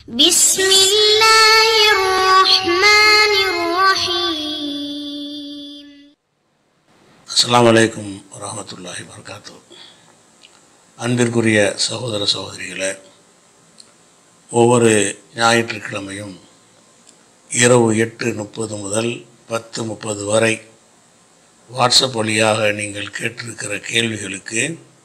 بسم الله الرحمن الرحيم அஸ்ஸலாமு அலைக்கும் வரஹ்மத்துல்லாஹி வபரகாத்து அன்பிற்குரிய சகோதர சகோதரிகளே ஒவ்வொரு ஞாயிற்றுக்கிழமையும் இரவு எட்டு முப்பது முதல் பத்து முப்பது வரை வாட்ஸ்அப் வழியாக நீங்கள் கேட்டிருக்கிற கேள்விகளுக்கு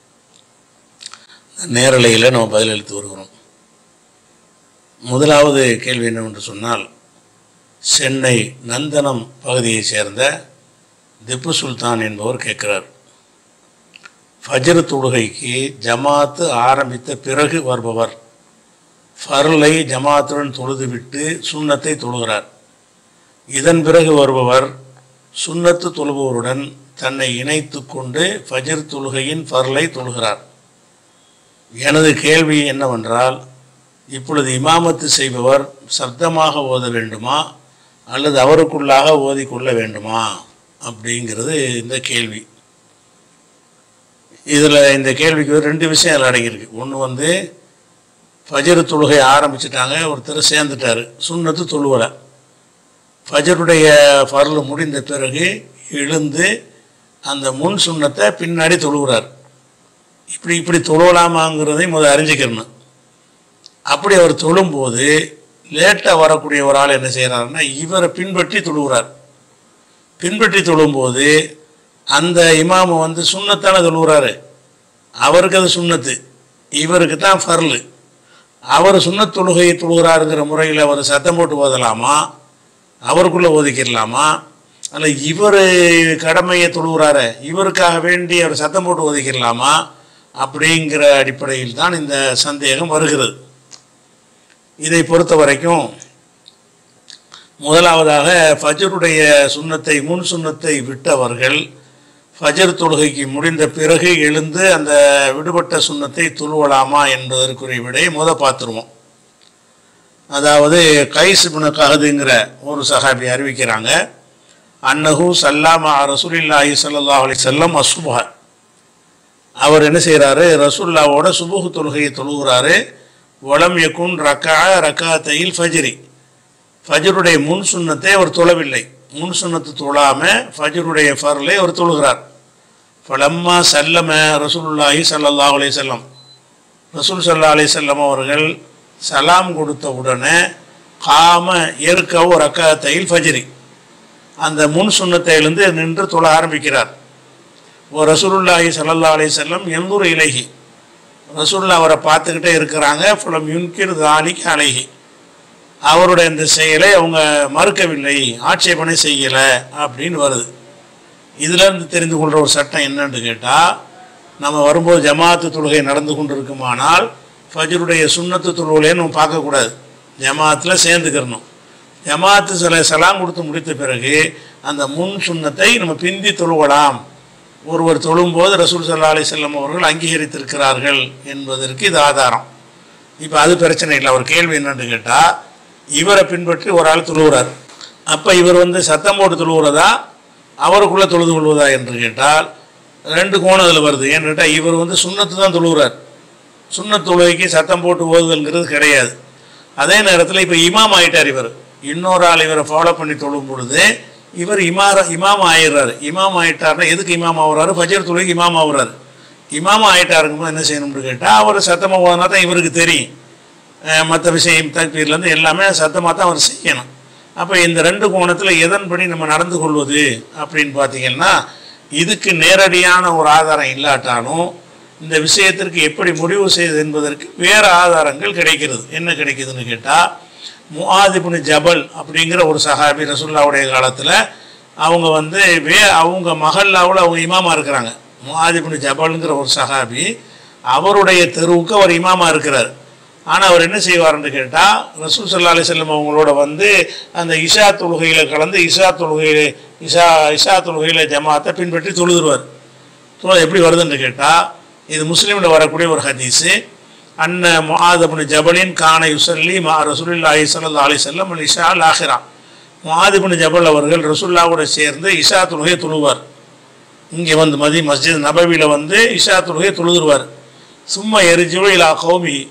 நேரலையில் நம்ம பதிலளித்து வருகிறோம் முதலாவது கேள்வி என்னவென்று சொன்னால் சென்னை நந்தனம் பகுதியைச் சேர்ந்த திப்பு சுல்தான் என்பவர் கேட்கிறார் ஃபஜ்ர் தொழுகைக்கு ஜமாத்து ஆரம்பித்த பிறகு வருபவர் ஃபர்லை ஜமாத்துடன் தொழுதுவிட்டு சுன்னத்தை தொழுகிறார் இதன் பிறகு வருபவர் சுன்னத்து தொழுபவருடன் தன்னை இணைத்து கொண்டு ஃபஜ்ர் தொழுகையின் ஃபர்லை தொழுகிறார் எனது கேள்வி என்னவென்றால் இப்பொழுது இமாமத்து செய்பவர் சப்தமாக ஓத வேண்டுமா அல்லது அவருக்குள்ளாக ஓதிக்கொள்ள வேண்டுமா அப்படிங்கிறது இந்த கேள்வி இதில் இந்த கேள்விக்கு வந்து ரெண்டு விஷயம் அதில் அடங்கியிருக்கு ஒன்று வந்து ஃபஜர் தொழுகை ஆரம்பிச்சிட்டாங்க ஒருத்தர் சேர்ந்துட்டார் சுண்ணத்து தொழுவலை ஃபஜருடைய ஃபர்ல் முடிந்த பிறகு எழுந்து அந்த முன் சுண்ணத்தை பின்னாடி தொழுகிறார் இப்படி இப்படி தொழுவலாமாங்கிறதை முதல் அறிஞ்சிக்கிறணும் அப்படி அவர் தொழும்போது லேட்டாக வரக்கூடிய ஒரு ஆள் என்ன செய்கிறாருன்னா இவரை பின்பற்றி தொழுகிறார் பின்பற்றி தொழும்போது அந்த இமாமு வந்து சுண்ணத்தானே தொழுகிறாரு அவருக்கு அது சுண்ணத்து இவருக்கு தான் ஃபர்லு அவர் சுண்ணத் தொழுகையை தொழுகிறாருங்கிற முறையில் அவர் சத்தம் போட்டு ஓதலாமா அவருக்குள்ளே ஒதுக்கிடலாமா அல்ல இவர் கடமையை தொழுகிறாரு இவருக்காக வேண்டி அவர் சத்தம் போட்டு ஒதுக்கிடலாமா அப்படிங்கிற அடிப்படையில் தான் இந்த சந்தேகம் வருகிறது இதை பொறுத்த வரைக்கும் முதலாவதாக ஃபஜருடைய சுண்ணத்தை முன் சுண்ணத்தை விட்டவர்கள் ஃபஜர் தொழுகைக்கு முடிந்த பிறகு எழுந்து அந்த விடுபட்ட சுண்ணத்தை துழுவலாமா என்பதற்குரிய விடையை முத பார்த்துருவோம் அதாவது கைஸ் பின் கஹதுங்கிற ஒரு சஹாபி அறிவிக்கிறாங்க அன்னஹு சல்லாமா ரசூலில்லாஹி ஸல்லல்லாஹு அலைஹி வஸல்லம் அஸ்பஹ அவர் என்ன செய்கிறாரு ரசூல்லாவோட சுபுகு தொழுகையை தொழுகிறாரு வலம் யகுன் ரக்கா ரக்காத்தையில் ஃபஜ்ரி ஃபஜருடைய முன் சுண்ணத்தை அவர் தொழவில்லை முன் சுண்ணத்து தொழாமல் ஃபஜருடைய ஃபர்லை அவர் தொழுகிறார் ஃபலம்மா சல்லம ரசூலுல்லாஹி ஸல்லல்லாஹு அலைஹி வஸல்லம் ரசூல் சல்லா அலைஹி வஸல்லம் அவர்கள் சலாம் கொடுத்த உடனே காம ஏற்கவோ ரக்காத்தையில் ஃபஜ்ரி அந்த முன் சுண்ணத்தை எழுந்து நின்று தொழ ஆரம்பிக்கிறார் ஓ ரசூலுல்லாஹி ஸல்லல்லாஹு அலைஹி வஸல்லம் எந்தூர் இலகி ரசூல்லா அவரை பார்த்துக்கிட்டே இருக்கிறாங்க ஃபுலம் யுன்கிர் தாலிக் அலைஹி அவருடைய இந்த செயலை அவங்க மறுக்கவில்லை ஆட்சேபனை செய்யலை அப்படின்னு வருது இதிலிருந்து தெரிந்து கொள்கிற ஒரு சட்டம் என்னன்னு கேட்டால் நம்ம வரும்போது ஜமாத்து தொழுகை நடந்து கொண்டிருக்குமானால் ஃபஜருடைய சுண்ணத்து தொழுகையை நம்ம பார்க்கக்கூடாது ஜமாத்தில் சேர்ந்துக்கிறணும் ஜமாத்து சில சலாம் கொடுத்து முடித்த பிறகு அந்த முன் சுண்ணத்தை நம்ம பிந்தி தொழுகலாம் ஒருவர் தொழும்போது ரசூல் சல்லா அலி செல்லம் அவர்கள் அங்கீகரித்திருக்கிறார்கள் என்பதற்கு இது ஆதாரம் இப்போ அது பிரச்சனை இல்லை அவர் கேள்வி என்னன்னு கேட்டால் இவரை பின்பற்றி ஒரு ஆள் தொழுகிறார் அப்போ இவர் வந்து சத்தம் போட்டு தொழுகிறதா அவருக்குள்ளே தொழுது கொள்வதா என்று கேட்டால் ரெண்டு கோணம் அதில் வருது ஏன்னு கேட்டால் இவர் வந்து சுண்ணத்து தான் தொழுகிறார் சுண்ணத் தொழுகைக்கு சத்தம் போட்டு ஓதுதல்ங்கிறது கிடையாது அதே நேரத்தில் இப்போ இமாம் ஆயிட்டார் இவர் இன்னொரு ஆள் இவரை ஃபாலோ பண்ணி தொழும் பொழுது இவர் இமார இமாம் ஆயிடுறாரு இமாம் ஆயிட்டார்னா எதுக்கு இமாம் ஆகுறாரு ஃபஜர் தொழுகைக்கு இமாம் ஆகுறாரு இமாம் ஆயிட்டாருங்கும்போது என்ன செய்யணும்னு கேட்டால் அவர் சத்தமாக ஓதுனா தான் இவருக்கு தெரியும் மற்ற விஷயம் தக்பீர்லேருந்து எல்லாமே சத்தமாக தான் அவர் செய்யணும் அப்போ இந்த ரெண்டு கோணத்தில் எதன்படி நம்ம நடந்து கொள்வது அப்படின்னு பார்த்தீங்கன்னா இதுக்கு நேரடியான ஒரு ஆதாரம் இல்லாட்டாலும் இந்த விஷயத்திற்கு எப்படி முடிவு செய்வது என்பதற்கு வேறு ஆதாரங்கள் கிடைக்கிறது என்ன கிடைக்குதுன்னு கேட்டால் முஆதிபுனு ஜபல் அப்படிங்கிற ஒரு சஹாபி ரசுல்லாவுடைய காலத்தில் அவங்க வந்து வே அவங்க மகல்லாவில் அவங்க இமாமா இருக்கிறாங்க முஆதிபுனு ஜபல்ங்கிற ஒரு சஹாபி அவருடைய தெருவுக்கு அவர் இமாமா இருக்கிறார் ஆனால் அவர் என்ன செய்வார்னு கேட்டால் ரசூல் சல்லா அலி செல்லம் அவங்களோட வந்து அந்த இஷா தொழுகையில் கலந்து இஷா தொழுகையில் இஷா இஷா தொழுகையில் ஜமாத்தை பின்பற்றி தொழுதுருவார் தொழு எப்படி வருதுன்னு கேட்டால் இது முஸ்லீமில் வரக்கூடிய ஒரு ஹதீஸு அன்ன முஆதபுன் ஜபலின் கான யுசல்லி மா ரசூலுல்லாஹி ஸல்லல்லாஹு அலைஹி வஸல்லம் இஷா லாஹிரா முஆதிபுன் ஜபல் அவர்கள் ரசூல்லாவோட சேர்ந்து இஷா தொழுகையை தொழுவார் இங்கே வந்து மதி மஸ்ஜித் நபவியில் வந்து இஷா தொழுகையை தொழுதுருவார் சும்மா எரிஜுவ இலா கௌமி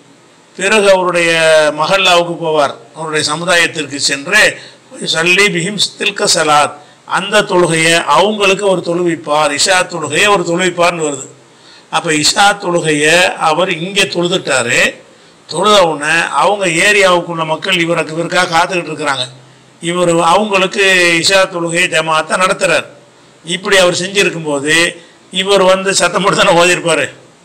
பிறகு அவருடைய மஹல்லாவுக்கு போவார் அவருடைய சமுதாயத்திற்கு சென்று சல்லி பிஹிம் தில்க சலாத் அந்த தொழுகையை அவங்களுக்கு ஒரு தொழுவிப்பார் இஷா தொழுகையை ஒரு தொழுவிப்பார்னு வருது அப்போ இஷா தொழுகையை அவர் இங்கே தொழுதுட்டாரு தொழுத உடனே அவங்க ஏரியாவுக்குள்ள மக்கள் இவருக்கு இவருக்காக காத்துக்கிட்டு இருக்கிறாங்க இவர் அவங்களுக்கு இஷா தொழுகையை ஜமாத்தை நடத்துகிறார் இப்படி அவர் செஞ்சிருக்கும்போது இவர் வந்து சத்தம் போட்டு தானே ஓதிருப்பார்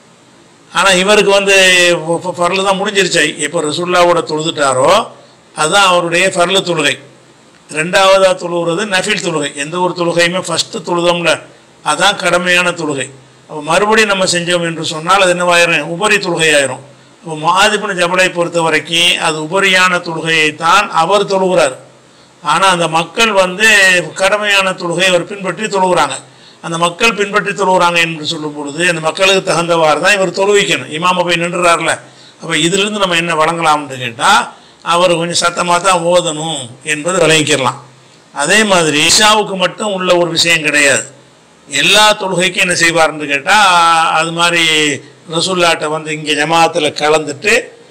ஆனால் இவருக்கு வந்து ஃபர்லு தான் முடிஞ்சிருச்சு எப்போ ரசுல்லாவோட தொழுதுட்டாரோ அதுதான் அவருடைய ஃபர்லு தொழுகை ரெண்டாவதாக தொழுகிறது நஃபில் தொழுகை எந்த ஒரு தொழுகையுமே ஃபஸ்ட்டு தொழுதோம்ல அதான் கடமையான தொழுகை அப்போ மறுபடியும் நம்ம செஞ்சோம் என்று சொன்னால் அது என்னவாயிரும் உபரி தொழுகை ஆயிரும் அப்போ மாதிபின் ஜபலை பொறுத்த வரைக்கும் அது உபரியான தொழுகையை தான் அவர் தொழுகிறார் ஆனால் அந்த மக்கள் வந்து கடமையான தொழுகையை அவர் பின்பற்றி தொழுகிறாங்க அந்த மக்கள் பின்பற்றி தொழுகிறாங்க என்று சொல்லும் பொழுது அந்த மக்களுக்கு தகுந்தவாறு தான் இவர் தொழுவிக்கணும் இமாம போய் நின்றுறாருல அப்போ இதிலிருந்து நம்ம என்ன வழங்கலாம்னு கேட்டால் அவர் கொஞ்சம் சத்தமாக தான் ஓதணும் என்பது விளங்கிக்கிறலாம் அதே மாதிரி இஷாவுக்கு மட்டும் உள்ள ஒரு விஷயம் கிடையாது எல்லா தொழுகைக்கும் என்ன செய்வார்னு கேட்டால் அது மாதிரி ரசூல்லாட்ட வந்து இங்கே ஜமாத்தில் கலந்துட்டு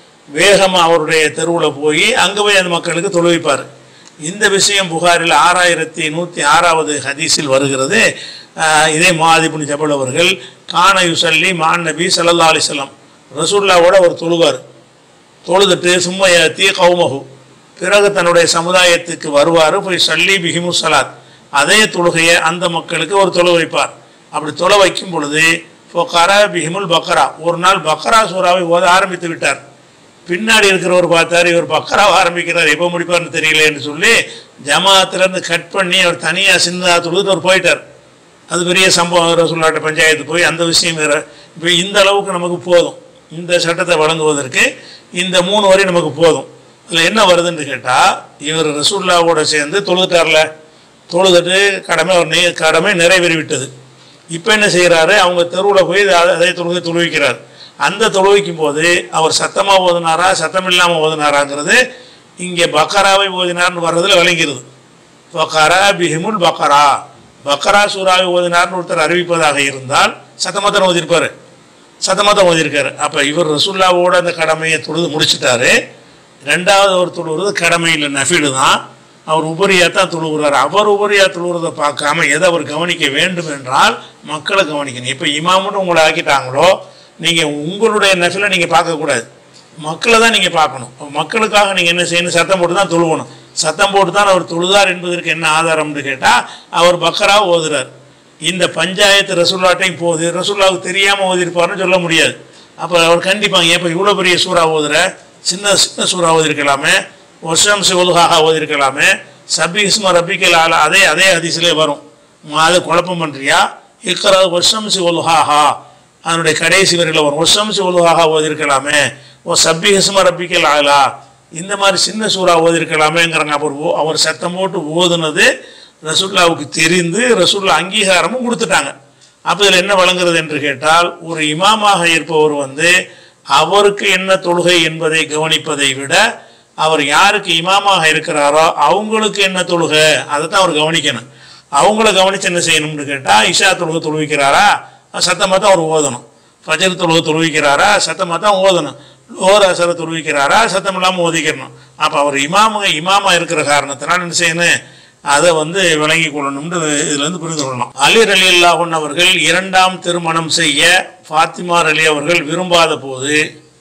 வேகமாக அவருடைய தெருவில் போய் அங்கே போய் அந்த மக்களுக்கு தொழுவிப்பார் இந்த விஷயம் புகாரில் ஆறாயிரத்தி நூற்றி ஆறாவது ஹதீஸில் வருகிறது ஆஹ் இதே மாதிபுன் ஜபல் அவர்கள் கான யுசல்லி மான் நபி சல்லா அலிஸ்லாம் ரசூல்லாவோட அவர் தொழுவார் தொழுதுட்டு சும்மையாத்தி கௌமகு பிறகு தன்னுடைய சமுதாயத்துக்கு வருவார் போய் சல்லி பிஹிமு சலாத் அதே தொழுகையை அந்த மக்களுக்கு ஒரு தொழு வைப்பார் அப்படி தொலை வைக்கும் பொழுது ஃபொக்கரா பிஹிமுல் பக்கரா ஒரு நாள் பக்கரா சூறாவை ஓத ஆரம்பித்து விட்டார் பின்னாடி இருக்கிறவர் பார்த்தாரு இவர் பக்கராவை ஆரம்பிக்கிறார் எப்போ முடிப்பார்னு தெரியலேன்னு சொல்லி ஜமாத்துலேருந்து கட் பண்ணி அவர் தனியாக சின்னதாக தொழுது அவர் போயிட்டார் அது பெரிய சம்பவம் ரசூல்லாட்ட பஞ்சாயத்து போய் அந்த விஷயம் வேறு இப்போ இந்த அளவுக்கு நமக்கு போதும் இந்த சட்டத்தை வழங்குவதற்கு இந்த மூணு வரி நமக்கு போதும் அதில் என்ன வருதுன்னு கேட்டால் இவர் ரசூல்லாவோட சேர்ந்து தொழுதுட்டார்ல தொழுதுட்டு கடமை அவர் நெ கடமை நிறைவேறி விட்டது இப்போ என்ன செய்கிறாரு அவங்க தெருவில் போய் அதை- அதே தொழுகை தொழுவிக்கிறார் அந்த தொழுவிக்கும் போது அவர் சத்தமாக ஓதுனாரா சத்தம் இல்லாமல் ஓதுனாராங்கிறது இங்கே பக்கராவை ஓதினார்னு வர்றதுல விளங்கிறது பக்கரா பிஹிமுல் பக்கரா பக்கரா சூறாவை ஓதினார்னு ஒருத்தர் அறிவிப்பதாக இருந்தால் சத்தமாக தான் ஓதிருப்பார் சத்தமாக தான் ஓதிருக்காரு அப்போ இவர் ரசுல்லாவோட அந்த கடமையை தொழுது முடிச்சிட்டாரு ரெண்டாவது அவர் தொழுகிறது கடமை இல்லை நஃபீடு தான் அவர் உபரியாக தான் தொழுகிறார் அவர் உபரியாக தொழுகிறத பார்க்காம எதை அவர் கவனிக்க வேண்டும் என்றால் மக்களை கவனிக்கணும் இப்போ இமாமுன்னு உங்களை ஆக்கிட்டாங்களோ நீங்கள் உங்களுடைய நஃபிலை நீங்கள் பார்க்கக்கூடாது மக்களை தான் நீங்கள் பார்க்கணும் அப்ப மக்களுக்காக நீங்கள் என்ன செய்யணும் சத்தம் போட்டு தான் தொழுவணும் சத்தம் போட்டு தான் அவர் தொழுதார் என்பதற்கு என்ன ஆதாரம்னு கேட்டால் அவர் பக்கரா ஓதுறார் இந்த பஞ்சாயத்து ரசூல்லாட்டையும் போகுது ரசூல்லாவுக்கு தெரியாமல் ஓதிருப்பார்னு சொல்ல முடியாது அப்போ அவர் கண்டிப்பாங்க ஏப்போ இவ்வளோ பெரிய சூறா ஓதுற சின்ன சின்ன சூறா ஓதிருக்கலாமே வருஷம் சிவலுகாக ஓதிருக்கலாமே சபி இஸ்மா ரபிக்கல் ஆலா அதே அதே ஹதீஸ்லே வரும் அது குழப்பம் பண்ணுறியா இக்கரா வருஷம் சிவலுகாஹா அதனுடைய கடைசி வரையில் வரும் வருஷம் சிவலுகாக ஓதிருக்கலாமே ஓ சப்பி ஹிஸ்ம ரப்பிக்கல் ஆலா இந்த மாதிரி சின்ன சூறா ஓதிருக்கலாமேங்கிறாங்க அவர் ஓ- அவர் சத்தம் போட்டு ஓதுனது ரசூல்லாவுக்கு தெரிந்து ரசூல்லா அங்கீகாரமும் கொடுத்துட்டாங்க அப்போ இதில் என்ன வழங்குறது என்று கேட்டால் ஒரு இமாமாக இருப்பவர் வந்து அவருக்கு என்ன தொழுகை என்பதை கவனிப்பதை விட அவர் யாருக்கு இமாமாக இருக்கிறாரோ அவங்களுக்கு என்ன தொழுகை அதை தான் அவர் கவனிக்கணும் அவங்கள கவனிச்சு என்ன செய்யணும்னு கேட்டால் இஷா தொழுகை தொழுவிக்கிறாரா சத்தமாக தான் அவர் ஓதணும் ஃபஜர் தொழுகை தொழுவிக்கிறாரா சத்தமாக தான் ஓதணும் லோர் அசரை தொழுவிக்கிறாரா சத்தம் இல்லாமல் ஓதிக்கணும் அப்போ அவர் இமாமுக இமாமா இருக்கிற காரணத்தினால் என்ன செய்யணும் அதை வந்து விளங்கி கொள்ளணும்னு இதுலேருந்து புரிந்து கொள்ளலாம் அலி அலி அல்லாஹன் அவர்கள் இரண்டாம் திருமணம் செய்ய ஃபாத்திமா அலி அவர்கள் விரும்பாத போது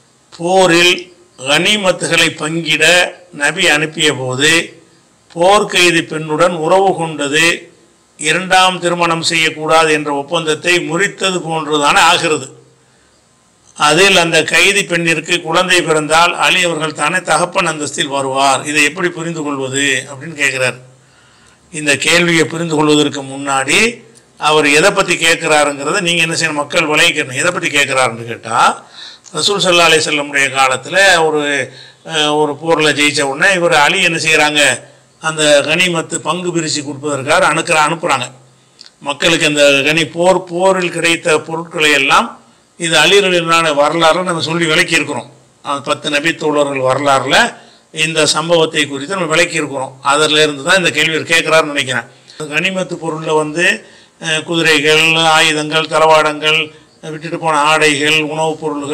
போரில் கனிமத்துகளை பங்கிட நபி அனுப்பிய போது போர்க்கைதி பெண்ணுடன் உறவு கொண்டது இரண்டாம் திருமணம் செய்யக்கூடாது என்ற ஒப்பந்தத்தை முறித்தது போன்றுதானே ஆகிறது அதில் அந்த கைதி பெண்ணிற்கு குழந்தை பிறந்தால் அலி அவர்கள் தானே தகப்பன் அந்தஸ்தில் வருவார் இதை எப்படி புரிந்து கொள்வது அப்படின்னு கேட்குறார் இந்த கேள்வியை புரிந்து கொள்வதற்கு முன்னாடி அவர் எதை பற்றி கேட்குறாருங்கிறத நீங்கள் என்ன செய்யணும் மக்கள் விளைவிக்கணும் எதை பற்றி கேட்குறாருன்னு கேட்டால் ரசூல் சல்லா அலி செல்லமுடைய காலத்தில் ஒரு அஹ், ஒரு போரில் ஜெயிச்ச உடனே இவர் அலி என்ன செய்கிறாங்க அந்த கனிமத்து பங்கு பிரித்து கொடுப்பதற்காக அனுக்கிற அனுப்புகிறாங்க மக்களுக்கு அந்த கனி போர் போரில் கிடைத்த பொருட்களை எல்லாம் இது அலிரலினான வரலாறு நம்ம சொல்லி விளக்கி இருக்கிறோம் அந்த பத்து நபி தோழர்கள் வரலாறுல இந்த சம்பவத்தை குறித்து நம்ம விளக்கி இருக்கிறோம் அதில் இருந்து தான் இந்த கேள்வி கேட்குறாருன்னு நினைக்கிறேன் கனிமத்து பொருளில் வந்து அஹ், குதிரைகள் ஆயுதங்கள் தளவாடங்கள் விட்டுட்டு போன ஆடைகள் உணவுப் பொருள்கள்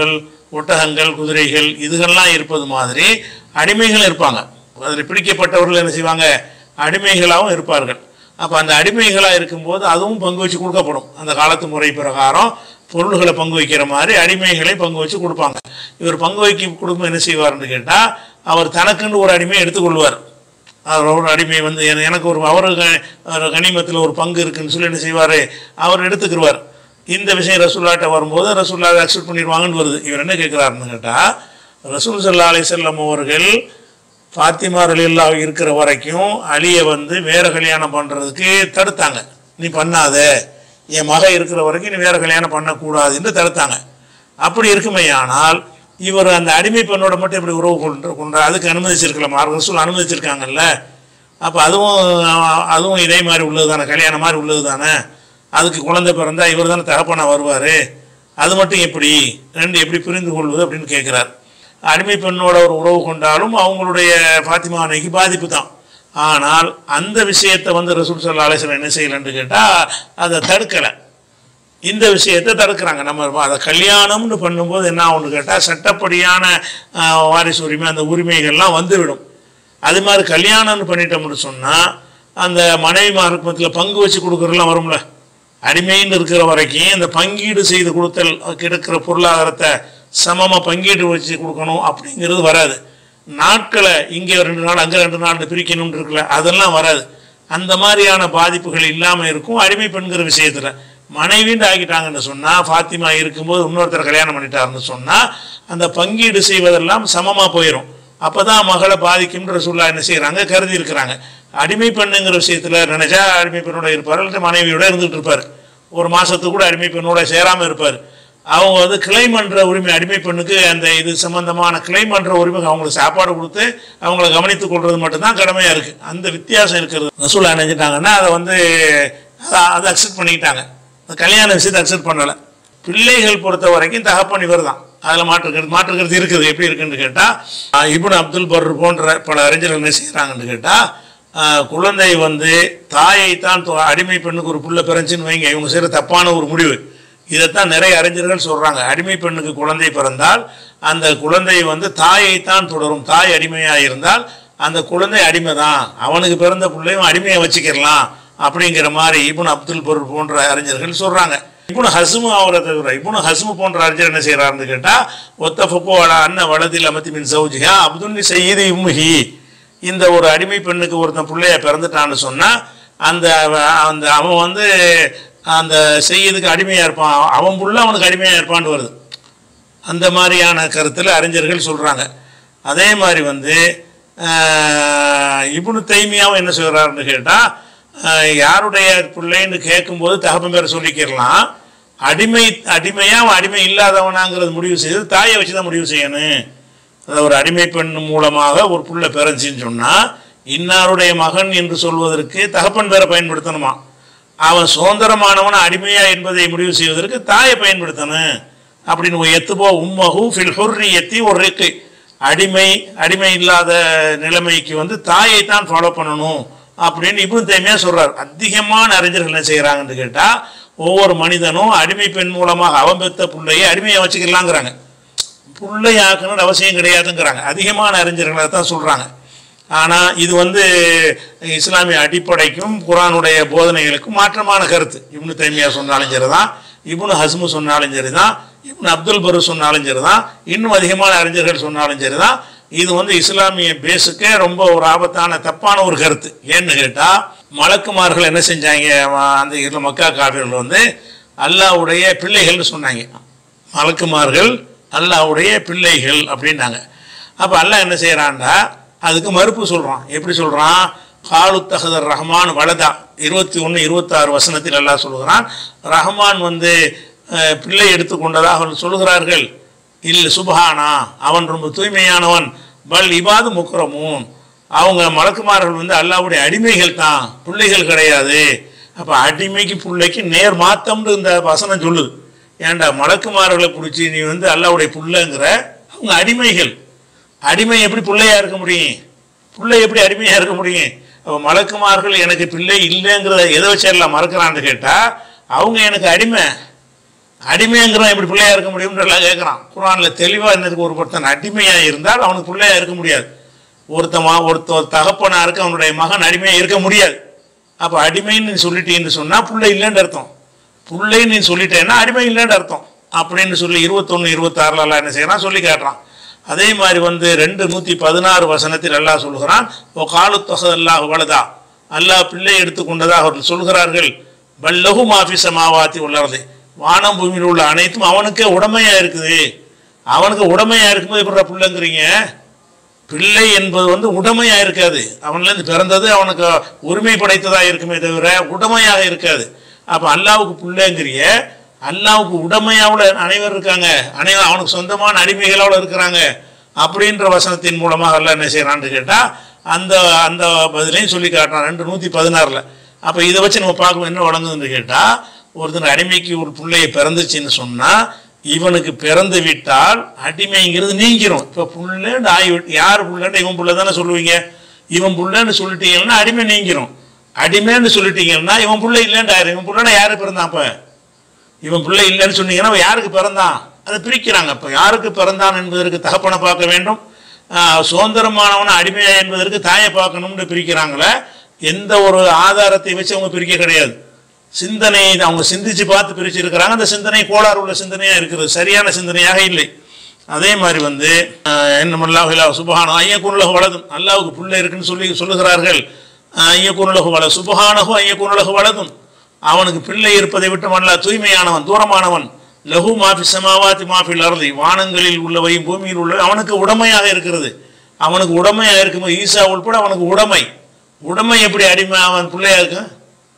ஒட்டகங்கள் குதிரைகள் இதுகள்லாம் இருப்பது மாதிரி அடிமைகள் இருப்பாங்க அதில் பிடிக்கப்பட்டவர்கள் என்ன செய்வாங்க அடிமைகளாகவும் இருப்பார்கள் அப்போ அந்த அடிமைகளாக இருக்கும்போது அதுவும் பங்கு வச்சு கொடுக்கப்படும் அந்த காலத்து முறை பிரகாரம் பொருள்களை பங்கு வைக்கிற மாதிரி அடிமைகளை பங்கு வச்சு கொடுப்பாங்க இவர் பங்கு வைக்க கொடுக்கும் என்ன செய்வார்னு கேட்டால் அவர் தனக்குன்னு ஒரு அடிமையை எடுத்துக்கொள்வார் அவர் ஒரு அடிமை வந்து என- எனக்கு ஒரு அவர் கனிமத்தில் ஒரு பங்கு இருக்குன்னு சொல்லி என்ன செய்வார் அவர் எடுத்துக்கிடுவார் இந்த விஷயம் ரசூல்லாட்ட வரும்போது ரசூல்லா அக்செப்ட் பண்ணிடுவாங்கன்னு வருது இவர் என்ன கேட்குறாருன்னு கேட்டால் ரசூல் சல்லா அலி செல்லம் அவர்கள் ஃபாத்திமா ரலில்லா இருக்கிற வரைக்கும் அலியை வந்து வேற கல்யாணம் பண்ணுறதுக்கு தடுத்தாங்க நீ பண்ணாத என் மக இருக்கிற வரைக்கும் நீ வேற கல்யாணம் பண்ணக்கூடாது என்று தடுத்தாங்க அப்படி இருக்குமே ஆனால் இவர் அந்த அடிமை பெண்ணோட மட்டும் இப்படி உறவு கொண்டு கொண்ட அதுக்கு அனுமதிச்சிருக்கலாம் ரசூல் அனுமதிச்சிருக்காங்கல்ல அப்போ அதுவும் அதுவும் இதே மாதிரி உள்ளது தானே கல்யாணம் மாதிரி உள்ளது தானே அதுக்கு குழந்தை பிறந்தா இவர் தானே தகப்பனா வருவார் அது மட்டும் எப்படி ரெண்டு எப்படி புரிந்து கொள்வது அப்படின்னு கேட்குறார் அடிமை பெண்ணோட ஒரு உறவு கொண்டாலும் அவங்களுடைய ஃபாத்திமா அன்னைக்கு பாதிப்பு தான் ஆனால் அந்த விஷயத்தை வந்து ரசூல் சல்லா அலிஸ்லாம் என்ன செய்யலன்னு கேட்டால் அதை தடுக்கலை இந்த விஷயத்தை தடுக்கிறாங்க நம்ம அதை கல்யாணம்னு பண்ணும்போது என்ன ஆகும்னு கேட்டால் சட்டப்படியான ஆஹ், வாரிசு உரிமை அந்த உரிமைகள்லாம் வந்துவிடும் அது மாதிரி கல்யாணம்னு பண்ணிட்டோம்னு சொன்னால் அந்த மனைவி மார்க்கத்தில் பங்கு வச்சு கொடுக்குறதுலாம் வரும்ல அடிமைன்னு இருக்கிற வரைக்கும் இந்த பங்கீடு செய்து கொடுத்தல் கிடைக்கிற பொருளாதாரத்தை சமமாக பங்கீடு வச்சு கொடுக்கணும் அப்படிங்கிறது வராது நாட்களை இங்கே ரெண்டு நாள் அங்கே ரெண்டு நாள் பிரிக்கணும்னு இருக்குல்ல அதெல்லாம் வராது அந்த மாதிரியான பாதிப்புகள் இல்லாமல் இருக்கும் அடிமை பெண்கிற விஷயத்தில் மனைவின்னு ஆக்கிட்டாங்கன்னு சொன்னால் ஃபாத்திமா இருக்கும்போது இன்னொருத்தர் கல்யாணம் பண்ணிட்டாருன்னு சொன்னால் அந்த பங்கீடு செய்வதெல்லாம் சமமாக போயிடும் அப்போ தான் மகளை பாதிக்கும்ன்ற சொல்லா என்ன செய்கிறாங்க கருதி இருக்கிறாங்க அடிமை பெண்ணுங்கிற விஷயத்தில் நினைச்சா அடிமை பெண்ணோட இருப்பார் அல்லது மனைவியோட இருந்துகிட்டு இருப்பார் ஒரு மாதத்துக்கு கூட அடிமை பெண்ணோட சேராமல் இருப்பார் அவங்க வந்து கிளைம் பண்ணுற உரிமை அடிமை பெண்ணுக்கு அந்த இது சம்பந்தமான கிளைம் பண்ணுற உரிமை அவங்களுக்கு சாப்பாடு கொடுத்து அவங்கள கவனித்துக் கொள்வது மட்டும்தான் கடமையாக இருக்குது அந்த வித்தியாசம் இருக்கிறது ரசூலா நினைச்சிட்டாங்கன்னா அதை வந்து அதை அதை அக்செப்ட் பண்ணிக்கிட்டாங்க அந்த கல்யாண விஷயத்தை அக்செப்ட் பண்ணலை பிள்ளைகள் பொறுத்த வரைக்கும் தகப்பன் இவர் தான் அதில் மாற்றுக்கிறது மாற்றுக்கிறது இருக்குது எப்படி இருக்குன்னு கேட்டால் இப்னு அப்துல் பர் போன்ற பல அறிஞர்கள் என்ன செய்கிறாங்கன்னு கேட்டால் குழந்தை வந்து தாயை தான் தொ- அடிமை பெண்ணுக்கு ஒரு புள்ள பிறந்துச்சுன்னு வைங்க இவங்க செய்கிற தப்பான ஒரு முடிவு இதைத்தான் நிறைய அறிஞர்கள் சொல்கிறாங்க அடிமை பெண்ணுக்கு குழந்தை பிறந்தால் அந்த குழந்தை வந்து தாயை தான் தொடரும் தாய் அடிமையாக இருந்தால் அந்த குழந்தை அடிமை தான் அவனுக்கு பிறந்த பிள்ளையும் அடிமையை வச்சுக்கிடலாம் அப்படிங்கிற மாதிரி இப்னு அப்துல் பர் போன்ற அறிஞர்கள் சொல்கிறாங்க இப்னு ஹஸ்மு அவரை தவிர இப்னு ஹஸ்மு போன்ற அறிஞர் என்ன செய்கிறாருன்னு கேட்டால் ஒத்த ஃபுக்கோ அண்ண வலதில் அமத்தி மின் சௌஜியா அப்துல்லி செய்தி உம்முஹி இந்த ஒரு அடிமை பெண்ணுக்கு ஒருத்தன் பிள்ளைய பிறந்துட்டான்னு சொன்னால் அந்த அவ- அந்த அவன் வந்து அந்த செய்யதுக்கு அடிமையாக இருப்பான் அவன் புள்ள அவனுக்கு அடிமையாக இருப்பான்னு வருது அந்த மாதிரியான கருத்தில் அறிஞர்கள் சொல்கிறாங்க அதே மாதிரி வந்து ஆஹ், இப்னு தைமியாவும் என்ன சொல்கிறாருன்னு கேட்டால் யாருடைய பிள்ளைன்னு கேட்கும்போது தகப்பன் பேரை சொல்லிக்கிறலாம் அடிமை அடிமையா அவன் அடிமை இல்லாதவனாங்கிறது முடிவு செய்து தாயை வச்சு தான் முடிவு செய்யணும் அதாவது ஒரு அடிமை பெண் மூலமாக ஒரு புள்ள பிறந்துச்சின்னு சொன்னால் இன்னாருடைய மகன் என்று சொல்வதற்கு தகப்பன் பேரை பயன்படுத்தணுமா அவன் சுதந்திரமானவன் அடிமையா என்பதை முடிவு செய்வதற்கு தாயை பயன்படுத்தணும் அப்படின்னு எத்துபோ உம்மஹு ஃபில் ஹுர்ரி எத்தி ஒரு ரெக்கு அடிமை அடிமை இல்லாத நிலைமைக்கு வந்து தாயை தான் ஃபாலோ பண்ணணும் அப்படின்னு இப்னு தைமியா சொல்றார் அதிகமான அறிஞர்கள் என்ன செய்கிறாங்கன்னு கேட்டால் ஒவ்வொரு மனிதனும் அடிமை பெண் மூலமாக அவன் பெத்த பிள்ளையை அடிமையை வச்சுக்கலாங்கிறாங்க பிள்ளையாக்கணும்னு அவசியம் கிடையாதுங்கிறாங்க அதிகமான அறிஞர்களை தான் சொல்கிறாங்க ஆனால் இது வந்து இஸ்லாமிய அடிப்படைக்கும் குரானுடைய போதனைகளுக்கும் மாற்றமான கருத்து இப்னு தைமியா சொன்னாலும் சரி தான் இப்னு ஹஸ்மு சொன்னாலும் சரி தான் இப்னு அப்துல் பரு சொன்னாலும் சரி தான் இன்னும் அதிகமான அறிஞர்கள் சொன்னாலும் சரி தான் இது வந்து இஸ்லாமிய பேஸுக்கே ரொம்ப ஒரு ஆபத்தான தப்பான ஒரு கருத்து ஏன்னு கேட்டால் மலக்குமார்கள் என்ன செஞ்சாங்க ம- அந்த இதில் மக்கா காவிர்கள் வந்து அல்லாஹ்வுடைய பிள்ளைகள்னு சொன்னாங்க மலக்குமார்கள் அல்லாஹ்வுடைய பிள்ளைகள் அப்படின்னாங்க அப்போ அல்லாஹ் என்ன செய்கிறான்டா அதுக்கு மறுப்பு சொல்கிறான் எப்படி சொல்கிறான் காலு தகதர் ரஹ்மான் வலதா இருபத்தி ஒன்று இருபத்தாறு வசனத்தில் அல்லாஹ் சொல்கிறான் ரஹ்மான் வந்து அஹ், பிள்ளை எடுத்துக்கொண்டதாக அவர்கள் சொல்கிறார்கள் இல்லை சுபஹானா அவன் ரொம்ப தூய்மையானவன் பல் இபாது முக்ரமூன் அவங்க மலக்குமார்கள் வந்து அல்லாஹ்வுடைய அடிமைகள் தான் பிள்ளைகள் கிடையாது அப்போ அடிமைக்கு பிள்ளைக்கு நேர் மாத்தம்னு இந்த வசனம் சொல்லுது ஏன்டா மலக்குமார்களை பிடிச்சி நீ வந்து அல்லாஹ்வுடைய புள்ளைங்கிற அவங்க அடிமைகள் அடிமை எப்படி பிள்ளையா இருக்க முடியும் பிள்ளை எப்படி அடிமையா இருக்க முடியும் அப்போ மலக்குமார்கள் எனக்கு பிள்ளை இல்லைங்கிறத எதை வச்சு எல்லாம் மறக்கிறான்னு கேட்டால் அவங்க எனக்கு அடிமை அடிமைங்கிறவன் எப்படி பிள்ளையா இருக்க முடியும்னு எல்லாம் கேட்குறான் குரானில் தெளிவாக என்னதுக்கு ஒரு ஒருத்தன் அடிமையாக இருந்தால் அவனுக்கு பிள்ளையா இருக்க முடியாது ஒருத்தமா ஒருத்த ஒரு தகப்பனா இருக்க அவனுடைய மகன் அடிமையாக இருக்க முடியாது அப்போ அடிமைன்னு நீ சொல்லிட்டீன்னு சொன்னால் பிள்ளை இல்லைன்னு அர்த்தம் பிள்ளைன்னு நீ சொல்லிட்டேன்னா அடிமை இல்லைன்னு அர்த்தம் அப்படின்னு சொல்லி இருபத்தொன்று இருபத்தாறுல எல்லாம் என்ன செய்யறான் சொல்லி காட்டுறான் அதே மாதிரி வந்து ரெண்டு நூற்றி பதினாறு வசனத்தில் அல்லாஹ் சொல்கிறான் ஓ காலு தொகை அல்லாஹ் வலதா அல்லாஹ் பிள்ளை எடுத்துக்கொண்டதாக அவர்கள் சொல்கிறார்கள் பல்லகு மாஃபி சமாவாத்தி உள்ளது வானம் பூமியில் உள்ள அனைத்தும் அவனுக்கே உடமையா இருக்குது அவனுக்கு உடமையா இருக்கும்போது எப்படி பிள்ளைங்கிறீங்க பிள்ளை என்பது வந்து உடமையா இருக்காது அவன்லேருந்து பிறந்தது அவனுக்கு உரிமை படைத்ததா இருக்குமே தவிர உடமையாக இருக்காது அப்ப அல்லாவுக்கு பிள்ளைங்கிறிய அல்லாவுக்கு உடமையாவில் அனைவரும் இருக்காங்க அனைவரும் அவனுக்கு சொந்தமான அடிமைகளோட இருக்கிறாங்க அப்படின்ற வசனத்தின் மூலமாக அல்லாஹ் என்ன செய்யறான்னு கேட்டா அந்த அந்த பதிலையும் சொல்லி காட்டுறான் ரெண்டு நூற்றி பதினாறில் அப்போ இதை வச்சு நம்ம பார்க்கணும் என்ன வழங்குதுன்னு கேட்டால் ஒருத்தன் அடிமைக்கு ஒரு பிள்ளையை பிறந்துச்சுன்னு சொன்னால் இவனுக்கு பிறந்து விட்டால் அடிமைங்கிறது நீங்கிரும் இப்போ புள்ளன்னு ஆகி விட்டு யார் புள்ளன்னு இவன் புள்ள தானே சொல்லுவீங்க இவன் புள்ளன்னு சொல்லிட்டீங்கன்னா அடிமை நீங்கிரும் அடிமைன்னு சொல்லிட்டீங்கன்னா இவன் புள்ள இல்லைன்னு ஆயிரும் இவன் புள்ளனா யாரு பிறந்தான் அப்போ இவன் பிள்ளை இல்லைன்னு சொன்னீங்கன்னா அவன் யாருக்கு பிறந்தான் அதை பிரிக்கிறாங்க இப்போ யாருக்கு பிறந்தான் என்பதற்கு தகப்பனை பார்க்க வேண்டும் ஆஹ் சுதந்திரமானவன் அடிமையா என்பதற்கு தாயை பார்க்கணும்னு பிரிக்கிறாங்களே எந்த ஒரு ஆதாரத்தை வச்சு அவங்க பிரிக்க கிடையாது சிந்தனை அவங்க சிந்திச்சு பார்த்து பிரிச்சிருக்கிறாங்க அந்த சிந்தனை கோளாறு உள்ள சிந்தனையா இருக்கிறது சரியான சிந்தனையாக இல்லை அதே மாதிரி வந்து என்னமல்லாஹிலா சுபஹான ஐயக்குனுலக வலதும் அல்லாவுக்கு புள்ள இருக்குன்னு சொல்லி சொல்லுகிறார்கள் ஐயக்குனுலக வள சுபஹானகு ஐயக்குனுலக வலதும் அவனுக்கு பிள்ளை இருப்பதை விட்டு அல்லா தூய்மையானவன் தூரமானவன் லகு மாஃபி சமாவாத்தி மாஃபில் அருதி வானங்களில் உள்ளவையும் பூமியில் உள்ள அவனுக்கு உடமையாக இருக்கிறது அவனுக்கு உடமையாக இருக்கும்போது ஈசா உட்பட அவனுக்கு உடைமை உடைமை எப்படி அடிமை அவன் பிள்ளையா இருக்கும்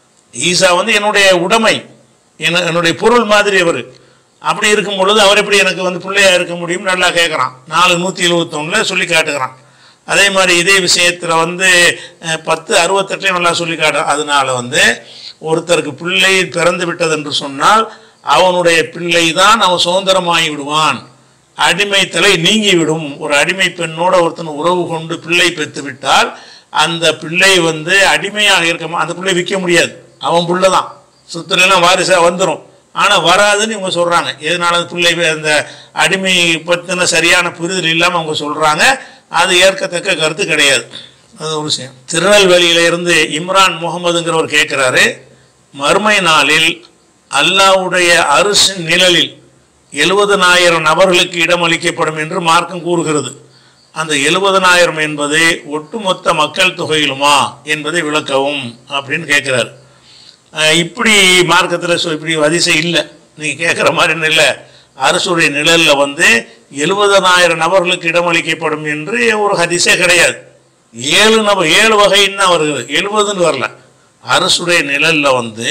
ஈசா வந்து என்னுடைய உடைமை என்ன என்னுடைய பொருள் மாதிரி அவர் அப்படி இருக்கும் பொழுது அவர் எப்படி எனக்கு வந்து பிள்ளையா இருக்க முடியும் நல்லா கேட்குறான் நாலு நூற்றி எழுபத்தொன்னில் சொல்லி காட்டுகிறான் அதே மாதிரி இதே விஷயத்தில் வந்து அஹ், பத்து அறுபத்தெட்லையும் நல்லா சொல்லி காட்டுறான் அதனால வந்து ஒருத்தருக்கு பிள்ளை பிறந்து விட்டது என்று சொன்னால் அவனுடைய பிள்ளை தான் அவன் சுதந்திரமாகி விடுவான் அடிமை தலை நீங்கிவிடும் ஒரு அடிமை பெண்ணோட ஒருத்தன் உறவு கொண்டு பிள்ளை பெற்று விட்டால் அந்த பிள்ளை வந்து அடிமையாக இருக்க மா- அந்த பிள்ளை விற்க முடியாது அவன் புள்ள தான் சொத்துலாம் வாரிசாக வந்துடும் ஆனால் வராதுன்னு இவங்க சொல்கிறாங்க எதனால அந்த பிள்ளை அந்த அடிமை பற்றின சரியான புரிதல் இல்லாமல் அவங்க சொல்கிறாங்க அது ஏற்கத்தக்க கருத்து கிடையாது அது ஒரு விஷயம் திருநெல்வேலியில இருந்து இம்ரான் முகமதுங்கிறவர் கேட்குறாரு மறுமை நாளில் அல்லாவுடைய அரிசின் நிழலில் எழுபதனாயிரம் நபர்களுக்கு இடமளிக்கப்படும் என்று மார்க்கம் கூறுகிறது அந்த எழுபதனாயிரம் என்பது ஒட்டுமொத்த மக்கள் தொகையிலுமா என்பதை விளக்கவும் அப்படின்னு கேட்குறாரு அஹ் இப்படி மார்க்கத்தில் சொ இப்படி அதிசயம் இல்லை நீங்கள் கேட்குற மாதிரி இல்லை அரசுடைய நிழலில் வந்து எழுபதனாயிரம் நபர்களுக்கு இடமளிக்கப்படும் என்று ஒரு ஹதிசே கிடையாது ஏழு நபர் ஏழு வகைன்னு தான் வருகிறது எழுபதுன்னு வரல அரசுடைய நிழலில் வந்து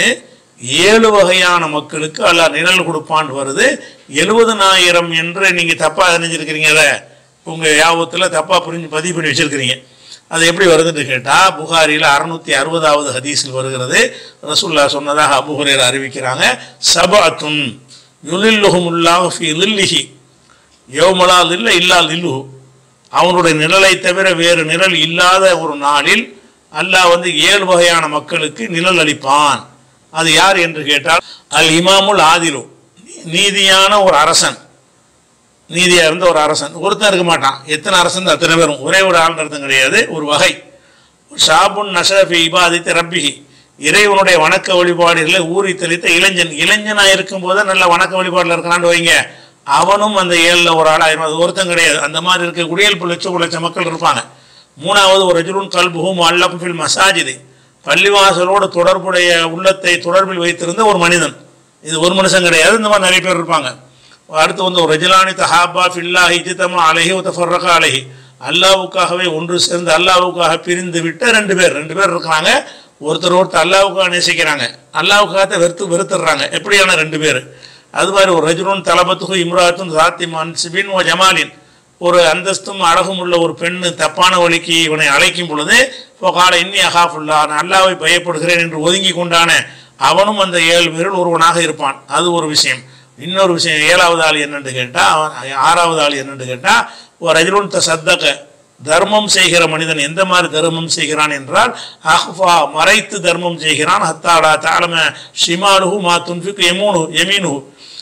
ஏழு வகையான மக்களுக்கு அல்ல நிழல் கொடுப்பான்னு வருது எழுபதனாயிரம் என்று நீங்கள் தப்பாக நினைஞ்சிருக்கிறீங்களே உங்கள் யாபத்தில் தப்பாக புரிஞ்சு பதிவு பண்ணி வச்சிருக்கிறீங்க அது எப்படி வருதுன்னு கேட்டால் புகாரியில் அறுநூத்தி அறுபதாவது ஹதீஸில் வருகிறது ரசூல்லா சொன்னதாக அபுஹுரேர் அறிவிக்கிறாங்க சபாத்துன் யுலில்லுஹுமுல்லாஹ் ஃபி லில்லிஹி யோமலா லில்ல இல்லா லில்லுஹு அவனுடைய நிழலை தவிர வேறு நிழல் இல்லாத ஒரு நாளில் அல்லாஹ் வந்து ஏழு வகையான மக்களுக்கு நிழல் அளிப்பான் அது யார் என்று கேட்டால் அல் இமாமுல் ஆதிலு நீதியான ஒரு அரசன் நீதியா இருந்த ஒரு அரசன் ஒருத்தன் இருக்க மாட்டான் எத்தனை அரசன் அத்தனை பேரும் ஒரே ஒரு ஆள் அர்த்தம் கிடையாது ஒரு வகை ஷாபுன் நஷரஃபி இபாதித்த ரப்பிஹி இறைவனுடைய வணக்க வழிபாடுகளை ஊறி தெளித்த இளைஞன் இளைஞனா இருக்கும்போது நல்ல வணக்க வழிபாடுல இருக்கிறான்னு வைங்க அவனும் அந்த ஏழில் ஒரு ஆளாயிரம் அது ஒருத்தன் கிடையாது அந்த மாதிரி இருக்கக்கூடிய ஏழு லட்சம் ஒரு லட்சம் மக்கள் இருப்பாங்க மூணாவது ஒரு ரஜுலுன் கல்புகும் அல்லக்கும் ஃபில் மசாஜிது பள்ளிவாசலோடு தொடர்புடைய உள்ளத்தை தொடர்பில் வைத்திருந்த ஒரு மனிதன் இது ஒரு மனுஷன் கிடையாது இந்த மாதிரி நிறைய பேர் இருப்பாங்க அடுத்து வந்து ஒரு ரஜிலானி தஹாபா ஃபில்லாஹி ஜித்தமா அலஹி தஃபர்ரகா அலஹி அல்லாவுக்காகவே ஒன்று சேர்ந்து அல்லாவுக்காக பிரிந்து விட்ட ரெண்டு பேர் ரெண்டு பேர் இருக்கிறாங்க ஒருத்தர் ஒருத்தர் அல்லாவுக்காக நேசிக்கிறாங்க அல்லாவுக்காக வெறுத்து வெறுத்துடுறாங்க எப்படியான ரெண்டு பேர் அது மாதிரி ஒரு ரஜுலுன் தலபத்துகு இம்ராத்தும் சாத்தி மன்சிபின் ஓ ஜமாலின் ஒரு அந்தஸ்தும் அழகும் உள்ள ஒரு பெண்ணு தப்பான வழிக்கு இவனை அழைக்கும் பொழுது கால இன்னி அகாஃபுல்லா நான் அல்லாவை பயப்படுகிறேன் என்று ஒதுங்கி கொண்டான அவனும் அந்த ஏழு பேரில் ஒருவனாக இருப்பான் அது ஒரு விஷயம் இன்னொரு விஷயம் ஏழாவது ஆள் என்னன்னு கேட்டால் அவன் ஆறாவது ஆள் என்னன்னு கேட்டால் ஒரு ரஜுலுன் த சத்தக தர்மம் செய்கிற மனிதன் எந்த மாதிரி தர்மம் செய்கிறான் என்றால் அஹ்ஃபா மறைத்து தர்மம் செய்கிறான் ஹத்தாடா தாளம ஷிமாலுஹு மா துன்ஃபிக்கு எமூனு எமீனு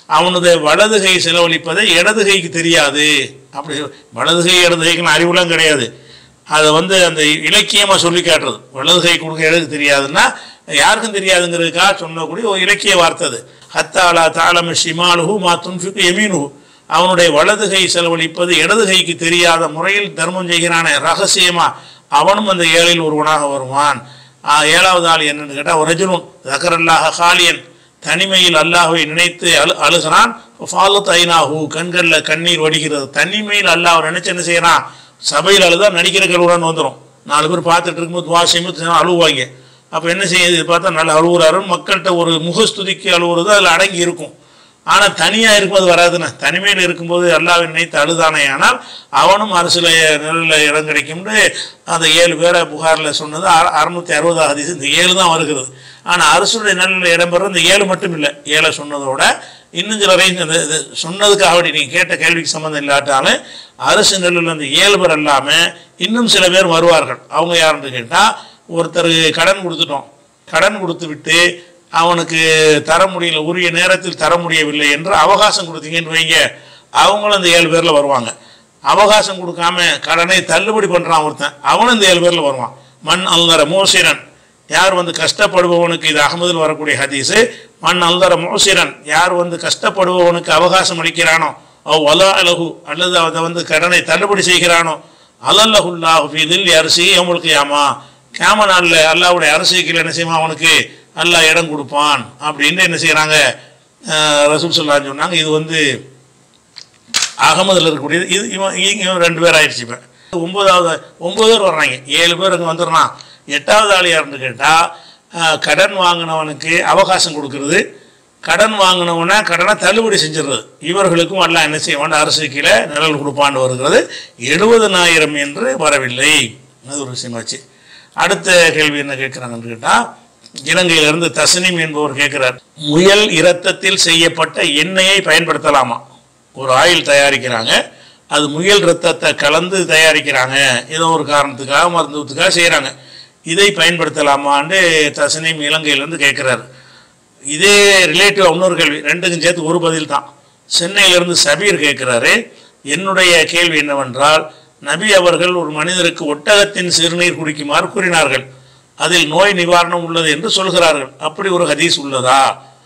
அவனது வலது கை செலவழிப்பதை இடது கைக்கு தெரியாது அப்படி வலது கை இடது கைக்கு அறிவுலாம் கிடையாது அதை வந்து அந்த இலக்கியமாக சொல்லி காட்டுறது வலது கை கொடுக்க இடது தெரியாதுன்னா யாருக்கும் தெரியாதுங்கிறதுக்காக சொல்லக்கூடிய ஒரு இலக்கிய வார்த்தை அது ஹத்தாலா தாளம ஷிமாலுஹு மா துன்ஃபிக்கு எமீனுஹு அவனுடைய வலது கை செலவழிப்பது இடது கைக்கு தெரியாத முறையில் தர்மம் செய்கிறானே ரகசியமா அவனும் அந்த ஏழில் ஒருவனாக வருவான் ஆ, ஏழாவது ஆள் என்னன்னு கேட்டால் ரஜுனும் தகரல்லாஹ காலியன் தனிமையில் அல்லாஹ்வை நினைத்து அழு அழுகிறான் ஃபாலத் ஐநாஹு கண்களில் கண்ணீர் வடிகிறது தனிமையில் அல்லாஹ் நினைச்சு என்ன செய்யறான் சபையில் அழுதா நடிக்கிற கருவுடன் வந்துடும் நாலு பேர் பார்த்துட்டு இருக்கும்போது வாசியமும் அழுவாங்க அப்போ என்ன செய்யுது பார்த்தா நல்லா அழுகுறாரு மக்கள்கிட்ட ஒரு முகஸ்துதிக்கு அழுகுறது அதில் அடங்கி இருக்கும் ஆனால் தனியாக இருக்கும்போது வராதுண்ணே தனிமையில் இருக்கும்போது அல்லாவை நினைத்து அழுதானே ஆனால் அவனும் அரசில் நிழலில் இடம் கிடைக்கும்னு அந்த ஏழு பேரை புகாரில் சொன்னது அற- அறுநூத்தி அறுபதாவது ஹதீஸ் இந்த ஏழு தான் வருகிறது ஆனால் அரசுடைய நிழலில் இடம்பெற இந்த ஏழு மட்டும் இல்லை ஏழை சொன்னதோட இன்னும் சில ரேஞ்ச் அந்த இது சொன்னதுக்காக வேண்டி நீங்கள் கேட்ட கேள்விக்கு சம்மந்தம் இல்லாட்டாலும் அரசு நெல்லில் அந்த ஏழு பேர் இல்லாமல் இன்னும் சில பேர் வருவார்கள் அவங்க யாருன்னு கேட்டால் ஒருத்தர் கடன் கொடுத்துட்டோம் கடன் கொடுத்து விட்டு அவனுக்கு தர முடியல உரிய நேரத்தில் தர முடியவில்லை என்று அவகாசம் கொடுத்தீங்கன்னு வைங்க அவங்களும் அந்த ஏழு பேரில் வருவாங்க அவகாசம் கொடுக்காம கடனை தள்ளுபடி பண்ணுறான் ஒருத்தன் அவனும் இந்த ஏழு பேரில் வருவான் மண் அல்தர மோசிரன் யார் வந்து கஷ்டப்படுபவனுக்கு இது அகமதில் வரக்கூடிய ஹதீஸு மண் அல்தர மோசிரன் யார் வந்து கஷ்டப்படுபவனுக்கு அவகாசம் அளிக்கிறானோ அவ் வலா அலகு அல்லது அதை வந்து கடனை தள்ளுபடி செய்கிறானோ அலல்லஹுல்லாஹு ஃபீதில் அரிசி அவங்களுக்கு யாமா கேம நாளில் அல்லாவுடைய அரசியல் என்ன செய்வான் அவனுக்கு அல்லாஹ் இடம் கொடுப்பான் அப்படின்னு என்ன செய்கிறாங்க ரசூல் சொல்லான்னு சொன்னாங்க இது வந்து அகமதில் இருக்கக்கூடியது இது இவன் இங்க இவன் ரெண்டு பேர் ஆயிடுச்சு இப்போ ஒன்பதாவது ஒன்பது பேர் வர்றாங்க ஏழு பேர் அங்கே வந்துடுறான் எட்டாவது ஆள் யாருன்னு கேட்டால் கடன் வாங்கினவனுக்கு அவகாசம் கொடுக்கறது கடன் வாங்கினவனை கடனை தள்ளுபடி செஞ்சிடுறது இவர்களுக்கும் எல்லாம் என்ன செய்வான் அரசு கீழே நிழல் கொடுப்பான்னு வருகிறது எழுபதனாயிரம் என்று வரவில்லை அது ஒரு விஷயமாச்சு அடுத்த கேள்வி என்ன கேட்குறாங்கன்னு கேட்டால் இலங்கையிலிருந்து தசனிம் என்பவர் கேட்கிறார் முயல் இரத்தத்தில் செய்யப்பட்ட எண்ணெயை பயன்படுத்தலாமா ஒரு ஆயில் தயாரிக்கிறாங்க அது முயல் ரத்தத்தை கலந்து தயாரிக்கிறாங்க ஏதோ ஒரு காரணத்துக்காக மருத்துவத்துக்காக செய்கிறாங்க இதை பயன்படுத்தலாமான்னு தசனிம் இலங்கையிலேருந்து கேட்குறாரு இதே ரிலேட்டிவ் இன்னொரு கேள்வி ரெண்டுக்கும் சேர்த்து ஒரு பதில் தான் சென்னையிலிருந்து சபீர் கேட்குறாரு என்னுடைய கேள்வி என்னவென்றால் நபி அவர்கள் ஒரு மனிதருக்கு ஒட்டகத்தின் சிறுநீர் குடிக்குமாறு கூறினார்கள் அதில் நோய் நிவாரணம் உள்ளது என்று சொல்கிறார்கள் அப்படி ஒரு ஹதீஸ் உள்ளதா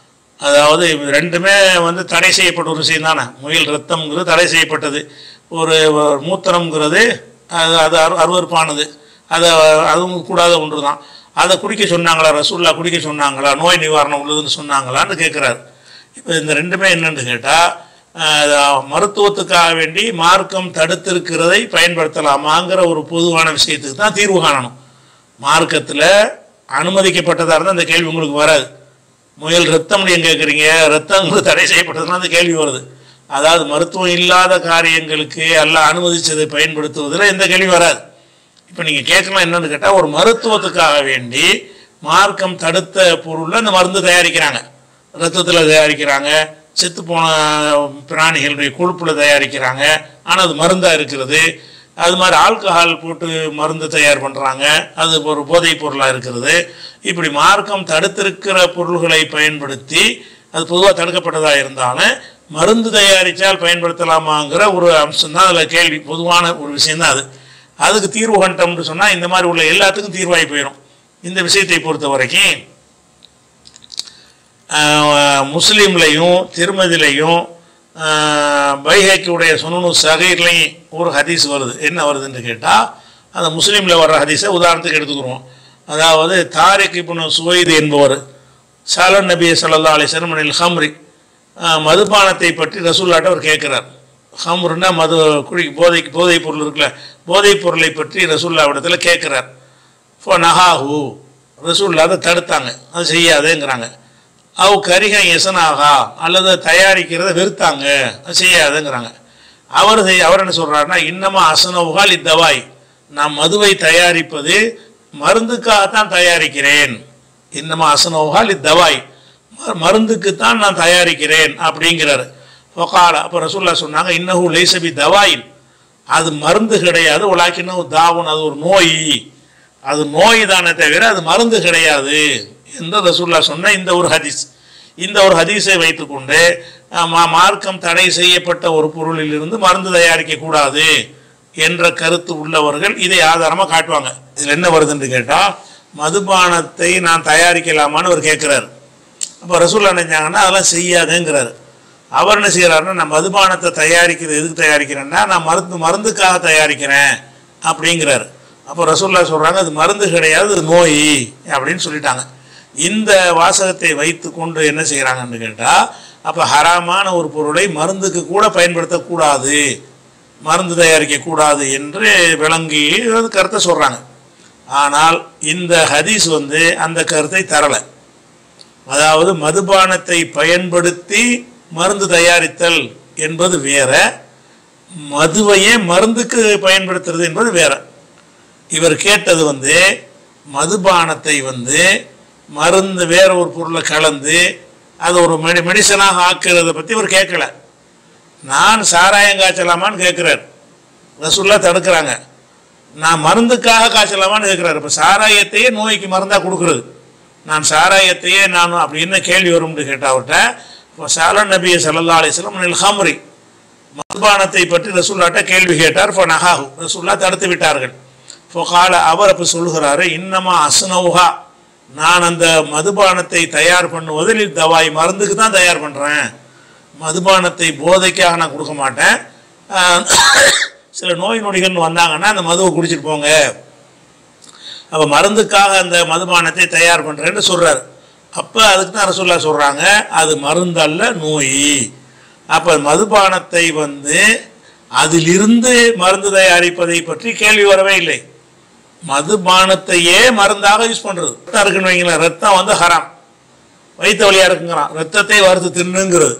அதாவது இது ரெண்டுமே வந்து தடை செய்யப்பட்ட ஒரு விஷயம் தானே முயல் ரத்தம்ங்கிறது தடை செய்யப்பட்டது ஒரு ஒரு மூத்திரம்ங்கிறது அது அது அரு அருவறுப்பானது அதை அதுவும் கூடாத ஒன்று தான் அதை குடிக்க சொன்னாங்களா ரசூல்லா குடிக்க சொன்னாங்களா நோய் நிவாரணம் உள்ளதுன்னு சொன்னாங்களான்னு கேட்குறாரு இப்போ இந்த ரெண்டுமே என்னன்னு கேட்டால் மருத்துவத்துக்காக வேண்டி மார்க்கம் தடுத்திருக்கிறதை பயன்படுத்தலாமாங்கிற ஒரு பொதுவான விஷயத்துக்கு தான் தீர்வு காணணும் மார்க்கத்தில் அனுமதிக்கப்பட்டதாக இருந்தால் அந்த கேள்வி உங்களுக்கு வராது முயல் ரத்தம்னு ஏன் கேட்குறீங்க ரத்தங்கிறது தடை செய்யப்பட்டதுன்னா அந்த கேள்வி வருது அதாவது மருத்துவம் இல்லாத காரியங்களுக்கு எல்லாம் அனுமதிச்சதை பயன்படுத்துவதில் எந்த கேள்வி வராது இப்போ நீங்கள் கேட்கலாம் என்னன்னு கேட்டால் ஒரு மருத்துவத்துக்காக வேண்டி மார்க்கம் தடுத்த பொருளில் அந்த மருந்து தயாரிக்கிறாங்க ரத்தத்தில் தயாரிக்கிறாங்க செத்து போன பிராணிகளுடைய கொழுப்பில் தயாரிக்கிறாங்க ஆனால் அது மருந்தாக இருக்கிறது அது மாதிரி ஆல்கஹால் போட்டு மருந்து தயார் பண்ணுறாங்க அது ஒரு போதைப் பொருளாக இருக்கிறது இப்படி மார்க்கம் தடுத்திருக்கிற பொருள்களை பயன்படுத்தி அது பொதுவாக தடுக்கப்பட்டதாக இருந்தாலும் மருந்து தயாரித்தால் பயன்படுத்தலாமாங்கிற ஒரு அம்சம் தான் அதில் கேள்வி பொதுவான ஒரு விஷயம்தான் அது அதுக்கு தீர்வு கண்டோம்னு சொன்னால் இந்த மாதிரி உள்ள எல்லாத்துக்கும் தீர்வாகி போயிடும் இந்த விஷயத்தை பொறுத்த வரைக்கும் ஆஹ், முஸ்லீம்லையும் திருமதிலையும் பைஹேக்கியுடைய சுனனு சகீர்லையும் ஒரு ஹதீஸ் வருது என்ன வருதுன்னு கேட்டால் அந்த முஸ்லீமில் வர்ற ஹதீஸை உதாரணத்துக்கு எடுத்துக்கிறோம் அதாவது தாரிக் இப்னு சுவைது என்பவர் சாலன் நபி ஸல்லல்லாஹு அலைஹி வஸல்லம் அனில் ஹம்ரி ஆஹ், மதுபானத்தை பற்றி ரசூல்லாட்ட அவர் கேட்குறார் ஹம்ருன்னா மது குடி போதைக்கு போதைப் பொருள் இருக்குல்ல போதைப் பொருளை பற்றி ரசூல்லாவிடத்தில் கேட்குறார் ஃபோ நஹாஹு ரசூல்லா அதை தடுத்தாங்க அது செய்யாதேங்கிறாங்க அவ் கரிக எசனாகா அல்லது தயாரிக்கிறத வெறுத்தாங்க அது செய்யாதுங்கிறாங்க அவர் செய் அவர் என்ன சொல்றாருன்னா இன்னமா அசனவுகால் இத்தவாய் நான் மதுவை தயாரிப்பது மருந்துக்காகத்தான் தயாரிக்கிறேன் இன்னமா அசனவுகால் இத்தவாய் ம- மருந்துக்குத்தான் நான் தயாரிக்கிறேன் அப்படிங்கிறாரு ஃபகால அப்போ ரசூல்லா சொன்னாங்க இன்னஹு லைசபி தவாயின் அது மருந்து கிடையாது உலாக்கினு தாவுன் அது ஒரு நோய் அது நோய் தானே தவிர அது மருந்து கிடையாது என்று ரசூல்லா சொன்ன இந்த ஒரு ஹதீஸ் இந்த ஒரு ஹதீஸை வைத்துக்கொண்டு அஹ், மா- மார்க்கம் தடை செய்யப்பட்ட ஒரு பொருளில் இருந்து மருந்து தயாரிக்க கூடாது என்ற கருத்து உள்ளவர்கள் இதை ஆதாரமாக காட்டுவாங்க இதில் என்ன வருதுன்னு கேட்டால் மதுபானத்தை நான் தயாரிக்கலாமான்னு அவர் கேட்குறாரு அப்போ ரசூல்லா நினைச்சாங்கன்னா அதெல்லாம் செய்யாதுங்கிறாரு அவர் என்ன செய்கிறாருன்னா நான் மதுபானத்தை தயாரிக்கிறது எதுக்கு தயாரிக்கிறேன்னா நான் மருந்து மருந்துக்காக தயாரிக்கிறேன் அப்படிங்கிறாரு அப்போ ரசூல்லா சொல்கிறாங்க அது மருந்து கிடையாது அது நோய் அப்படின்னு சொல்லிட்டாங்க இந்த வாசகத்தை வைத்து கொண்டு என்ன செய்கிறாங்கன்னு கேட்டால் அப்போ ஹராமான ஒரு பொருளை மருந்துக்கு கூட பயன்படுத்தக்கூடாது மருந்து தயாரிக்கக்கூடாது என்று விளங்கி அது கருத்தை சொல்கிறாங்க ஆனால் இந்த ஹதீஸ் வந்து அந்த கருத்தை தரலை அதாவது மதுபானத்தை பயன்படுத்தி மருந்து தயாரித்தல் என்பது வேற மதுவையே மருந்துக்கு பயன்படுத்துறது என்பது வேற இவர் கேட்டது வந்து மதுபானத்தை வந்து மருந்து வேற ஒரு பொருளை கலந்து அது ஒரு மெடி மெடிசனாக ஆக்குறத பற்றி இவர் கேட்கல நான் சாராயம் காய்ச்சலாமான்னு கேட்குறார் ரசுல்லா தடுக்கிறாங்க நான் மருந்துக்காக காய்ச்சலாமான்னு கேட்குறாரு இப்போ சாராயத்தையே நோய்க்கு மருந்தாக கொடுக்குறது நான் சாராயத்தையே நான் அப்படி என்ன கேள்வி வரும்னு கேட்டால் அவர்கிட்ட இப்போ சால நபிய சல்லா அலிஸ்லாம் நில்ஹாமரி மதுபானத்தை பற்றி ரசூல்லாட்ட கேள்வி கேட்டார் இப்போ நகாஹு ரசூல்லா தடுத்து விட்டார்கள் இப்போ கால அவர் அப்போ சொல்லுகிறாரு இன்னமா அஸ்னவுஹா நான் அந்த மதுபானத்தை தயார் பண்ணுவதில் தவாய் மருந்துக்கு தான் தயார் பண்ணுறேன் மதுபானத்தை போதைக்காக நான் கொடுக்க மாட்டேன் ஆஹ், சில நோய் நொடிகள் வந்தாங்கன்னா அந்த மதுவை குடிச்சிட்டு போங்க அப்போ மருந்துக்காக அந்த மதுபானத்தை தயார் பண்ணுறேன்னு சொல்கிறார் அப்போ அதுக்கு தான் ரசூல்லா சொல்கிறாங்க அது மருந்தல்ல நோய் அப்போ மதுபானத்தை வந்து அதிலிருந்து மருந்து தயாரிப்பதை பற்றி கேள்வி வரவே இல்லை மதுபானத்தையே மருந்தாக யூஸ் பண்ணுறது ரத்தம் இருக்குன்னு வைங்களேன் ரத்தம் வந்து ஹராம் வயிற்று வழியாக இருக்குங்கிறான் ரத்தத்தை வறுத்து தின்னுங்கிறது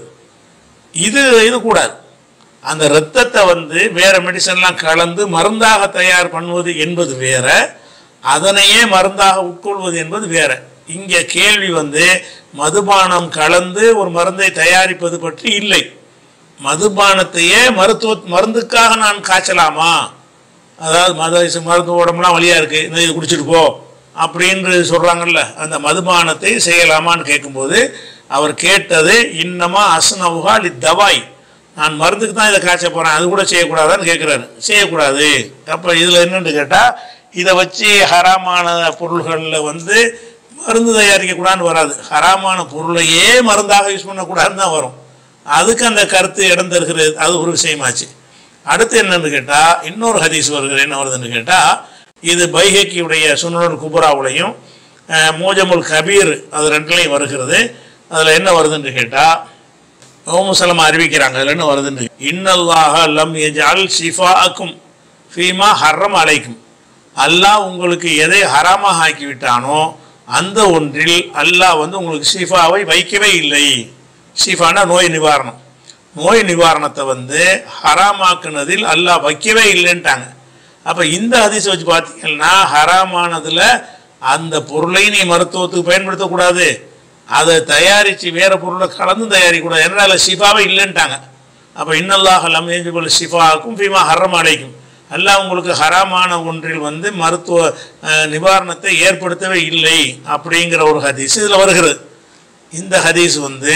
இது இது கூடாது அந்த இரத்தத்தை வந்து வேற மெடிசன்லாம் கலந்து மருந்தாக தயார் பண்ணுவது என்பது வேற அதனையே மருந்தாக உட்கொள்வது என்பது வேற இங்கே கேள்வி வந்து மதுபானம் கலந்து ஒரு மருந்தை தயாரிப்பது பற்றி இல்லை மதுபானத்தையே மருத்துவ மருந்துக்காக நான் காய்ச்சலாமா அதாவது மத மருந்து உடம்புலாம் வழியாக இருக்குது இந்த இது குடிச்சிட்டு போ அப்படின்னு சொல்கிறாங்கல்ல அந்த மதுபானத்தை செய்யலாமான்னு கேட்கும்போது அவர் கேட்டது இன்னமா அஸ்னவுகா லி தவாய் நான் மருந்துக்கு தான் இதை காய்ச்ச போகிறேன் அது கூட செய்யக்கூடாதான்னு கேட்குறாரு செய்யக்கூடாது அப்போ இதில் என்னன்னு கேட்டால் இதை வச்சு ஹராமான பொருள்களில் வந்து மருந்து தயாரிக்கக்கூடாதுன்னு வராது ஹராமான பொருளையே மருந்தாக யூஸ் பண்ணக்கூடாதுன்னு தான் வரும் அதுக்கு அந்த கருத்து இடம் தருகிறது அது ஒரு விஷயமாச்சு அடுத்து என்னன்னு கேட்டால் இன்னொரு ஹதீஸ் வருகிறது என்ன வருதுன்னு கேட்டால் இது பைஹக்கியுடைய சுனனுல் குபராவுலையும் அஹ், மூஜமுல் கபீர் அது ரெண்டுலையும் வருகிறது அதில் என்ன வருதுன்னு கேட்டால் ஓமுசலமா அறிவிக்கிறாங்க அதில் என்ன வருதுன்னு இன்னல்லாஹ லம் எஜால் ஷிஃபாக்கும் ஃபீமா ஹர்ரம் அலைக்கும் அல்லாஹ் உங்களுக்கு எதை ஹராமாக ஆக்கி விட்டானோ அந்த ஒன்றில் அல்லாஹ் வந்து உங்களுக்கு ஷிஃபாவை வைக்கவே இல்லை ஷிஃபானா நோய் நிவாரணம் நோய் நிவாரணத்தை வந்து ஹராமாக்குனதில் அல்லாஹ் வைக்கவே இல்லைன்ட்டாங்க அப்போ இந்த ஹதீஸை வச்சு பார்த்தீங்கன்னா ஹராமானதில் அந்த பொருளை நீ மருத்துவத்துக்கு பயன்படுத்தக்கூடாது அதை தயாரித்து வேறு பொருளை கலந்து தயாரிக்கக்கூடாது ஏன்னா அதில் ஷிஃபாவே இல்லைன்ட்டாங்க அப்போ இன்னல்லாஹ் லம் ஏஜிபுல் ஷிஃபாக்கும் ஃபீமா ஹர்ரம் அலைக்கும் அல்லாஹ் உங்களுக்கு ஹராமான ஒன்றில் வந்து மருத்துவ அஹ், நிவாரணத்தை ஏற்படுத்தவே இல்லை அப்படிங்கிற ஒரு ஹதீஸ் இதில் வருகிறது இந்த ஹதீஸ் வந்து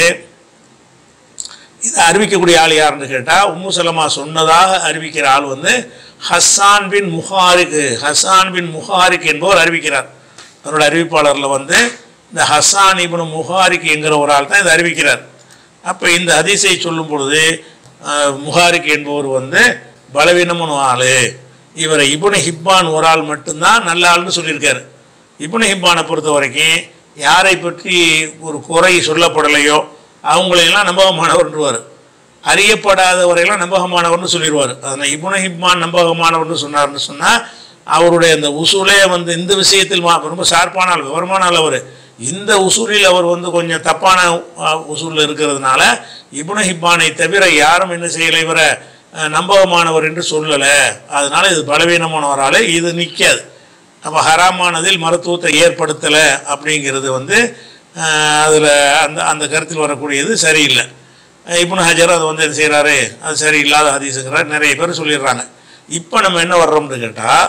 இதை அறிவிக்கக்கூடிய ஆள் யாருன்னு கேட்டால் உம்மு சலமா சொன்னதாக அறிவிக்கிற ஆள் வந்து ஹஸ்ஸான் பின் முஹாரிக் ஹஸ்ஸான் பின் முஹாரிக் என்பவர் அறிவிக்கிறார் அவரோட அறிவிப்பாளரில் வந்து இந்த ஹஸ்ஸான் இப்னு முஹாரிக் என்கிற ஒரு ஆள் தான் இதை அறிவிக்கிறார் அப்போ இந்த ஹதீஸை சொல்லும் பொழுது அஹ், முஹாரிக் என்பவர் வந்து பலவீனமான ஆள் இவரை இப்னு ஹிப்பான் ஒரு ஆள் மட்டும்தான் நல்ல ஆள்னு சொல்லியிருக்காரு இப்னு ஹிப்பானை பொறுத்த வரைக்கும் யாரை பற்றி ஒரு குறை சொல்லப்படலையோ அவங்களையெல்லாம் நம்பகமானவர்ன்றவார் அறியப்படாதவரையெல்லாம் நம்பகமானவர்னு சொல்லிடுவார் அதனால் இப்னு ஹிப்பான் நம்பகமானவர்னு சொன்னார்னு சொன்னால் அவருடைய அந்த உசூலே வந்து இந்த விஷயத்தில் மா- ரொம்ப ஷார்ப்பான ஆள் விவரமான ஆள் அவர் இந்த உசூலில் அவர் வந்து கொஞ்சம் தப்பான உசூலில் இருக்கிறதுனால இப்னு ஹிப்பானை தவிர யாரும் என்ன செய்யலை இவரை அஹ், நம்பகமானவர் என்று சொல்லலை அதனால இது பலவீனமானவரால் இது நிற்காது அப்போ ஹராமானதில் மருத்துவத்தை ஏற்படுத்தலை அப்படிங்கிறது வந்து அதில் அந்த அந்த கருத்தில் வரக்கூடியது சரியில்லை இப்னு ஹஜர் அது வந்து என்ன செய்கிறாரு அது சரியில்லாத ஹதீஸுங்கிறார் நிறைய பேர் சொல்லிடுறாங்க இப்போ நம்ம என்ன வர்றோம்னு கேட்டால்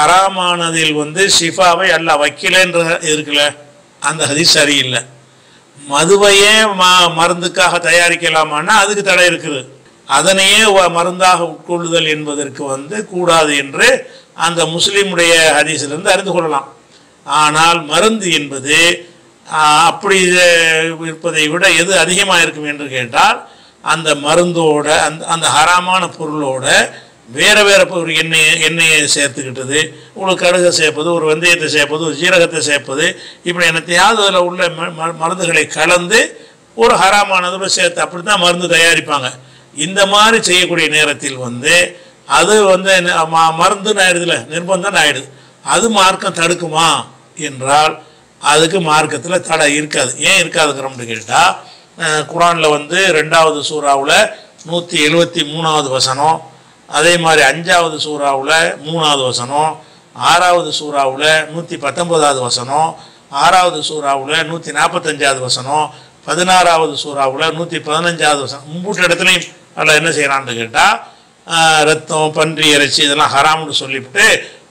ஹராமானதில் வந்து ஷிஃபாவை அல்லாஹ் வைக்கலைன்ற இருக்குல்ல அந்த ஹதீஸ் சரியில்லை மதுவையே ம மருந்துக்காக தயாரிக்கலாமான்னா அதுக்கு தடை இருக்குது அதனையே வ- மருந்தாக உட்கொள்ளுதல் என்பதற்கு வந்து கூடாது என்று அந்த முஸ்லீமுடைய ஹதீஸிலிருந்து அறிந்து கொள்ளலாம் ஆனால் மருந்து என்பது ஆஹ், அப்படி அஹ், இருப்பதை விட எது அதிகமாக இருக்கும் என்று கேட்டால் அந்த மருந்தோட அந்த அந்த ஹராமான பொருளோட வேற வேற ஒரு எண்ணெயை எண்ணெயை சேர்த்துக்கிட்டது உங்களுக்கு கடுகை சேர்ப்பது ஒரு வெந்தயத்தை சேர்ப்பது ஒரு ஜீரகத்தை சேர்ப்பது இப்படி என்னத்தையாவது அதில் உள்ள ம- ம- மருந்துகளை கலந்து ஒரு ஹராமானதோட சேர்த்து அப்படி தான் மருந்து தயாரிப்பாங்க இந்த மாதிரி செய்யக்கூடிய நேரத்தில் வந்து அது வந்து என்ன, ம- மருந்துன்னு ஆயிடுதுல நிர்பந்தம் ஆயிடுது அது மார்க்கம் தடுக்குமா என்றால் அதுக்கு மார்க்கத்தில் தடை இருக்காது ஏன் இருக்காதுங்கிறோம்னு கேட்டால் குரானில் வந்து ரெண்டாவது சூறாவில் நூற்றி எழுபத்தி மூணாவது வசனம் அதே மாதிரி அஞ்சாவது சூறாவில் மூணாவது வசனம் ஆறாவது சூறாவில் நூற்றி பத்தொன்பதாவது வசனம் ஆறாவது சூறாவில் நூற்றி நாற்பத்தஞ்சாவது வசனம் பதினாறாவது சூறாவில் நூற்றி பதினஞ்சாவது வசனம் மூன்று இடத்துலையும் அதில் என்ன செய்கிறான்னு கேட்டால் ரத்தம் பன்றி இறைச்சி இதெல்லாம் ஹராம்னு சொல்லிவிட்டு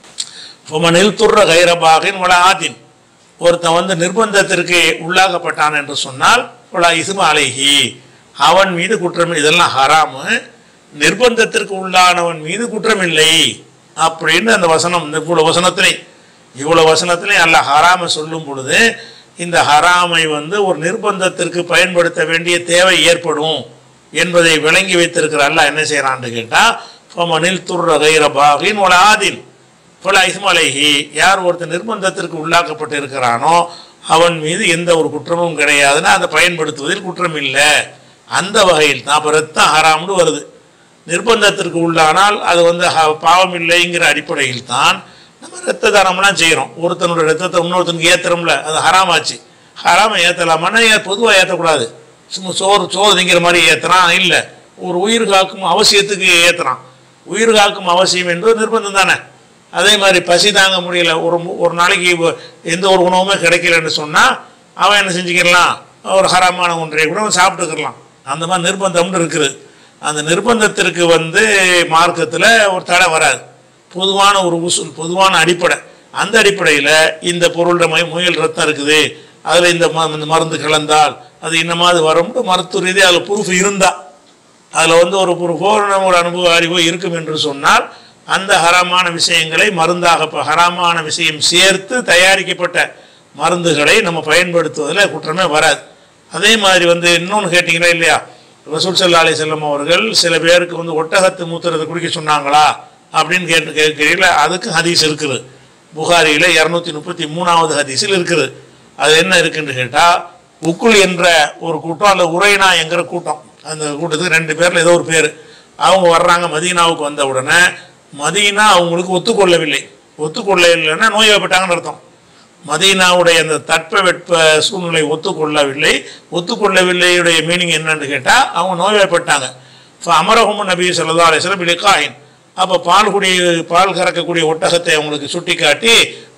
ஃபமனில் துர்ர கைரபாகின் வள ஆதின் ஒருத்தன் வந்து நிர்பந்தத்திற்கு உள்ளாகப்பட்டான் என்று சொன்னால் வள இசும அலைஹி அவன் மீது குற்றம் இதெல்லாம் ஹராமு நிர்பந்தத்திற்கு உள்ளானவன் மீது குற்றமில்லை அப்படின்னு அந்த வசனம் இந்த இவ்வளோ வசனத்திலே இவ்வளோ வசனத்திலே அல்ல ஹராமை சொல்லும் பொழுது இந்த ஹராமை வந்து ஒரு நிர்பந்தத்திற்கு பயன்படுத்த வேண்டிய தேவை ஏற்படும் என்பதை விளங்கி வைத்திருக்கிற அல்லாஹ் என்ன செய்கிறான்னு கேட்டால் ஃபமனில் துர்ர கைர பாகின் வள ஆதின் ஃபல இஸ்மலைஹி யார் ஒருத்தர் நிர்பந்தத்திற்கு உள்ளாக்கப்பட்டு இருக்கிறானோ அவன் மீது எந்த ஒரு குற்றமும் கிடையாதுன்னா அதை பயன்படுத்துவதில் குற்றம் இல்லை அந்த வகையில் தான் அப்போ ரத்தம் ஹராம்னு வருது நிர்பந்தத்திற்கு உள்ளானால் அது வந்து ஹ- பாவம் இல்லைங்கிற அடிப்படையில் தான் நம்ம ரத்த தானம்லாம் செய்கிறோம் ஒருத்தனோட ரத்தத்தை இன்னொருத்தனுக்கு ஏற்றுறோம்ல அது ஹராமாச்சு ஹராமை ஏற்றலாமான்னா ஏன் பொதுவாக ஏற்றக்கூடாது சும்மா சோறு சோறு திங்கிற மாதிரி ஏற்றுறான் இல்லை ஒரு உயிர் காக்கும் அவசியத்துக்கு ஏற்றுறான் உயிர் காக்கும் அவசியம் என்பது நிர்பந்தம் தானே அதே மாதிரி பசி தாங்க முடியல ஒரு மு- ஒரு நாளைக்கு வ- எந்த ஒரு உணவுமே கிடைக்கலன்னு சொன்னால் அவன் என்ன செஞ்சுக்கலாம் ஒரு ஹராமான ஒன்றை கூட அவன் சாப்பிட்டுக்கலாம் அந்த மாதிரி நிர்பந்தம்னு இருக்குது அந்த நிர்பந்தத்திற்கு வந்து மார்க்கத்தில் ஒரு தடை வராது பொதுவான ஒரு உசுல் பொதுவான அடிப்படை அந்த அடிப்படையில் இந்த பொருளோட மை முயல் ரத்தம் இருக்குது அதில் இந்த ம இந்த மருந்து கலந்தால் அது இன்னமாவது வரும்னு மருத்துவ ரீதியாக அதில் ப்ரூஃப் இருந்தால் அதில் வந்து ஒரு ஒரு பூரண ஒரு அனுபவ அறிவு இருக்கும் என்று சொன்னால் அந்த ஹராமான விஷயங்களை மருந்தாக ப- ஹராமான விஷயம் சேர்த்து தயாரிக்கப்பட்ட மருந்துகளை நம்ம பயன்படுத்துவதில் குற்றமே வராது அதே மாதிரி வந்து இன்னொன்று கேட்டிங்களா இல்லையா ரசூல் சல்லா அலி செல்லம் அவர்கள் சில பேருக்கு வந்து ஒட்டகத்து மூத்திரத்தை குடிக்க சொன்னாங்களா அப்படின்னு கேட்டு கேட்கிறீங்களா அதுக்கு ஹதீஸ் இருக்குது புகாரியில் இரநூத்தி முப்பத்தி மூணாவது ஹதீஸில் இருக்குது அது என்ன இருக்குன்னு கேட்டால் உக்குல் என்ற ஒரு கூட்டம் அந்த உரைனா என்கிற கூட்டம் அந்த கூட்டத்துக்கு ரெண்டு பேரில் ஏதோ ஒரு பேர் அவங்க வர்றாங்க மதீனாவுக்கு வந்த உடனே மதீனா அவங்களுக்கு ஒத்துக்கொள்ளவில்லை ஒத்துக்கொள்ளவில்லைன்னா நோய்வாய்ப்பட்டாங்கன்னு அர்த்தம் மதீனாவுடைய அந்த தட்பவெட்ப சூழ்நிலை ஒத்துக்கொள்ளவில்லை ஒத்துக்கொள்ளவில்லையுடைய மீனிங் என்னன்னு கேட்டால் அவங்க நோய்வாய்ப்பட்டாங்க இப்போ அமரஹும் நபி சொல்லா அலிஸ்லம் இலிகாயின் அப்போ பால் குடி பால் கறக்கக்கூடிய ஒட்டகத்தை அவங்களுக்கு சுட்டி காட்டி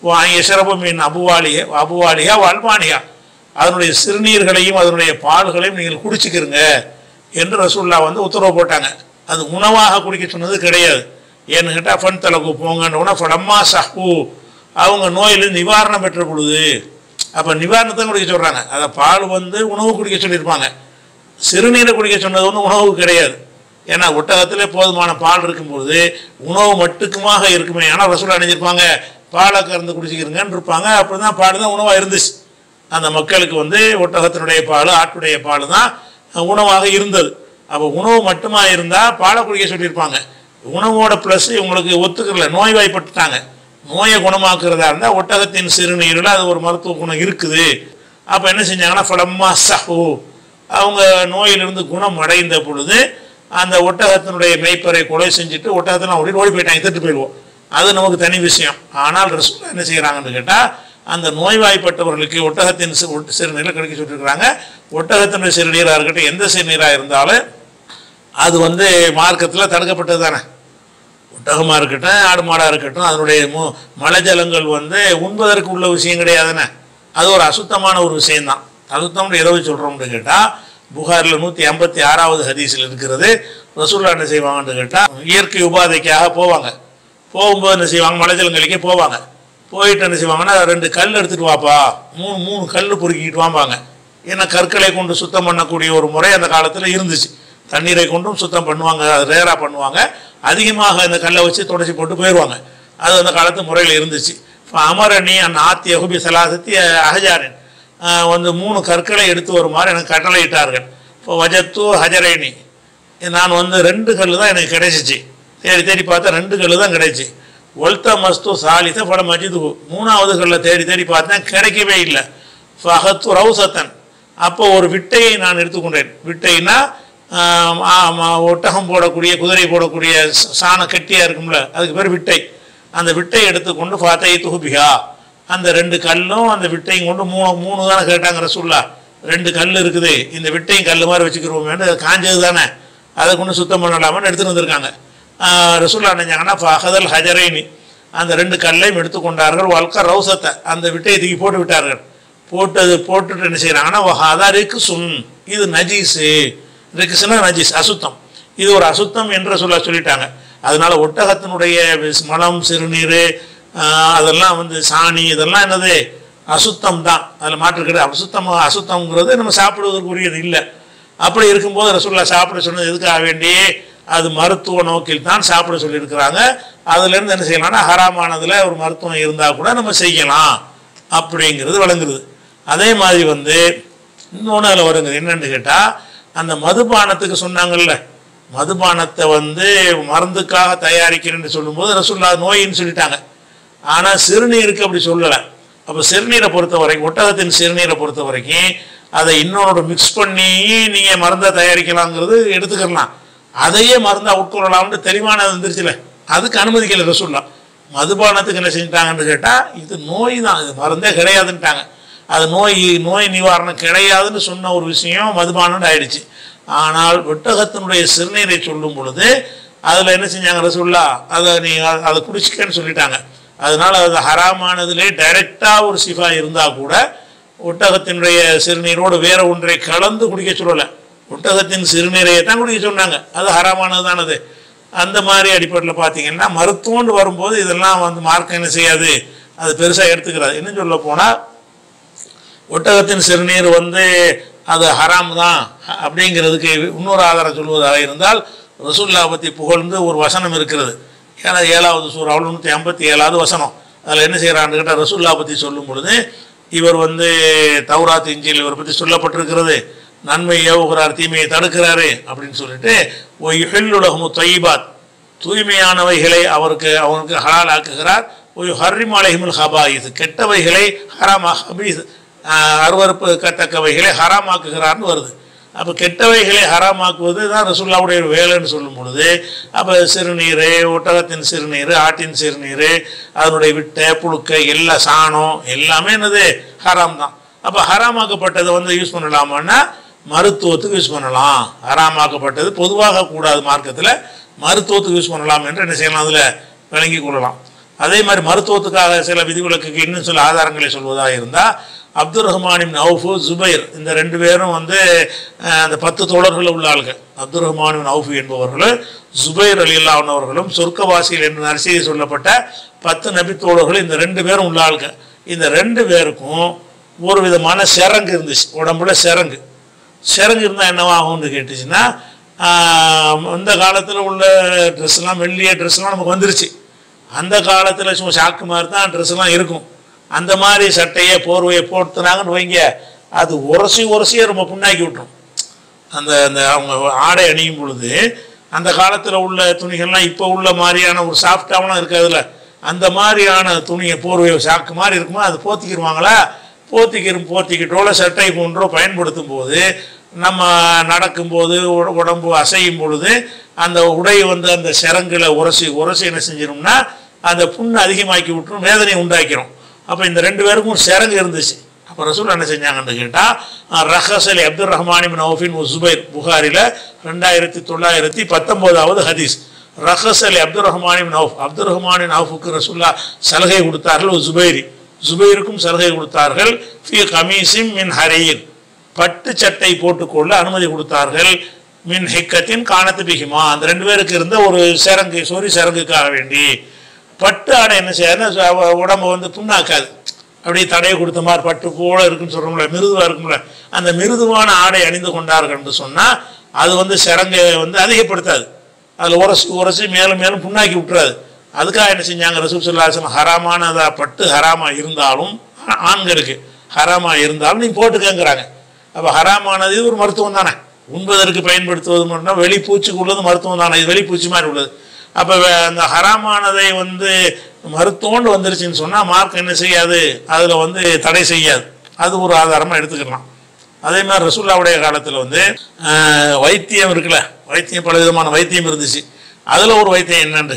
யசரபு மீன் அபுவாலிய அபுவாலியா அல்மானியா அதனுடைய சிறுநீர்களையும் அதனுடைய பால்களையும் நீங்கள் குடிச்சுக்கிறங்க என்று ரசூல்லா வந்து உத்தரவு போட்டாங்க அது உணவாக குடிக்க சொன்னது கிடையாது ஏன்னு கேட்டால் ஃபன் தலகு போங்கன்னு ஃபடம்மா சஹூ அவங்க நோயிலிருந்து நிவாரணம் பெற்ற பொழுது அப்போ நிவாரணத்தை குடிக்க சொல்கிறாங்க அதை பால் வந்து உணவு குடிக்க சொல்லியிருப்பாங்க சிறுநீரை குடிக்க சொன்னது வந்து உணவு கிடையாது ஏன்னா ஒட்டகத்திலே போதுமான பால் இருக்கும்போது உணவு மட்டுக்குமாக இருக்குமே ஆனால் ரசூல் அணிஞ்சிருப்பாங்க பாலை கறந்து குடிச்சிக்கிறங்கன்னு இருப்பாங்க அப்படி தான் பால் தான் உணவாக இருந்துச்சு அந்த மக்களுக்கு வந்து ஒட்டகத்தினுடைய பால் ஆட்டுடைய பால் தான் உணவாக இருந்தது அப்போ உணவு மட்டுமா இருந்தால் பாலை குடிக்க சொல்லியிருப்பாங்க உணவோட ப்ளஸ் இவங்களுக்கு ஒத்துக்கல நோய்வாய்ப்பட்டுட்டாங்க நோயை குணமாக்குறதா இருந்தால் ஒட்டகத்தின் சிறுநீரில் அது ஒரு மருத்துவ குணம் இருக்குது அப்போ என்ன செஞ்சாங்கன்னா ஃபலம்மா சஹு அவங்க நோயிலிருந்து குணம் அடைந்த பொழுது அந்த ஒட்டகத்தினுடைய மெய்ப்பரை கொலை செஞ்சுட்டு ஒட்டகத்தை ஓடி ஓடி போயிட்டாங்க திட்டு போயிடுவோம் அது நமக்கு தனி விஷயம் ஆனால் ரசூல் என்ன செய்கிறாங்கன்னு கேட்டால் அந்த நோய்வாய்ப்பட்டவர்களுக்கு ஒட்டகத்தின் சி- ஒட்டு- சிறுநீரை கிடைக்க சொல்லியிருக்கிறாங்க ஒட்டகத்தினுடைய சிறுநீராக இருக்கட்டும் எந்த சிறுநீராக இருந்தாலும் அது வந்து மார்க்கத்தில் தடுக்கப்பட்டது தானே ஒட்டகமாக இருக்கட்டும் ஆடு மாடாக இருக்கட்டும் அதனுடைய மு மலைஜலங்கள் வந்து உண்பதற்கு உள்ள விஷயம் கிடையாதுண்ணே அது ஒரு அசுத்தமான ஒரு விஷயம்தான் அசுத்தம்னு எதை வச்சு சொல்கிறோம்னு கேட்டால் புகாரில் நூற்றி ஐம்பத்தி ஆறாவது ஹதீஸில் இருக்கிறது ரசூல்லா என்ன செய்வாங்கன்னு கேட்டால் இயற்கை உபாதைக்காக போவாங்க போகும்போது என்ன செய்வாங்க மலைஜலங்களுக்கே போவாங்க போயிட்டு என்ன செய்வாங்கன்னா ரெண்டு கல் எடுத்துகிட்டு வாப்பா மூணு மூணு கல் பொறுக்கிட்டு வாம்பாங்க ஏன்னா கற்களை கொண்டு சுத்தம் பண்ணக்கூடிய ஒரு முறை அந்த காலத்தில் இருந்துச்சு தண்ணீரை கொண்டும் சுத்தம் பண்ணுவாங்க அது ரேராக பண்ணுவாங்க அதிகமாக இந்த கல்லை வச்சு தொடச்சி போட்டு போயிடுவாங்க அது அந்த காலத்து முறையில் இருந்துச்சு இப்போ அமரணி அன் ஆத்தி அகுபி சலாசத்தி அஹஜாரின் ஆஹ் வந்து மூணு கற்களை எடுத்து வருமாறு எனக்கு கட்டளையிட்டார்கள் இப்போ வஜத்து ஹஜரேனி நான் வந்து ரெண்டு கல் தான் எனக்கு கிடைச்சிச்சு தேடி தேடி பார்த்தா ரெண்டு கல் தான் கிடைச்சி ஒல்த மஸ்து சாலித்த பல மஜிது மூணாவது கல்லை தேடி தேடி பார்த்தேன் கிடைக்கவே இல்லை ஃபஹத்து ரவுசத்தன் அப்போ ஒரு விட்டையை நான் எடுத்துக்கொண்டேன் விட்டைனா ஆம், ஆமா, ஒட்டகம் போடக்கூடிய குதிரை போடக்கூடிய ச- சாண கட்டியாக இருக்கும்ல அதுக்கு பேர் விட்டை அந்த விட்டை எடுத்துக்கொண்டு ஃபாத்தை துகுபிகா அந்த ரெண்டு கல்லும் அந்த விட்டையும் கொண்டு மூணு மூணு தானே கேட்டாங்க ரசூல்லா ரெண்டு கல் இருக்குது இந்த விட்டையும் கல் மாதிரி வச்சுக்கிறோமேனு காஞ்சது தானே அதை கொண்டு சுத்தம் பண்ணலாமான்னு எடுத்துட்டு வந்திருக்காங்க ஆஹ் ரசூல்லா நினைஞ்சாங்கன்னா ஃபஹதல் ஹஜரைனி அந்த ரெண்டு கல்லையும் எடுத்துக்கொண்டார்கள் வல்க ரவுசத்தை அந்த விட்டையை தூக்கி போட்டு விட்டார்கள் போட்டது போட்டுட்டு என்ன செய்கிறாங்கன்னா வஹாதா ரிக்ஸுன் இது நஜீஸு ரிக்ஸுனா நஜீஸ் அசுத்தம் இது ஒரு அசுத்தம் என்று சொல்ல சொல்லிட்டாங்க அதனால ஒட்டகத்தினுடைய விஸ்- மலம் சிறுநீர் ஆஹ், அதெல்லாம் வந்து சாணி இதெல்லாம் என்னது அசுத்தம் தான் அதில் மாற்று கிடையாது அசுத்தம் அசுத்தம்ங்கிறது நம்ம சாப்பிடுவதற்குரியது இல்லை அப்படி இருக்கும்போது ரசூல்லா சாப்பிட சொன்னது எதுக்காக வேண்டி அது மருத்துவ நோக்கில் தான் சாப்பிட சொல்லியிருக்கிறாங்க அதுலேருந்து என்ன செய்யலாம்னா ஹராமானதில் ஒரு மருத்துவம் இருந்தால் கூட நம்ம செய்யலாம் அப்படிங்கிறது வழங்குது அதே மாதிரி வந்து இன்னொன்று அதில் வருங்க என்னன்னு கேட்டால் அந்த மதுபானத்துக்கு சொன்னாங்கல்ல மதுபானத்தை வந்து மருந்துக்காக தயாரிக்கிறேன்னு சொல்லும்போது ரசூல்லா நோயின்னு சொல்லிட்டாங்க ஆனால் சிறுநீருக்கு அப்படி சொல்லலை அப்போ சிறுநீரை பொறுத்த வரைக்கும் ஒட்டகத்தின் சிறுநீரை பொறுத்த வரைக்கும் அதை இன்னொன்னோட மிக்ஸ் பண்ணி நீங்கள் மருந்தை தயாரிக்கலாங்கிறது எடுத்துக்கலாம் அதையே மருந்தா உட்கொள்ளலாம்னு தெளிவானது வந்துருச்சுல அதுக்கு அனுமதிக்கல ரசூல்லா மதுபானத்துக்கு என்ன செஞ்சிட்டாங்கன்னு கேட்டால் இது நோய் தான் இது மருந்தே கிடையாதுன்ட்டாங்க அது நோய் நோய் நிவாரணம் கிடையாதுன்னு சொன்ன ஒரு விஷயம் மதுபானம்னு ஆயிடுச்சு ஆனால் ஒட்டகத்தினுடைய சிறுநீரை சொல்லும் பொழுது அதில் என்ன செஞ்சாங்க ரசூல்லா அதை நீ அ- அதை குடிச்சிக்கன்னு சொல்லிட்டாங்க அதனால அது ஹராமானதிலே டைரெக்டாக ஒரு சிஃபா இருந்தால் கூட ஒட்டகத்தினுடைய சிறுநீரோடு வேற ஒன்றை கலந்து குடிக்க சொல்லலை ஒட்டகத்தின் சிறுநீரையை தான் குடிக்க சொன்னாங்க அது ஹராமானது தானது அந்த மாதிரி அடிப்படையில் பார்த்தீங்கன்னா மருத்துவம்னு வரும்போது இதெல்லாம் வந்து மார்க்கம் என்ன செய்யாது அது பெருசாக எடுத்துக்கிறாது இன்னும் சொல்ல போனால் ஒட்டகத்தின் சிறுநீர் வந்து அது ஹராம் தான் அப்படிங்கிறதுக்கு இன்னொரு ஆதாரம் சொல்வதாக இருந்தால் ரசூல்லா பற்றி புகழ்ந்து ஒரு வசனம் இருக்கிறது ஏன்னா ஏழாவது சூறாவில் நூற்றி ஐம்பத்தி ஏழாவது வசனம் அதில் என்ன செய்கிறான்னு கேட்டால் ரசூல்லா பற்றி சொல்லும் பொழுது இவர் வந்து தௌராத் இஞ்சில் இவரை பற்றி சொல்லப்பட்டிருக்கிறது நன்மை ஏவுகிறார் தீமையை தடுக்கிறாரு அப்படின்னு சொல்லிட்டு ஒய் ஹெல்லுலகமு தொய்பாத் தூய்மையானவைகளை அவருக்கு அவனுக்கு ஹலால் ஆக்குகிறார் ஒரு ஹர்ரிமாலைஹிமுல் ஹபாயிஸ் கெட்டவைகளை ஹராமா ஹபீஸ் ஆஹ் அருவருப்பு கத்தக்கவைகளை ஹராமாக்குகிறார்னு வருது அப்போ கெட்டவைகளை ஹராமாக்குவது தான் ரசுல்லாவுடைய வேலைன்னு சொல்லும் பொழுது அப்போ சிறுநீர் ஒட்டகத்தின் சிறுநீர் ஆட்டின் சிறுநீர் அதனுடைய விட்டை புழுக்க எல்லா சாணம் எல்லாமே என்னது ஹராம் தான் அப்போ ஹராமாக்கப்பட்டதை வந்து யூஸ் பண்ணலாமான்னா மருத்துவத்துக்கு யூஸ் பண்ணலாம் ஹராமாக்கப்பட்டது பொதுவாக கூடாது மார்க்கத்தில் மருத்துவத்துக்கு யூஸ் பண்ணலாம் என்று என்ன செய்யலாம் அதில் விளங்கி கொள்ளலாம் அதே மாதிரி மருத்துவத்துக்காக சில விதிவிலக்குக்கு இன்னும் சில ஆதாரங்களை சொல்வதாக இருந்தால் அப்துல் ரஹ்மானின் நவுஃபு ஜுபைர் இந்த ரெண்டு பேரும் வந்து அஹ், அந்த பத்து தோழர்கள் உள்ள ஆள்கள் அப்துல் ரஹ்மானின் நவுஃபு என்பவர்கள் ஜுபைர் அலி அவர்களும் சொர்க்கவாசிகள் என்று நரிசெய்தி சொல்லப்பட்ட பத்து நபி தோழர்கள் இந்த ரெண்டு பேரும் உள்ள ஆள்கள் இந்த ரெண்டு பேருக்கும் ஒரு விதமான சிறங்கு இருந்துச்சு உடம்புல சிறங்கு சிறங்கு இருந்தால் என்னவாகும்னு கேட்டுச்சுன்னா ஆஹ், இந்த காலத்தில் உள்ள ட்ரெஸ்லாம் மெல்லிய ட்ரெஸ்லாம் நமக்கு வந்துருச்சு அந்த காலத்தில் சும்மா ஷாக்கு மாதிரி தான் ட்ரெஸ்லாம் இருக்கும் அந்த மாதிரி சட்டையை போர்வையை போட்டுனாங்கன்னு வைங்க அது உரசி உரசியே ரொம்ப புண்ணாக்கி விட்டுரும் அந்த அந்த அவங்க ஆடை அணியும் பொழுது அந்த காலத்தில் உள்ள துணிகள்லாம் இப்போ உள்ள மாதிரியான ஒரு சாஃப்டாகவும் இருக்காதுல்ல அந்த மாதிரியான துணியை போர்வை சாக்கு மாதிரி இருக்குமோ அது போத்திக்கிடுவாங்களா போத்திக்கிரும் போத்திக்கிட்டோல சட்டை போன்றோ பயன்படுத்தும் போது நம்ம நடக்கும்போது உட- உடம்பு அசையும் பொழுது அந்த உடை வந்து அந்த சிறங்குல உரசி உரசி என்ன செஞ்சிடும்னா அந்த புண்ணு அதிகமாக்கி விட்டுரும் வேதனை உண்டாக்கிறோம் அப்போ இந்த ரெண்டு பேருக்கும் சிறங்கு இருந்துச்சு அப்போ ரசூல் என்ன செஞ்சாங்கன்னு கேட்டால் ரஹஸ் அலி அப்துல் ரஹ்மான் இப்னு அவுஃபின் உசுபைர் புகாரில் ரெண்டாயிரத்தி தொள்ளாயிரத்தி பத்தொம்போதாவது ஹதீஸ் ரஹஸ் அலி Abdul Rahman ibn Awf Abdul Rahman ibn அவுஃபுக்கு ரசூல்லா சலுகை கொடுத்தார்கள் ஒரு ஜுபைரி ஜுபைருக்கும் சலுகை கொடுத்தார்கள் ஃபி கமீசிம் மின் ஹரீர் பட்டு சட்டை போட்டுக்கொள்ள அனுமதி கொடுத்தார்கள் மின் ஹிக்கத்தின் காணத்து பிகிமா அந்த ரெண்டு பேருக்கு இருந்த ஒரு சிறங்கு சொறி சிறங்குக்காக வேண்டி பட்டு ஆடை என்ன செய்யாதுன்னா ச- உடம்ப வந்து புண்ணாக்காது அப்படியே தடையை கொடுத்த மாதிரி பட்டு போல இருக்குன்னு சொல்கிறோம்ல மிருதுவாக இருக்கும்ல அந்த மிருதுவான ஆடை அணிந்து கொண்டார்கள் என்று சொன்னால் அது வந்து சிறங்கை வந்து அதிகப்படுத்தாது அதில் உரசி உரசி மேலும் மேலும் புண்ணாக்கி விட்டுறாது அதுக்காக என்ன செஞ்சாங்க ரசூல் சொல்லாசன் ஹராமானதா பட்டு ஹராமா இருந்தாலும் ஆ- ஆண்களுக்கு ஹராமா இருந்தாலும் நீ போட்டுக்கங்கிறாங்க அப்போ ஹராமானது இது ஒரு மருத்துவம் தானே உண்பதற்கு பயன்படுத்துவது மட்டும் வெளிப்பூச்சிக்கு உள்ளது மருத்துவம் தானே இது வெளிப்பூச்சி மாதிரி உள்ளது அப்போ அந்த ஹராமானதை வந்து மருத்துவம்னு வந்துருச்சுன்னு சொன்னால் மார்க் என்ன செய்யாது அதில் வந்து தடை செய்யாது அது ஒரு ஆதாரமாக எடுத்துக்கலாம் அதே மாதிரி ரசூல்லாவுடைய காலத்தில் வந்து ஆஹ், வைத்தியம் இருக்குல்ல வைத்தியம் பல விதமான வைத்தியம் இருந்துச்சு அதில் ஒரு வைத்தியம் என்னன்னு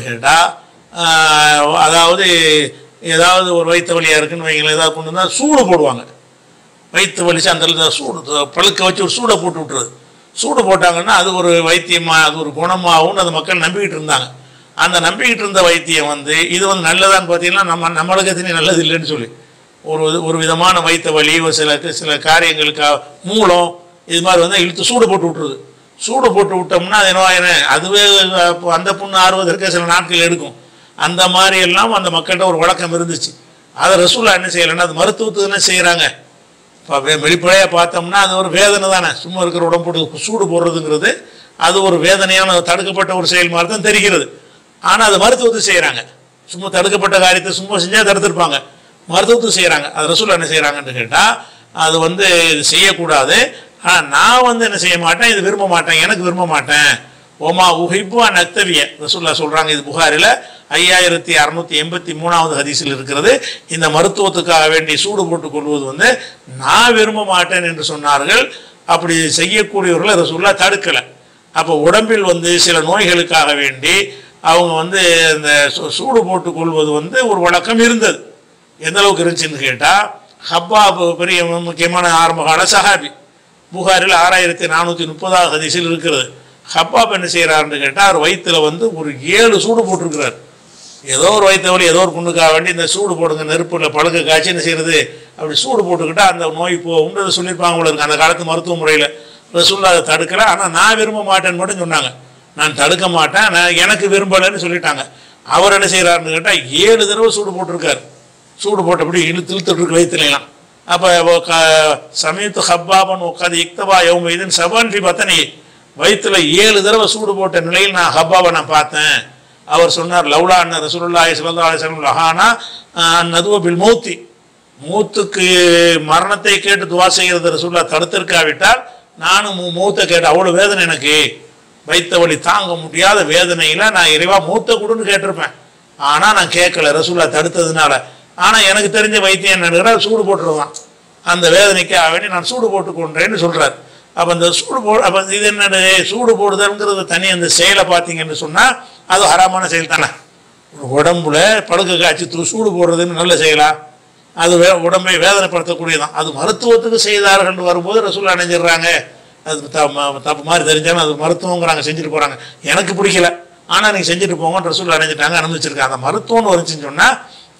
கேட்டால் அதாவது ஏதாவது ஒரு வயிற்று வலியாக இருக்குன்னு வைங்களேன் ஏதாவது கொண்டு வந்தால் சூடு போடுவாங்க வயிற்று வலிச்சு அந்த இடத்துல சூடு த- பழுக்க வச்சு ஒரு சூடை போட்டு விட்டுறது சூடு போட்டாங்கன்னா அது ஒரு வைத்தியமாக அது ஒரு குணமாகும்னு அந்த மக்கள் நம்பிக்கிட்டு இருந்தாங்க அந்த நம்பிக்கிட்டு இருந்த வைத்தியம் வந்து இது வந்து நல்லதான்னு பார்த்தீங்கன்னா நம்ம நம்மளுக்கு தெரியும் நல்லது இல்லைன்னு சொல்லி ஒரு ஒரு விதமான வயிற்று வலி ஒரு சில சில காரியங்களுக்கு மூலம் இது மாதிரி வந்து இழுத்து சூடு போட்டு விட்டுருது சூடு போட்டு விட்டோம்னா அது என்னவா என்ன அதுவே அப்போ அந்த புண்ணு ஆறுவதற்கு சில நாட்கள் எடுக்கும் அந்த மாதிரி எல்லாம் அந்த மக்கள்கிட்ட ஒரு வழக்கம் இருந்துச்சு அதை ரசூலா என்ன செய்யலைன்னா அது மருத்துவத்துக்கு என்ன செய்கிறாங்க இப்போ வெளிப்படையாக பார்த்தோம்னா அது ஒரு வேதனை தானே சும்மா இருக்கிற உடம்பு சூடு போடுறதுங்கிறது அது ஒரு வேதனையான தடுக்கப்பட்ட ஒரு செயல் மாதிரி தான் தெரிகிறது ஆனால் அது மருத்துவத்துக்கு செய்கிறாங்க சும்மா தடுக்கப்பட்ட காரியத்தை சும்மா செஞ்சால் தடுத்திருப்பாங்க மருத்துவத்துக்கு செய்கிறாங்க அது ரசூல் என்ன செய்கிறாங்கன்னு கேட்டால் அது வந்து இது செய்யக்கூடாது ஆனால் நான் வந்து என்ன செய்ய மாட்டேன் இது விரும்ப மாட்டேன் எனக்கு விரும்ப மாட்டேன் ஓமா உஹிப்பு நத்தவிய ரசூல்லா சொல்கிறாங்க இது புகாரில் ஐயாயிரத்தி அறநூற்றி எண்பத்தி மூணாவது ஹதீஸில் இருக்கிறது இந்த மருத்துவத்துக்காக வேண்டி சூடு போட்டுக் கொள்வது வந்து நான் விரும்ப மாட்டேன் என்று சொன்னார்கள் அப்படி செய்யக்கூடியவர்களை ரசூல்லா தடுக்கலை அப்போ உடம்பில் வந்து சில நோய்களுக்காக வேண்டி அவங்க வந்து இந்த சூ- சூடு போட்டுக் கொள்வது வந்து ஒரு வழக்கம் இருந்தது எந்த அளவுக்கு இருந்துச்சுன்னு கேட்டால் ஹப்பாப் பெரிய முக்கியமான ஆரம்ப கால சஹாபி புகாரில் ஆறாயிரத்தி நானூற்றி முப்பதாவது ஹதீஸில் இருக்கிறது ஹப்பாப் என்ன செய்கிறாருன்னு கேட்டால் அவர் வயிற்றுல வந்து ஒரு ஏழு சூடு போட்டிருக்கிறார் ஏதோ ஒரு வயிற்று வலி ஏதோ ஒரு புண்ணுக்காக வேண்டி இந்த சூடு போடுங்க நெருப்பில் பழுக்க காய்ச்சி என்ன செய்யறது அப்படி சூடு போட்டுக்கிட்டா அந்த நோய் போகும்னு சொல்லியிருப்பாங்க உங்களுக்கு அந்த காலத்து மருத்துவ முறையில் ரசூல்லா அதை தடுக்கல ஆனால் நான் விரும்ப மாட்டேன்னு மட்டும் சொன்னாங்க நான் தடுக்க மாட்டேன் நான் எனக்கு விரும்பலைன்னு சொல்லிட்டாங்க அவர் என்ன செய்கிறாருன்னு கேட்டால் ஏழு தடவை சூடு போட்டிருக்காரு சூடு போட்டபடி இழுத்து இழுத்துட்டு இருக்கு வயிற்றுலாம் அப்போ சமயத்து ஹப்பாபன் உட்காந்து இக்தபா யௌமைதன் சபான் ஃபி பத்தனி வயிற்றுல ஏழு தடவை சூடு போட்ட நிலையில் நான் ஹப்பாவை நான் பார்த்தேன் அவர் சொன்னார் லவ்லா அண்ண ரசூலுல்லாஹி ஸல்லல்லாஹு அலைஹி வஸல்லம் லஹானா நதுவ பில் மௌத்தி மூத்துக்கு மரணத்தை கேட்டு துவா செய்கிறது ரசூல்லா தடுத்திருக்காவிட்டால் நானும் மூ- மூத்தை கேட்டு அவ்வளோ வேதனை எனக்கு வைத்த வலி தாங்க முடியாத வேதனையில் நான் இறைவா மூத்த கொடுன்னு கேட்டிருப்பேன் ஆனால் நான் கேட்கல ரசூல்லா தடுத்ததுனால ஆனால் எனக்கு தெரிஞ்ச வைத்தியம் என்னங்கிற சூடு போட்டுருவான் அந்த வேதனைக்காக வேண்டி நான் சூடு போட்டு கொண்டேன்னு சொல்கிறார் அப்போ அந்த சூடு போ அப்போ இது என்னது சூடு போடுதல்ங்கிறது தனி அந்த செயலை பார்த்தீங்கன்னு சொன்னால் அது ஹராமான செயல் தானே ஒரு உடம்புல படுக்க காய்ச்சி தூ சூடு போடுறதுன்னு நல்ல செயலா அது வே உடம்பை வேதனைப்படுத்தக்கூடியதான் அது மருத்துவத்துக்கு செய்தார்கள் வரும்போது ரசூல் அணைஞ்சிடுறாங்க அது த- ம- தப்பு மாதிரி தெரிஞ்சாலும் அது மருத்துவங்கிறாங்க செஞ்சுட்டு போகிறாங்க எனக்கு பிடிக்கல ஆனால் நீங்கள் செஞ்சுட்டு போங்க ரசூல் அணைஞ்சிட்டாங்க அனுமதிச்சிருக்காங்க அந்த மருத்துவம்னு வந்துச்சுன்னு சொன்னால்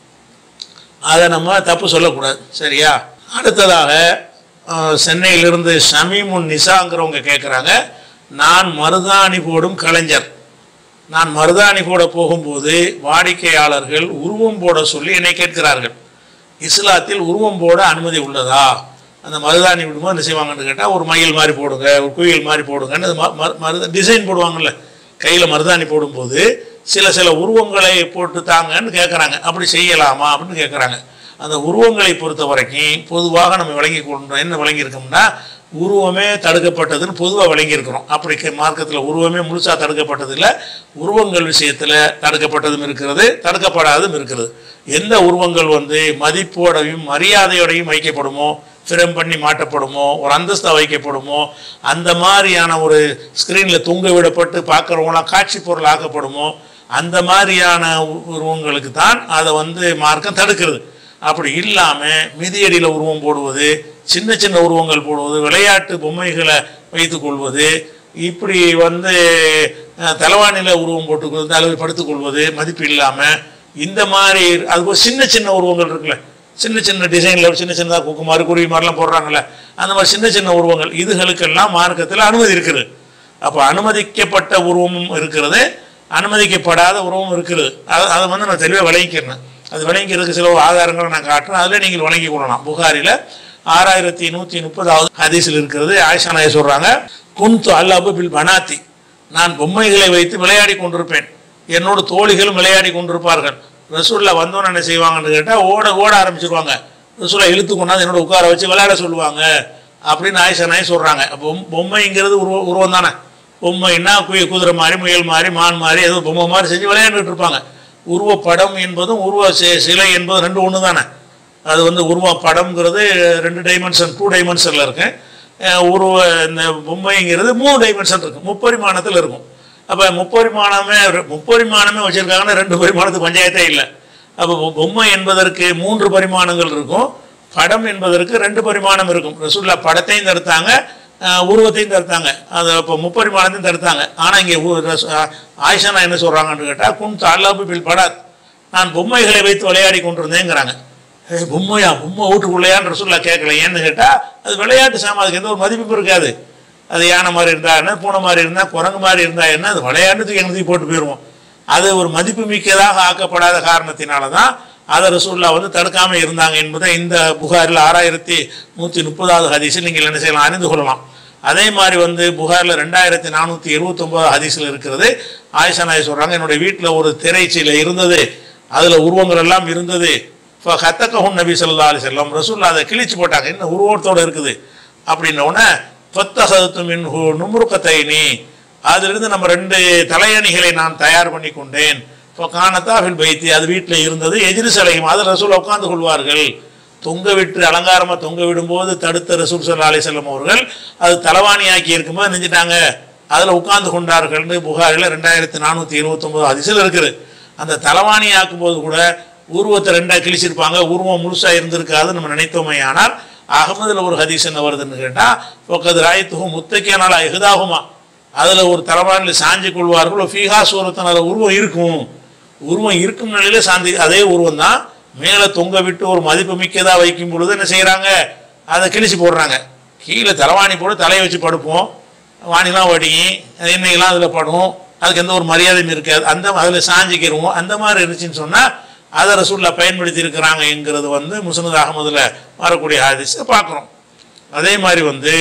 அதை நம்ம தப்பு சொல்லக்கூடாது சரியா அடுத்ததாக அஹ், சென்னையிலிருந்து ஷமீமுன் நிசாங்கிறவங்க கேட்குறாங்க நான் மருதாணி போடும் கலைஞர் நான் மருதாணி போட போகும்போது வாடிக்கையாளர்கள் உருவம் போட சொல்லி என்னை கேட்கிறார்கள் இஸ்லாத்தில் உருவம் போட அனுமதி உள்ளதா அந்த மருதாணி விடும்போது என்ன செய்வாங்கன்னு கேட்டால் ஒரு மயில் மாதிரி போடுங்க ஒரு குயில் மாதிரி போடுங்கன்னு அது ம- மரு- மருத டிசைன் போடுவாங்கல்ல கையில் மருதாணி போடும்போது சில சில உருவங்களை போட்டு தாங்கன்னு கேட்குறாங்க அப்படி செய்யலாமா அப்படின்னு கேட்குறாங்க அந்த உருவங்களை பொறுத்த வரைக்கும் பொதுவாக நம்ம விளங்கி கொண்டோம் என்ன விளங்கியிருக்கோம்னா உருவமே தடுக்கப்பட்டதுன்னு பொதுவாக விளங்கியிருக்கிறோம் அப்படி கே- மார்க்கத்தில் உருவமே முழுசாக தடுக்கப்பட்டது இல்லை உருவங்கள் விஷயத்தில் தடுக்கப்பட்டதும் இருக்கிறது தடுக்கப்படாததும் இருக்கிறது எந்த உருவங்கள் வந்து மதிப்போடையும் மரியாதையோடையும் வைக்கப்படுமோ ஃபிரம் பண்ணி மாட்டப்படுமோ ஒரு அந்தஸ்தா வைக்கப்படுமோ அந்த மாதிரியான ஒரு ஸ்க்ரீனில் தொங்க விடப்பட்டு பார்க்குறவங்களாம் காட்சி பொருள் ஆக்கப்படுமோ அந்த மாதிரியான உ- உருவங்களுக்கு தான் அதை வந்து மார்க்கம் தடுக்கிறது அப்படி இல்லாமல் மிதியடியில் உருவம் போடுவது சின்ன சின்ன உருவங்கள் போடுவது விளையாட்டு பொம்மைகளை வைத்துக் கொள்வது இப்படி வந்து அஹ், தலைவாணியில் உருவம் போட்டுக்கொள்வது அளவு படுத்துக்கொள்வது மதிப்பு இல்லாமல் இந்த மாதிரி அது போல் சின்ன சின்ன உருவங்கள் இருக்குல்ல சின்ன சின்ன டிசைனில் சின்ன சின்னதாக குக்கு மாதிரி குருவி மாதிரிலாம் போடுறாங்கல்ல அந்த மாதிரி சின்ன சின்ன உருவங்கள் இதுகளுக்கெல்லாம் மார்க்கத்தில் அனுமதி இருக்குது அப்போ அனுமதிக்கப்பட்ட உருவமும் இருக்கிறது அனுமதிக்கப்படாத உருவமும் இருக்கிறது அதை அதை வந்து நான் தெளிவாக விளைவிக்கிறேன் அது விளங்கிறதுக்கு சில ஆதாரங்களை நான் காட்டுறேன் அதில் நீங்கள் வழங்கி கொள்ளலாம் புகாரில் ஆறாயிரத்தி நூற்றி முப்பதாவது ஹதீஸில் இருக்கிறது ஆயிஷா நாய சொல்கிறாங்க குன்து அல்லாபு பில் பனாத்தி நான் பொம்மைகளை வைத்து விளையாடி கொண்டிருப்பேன் என்னோட தோழிகளும் விளையாடி கொண்டிருப்பார்கள் ரசூலில் வந்தோன்னு என்ன செய்வாங்கன்னு கேட்டால் ஓட ஓட ஆரம்பிச்சிருவாங்க ரசூலை இழுத்து கொண்டாந்து என்னோட உட்கார வச்சு விளையாட சொல்லுவாங்க அப்படின்னு ஆயிஷா நாய் சொல்கிறாங்க பொம் பொம்மைங்கிறது உருவ உருவம் தானே பொம்மைன்னா குய குதிரை மாதிரி முயல் மாதிரி மான் மாதிரி ஏதோ பொம்மை மாதிரி செஞ்சு விளையாண்டுட்டு இருப்பாங்க உருவப்படம் என்பதும் உருவ சி- சிலை என்பதும் ரெண்டு ஒன்று தானே அது வந்து உருவ படம்ங்கிறது ரெண்டு டைமென்ஷன் டூ டைமென்ஷனில் இருக்கு அஹ் உருவ இந்த பொம்மைங்கிறது மூணு டைமென்ஷன் இருக்கும் முப்பரிமாணத்தில் இருக்கும் அப்போ முப்பரிமாணமே முப்பரிமாணமே வச்சுருக்காங்கன்னா ரெண்டு பரிமாணத்துக்கு பஞ்சாயத்தே இல்லை அப்போ பொ- பொம்மை என்பதற்கு மூன்று பரிமாணங்கள் இருக்கும் படம் என்பதற்கு ரெண்டு பரிமாணம் இருக்கும் ரசூல்லா படத்தையும் தடுத்தாங்க அஹ் உருவத்தையும் தடுத்தாங்க அது இப்போ முப்பரிமாணத்தையும் தடுத்தாங்க ஆனால் இங்கே ஆயிஷா நான் என்ன சொல்கிறாங்கன்னு கேட்டால் குன் தாலாபு பில் படாத் நான் பொம்மைகளை வைத்து விளையாடி கொண்டிருந்தேங்கிறாங்க ஏய் பொம்மையா பொம்மை வீட்டுக்குள்ளையான்னு ரசூல்லா கேட்கல ஏன்னு கேட்டால் அது விளையாட்டு சாமான் அதுக்கு எந்த ஒரு மதிப்பும் இருக்காது அது யானை மாதிரி இருந்தா என்ன பூனை மாதிரி இருந்தா குரங்கு மாதிரி இருந்தா என்ன அது விளையாட்டுக்கு எங்கத்தையும் போட்டு போயிடுவோம் அது ஒரு மதிப்பு மிக்கதாக ஆக்கப்படாத காரணத்தினால தான் அதை ரசூல்லா வந்து தடுக்காம இருந்தாங்க என்பதை இந்த புகாரில் ஆறாயிரத்தி நூற்றி முப்பதாவது ஹதீஸில் நீங்கள் என்ன செய்யலாம் அறிந்து கொள்ளலாம் அதே மாதிரி வந்து புகாரில் ரெண்டாயிரத்தி நானூற்றி இருபத்தொம்போது ஹதீஸில் இருக்கிறது ஆயிஷா நாய் சொல்கிறாங்க என்னுடைய வீட்டில் ஒரு திரைச்சீலை இருந்தது அதில் உருவங்கள் எல்லாம் இருந்தது இப்போ ஹத்தக்கஹுன் நபி சொல்லா அலி செல்லம் ரசூல்லா அதை கிழிச்சு போட்டாங்க இன்னும் உருவத்தோடு இருக்குது அப்படின்ன உடனே தொத்தகத்து மின் நுமுருக்கத்தைனி அதிலிருந்து நம்ம ரெண்டு தலையணிகளை நான் தயார் பண்ணி கொண்டேன் இப்போ காணத்தாவில் வைத்தி அது வீட்டில் இருந்தது எதிரி சிலையும் அதில் ரசூல் உட்கார்ந்து கொள்வார்கள் தொங்க விட்டு அலங்காரமாக தொங்க விடும்போது தடுத்த ரசூல் சல்லா அலி செல்லம் அவர்கள் அது தலவாணியாக்கி இருக்கும்போது நெஞ்சிட்டாங்க அதில் உட்கார்ந்து கொண்டார்கள்னு புகாரில் ரெண்டாயிரத்தி நானூற்றி இருபத்தொம்போது அதிசல் இருக்குது அந்த தலவாணி ஆக்கும்போது கூட உருவத்தை ரெண்டா கிழிச்சிருப்பாங்க உருவம் முழுசாக இருந்திருக்காது நம்ம நினைத்தோமே ஆனால் அகமதுல ஒரு ஹதீஸ் என்ன வருதுன்னு கேட்டால் பக்கத்து ராயத்துகும் முத்தக்கியனால எகுதாகுமா அதில் ஒரு தலைவாணியில் சாஞ்சி கொள்வார்கள் ஃபீஹா சூரத்தின் அதில் உருவம் இருக்கும் உருவம் இருக்கும் நிலையில சாந்தி அதே உருவம் தான் மேலே தொங்க விட்டு ஒரு மதிப்பு மிக்கதாக வைக்கும் பொழுது என்ன செய்கிறாங்க அதை கிழிச்சு போடுறாங்க கீழே தலைவாணி போட்டு தலையை வச்சு படுப்போம் வாணிலாம் வடிங்கி எண்ணெய்லாம் அதில் படும் அதுக்கு எந்த ஒரு மரியாதையும் இருக்காது அந்த அதில் சாஞ்சிக்கிருவோம் அந்த மாதிரி இருந்துச்சுன்னு சொன்னால் அதை ரசூல்லா பயன்படுத்தி இருக்கிறாங்க என்கிறது வந்து முசனத் அகமதுல வரக்கூடிய ஹாதிஸை பார்க்குறோம் அதே மாதிரி வந்து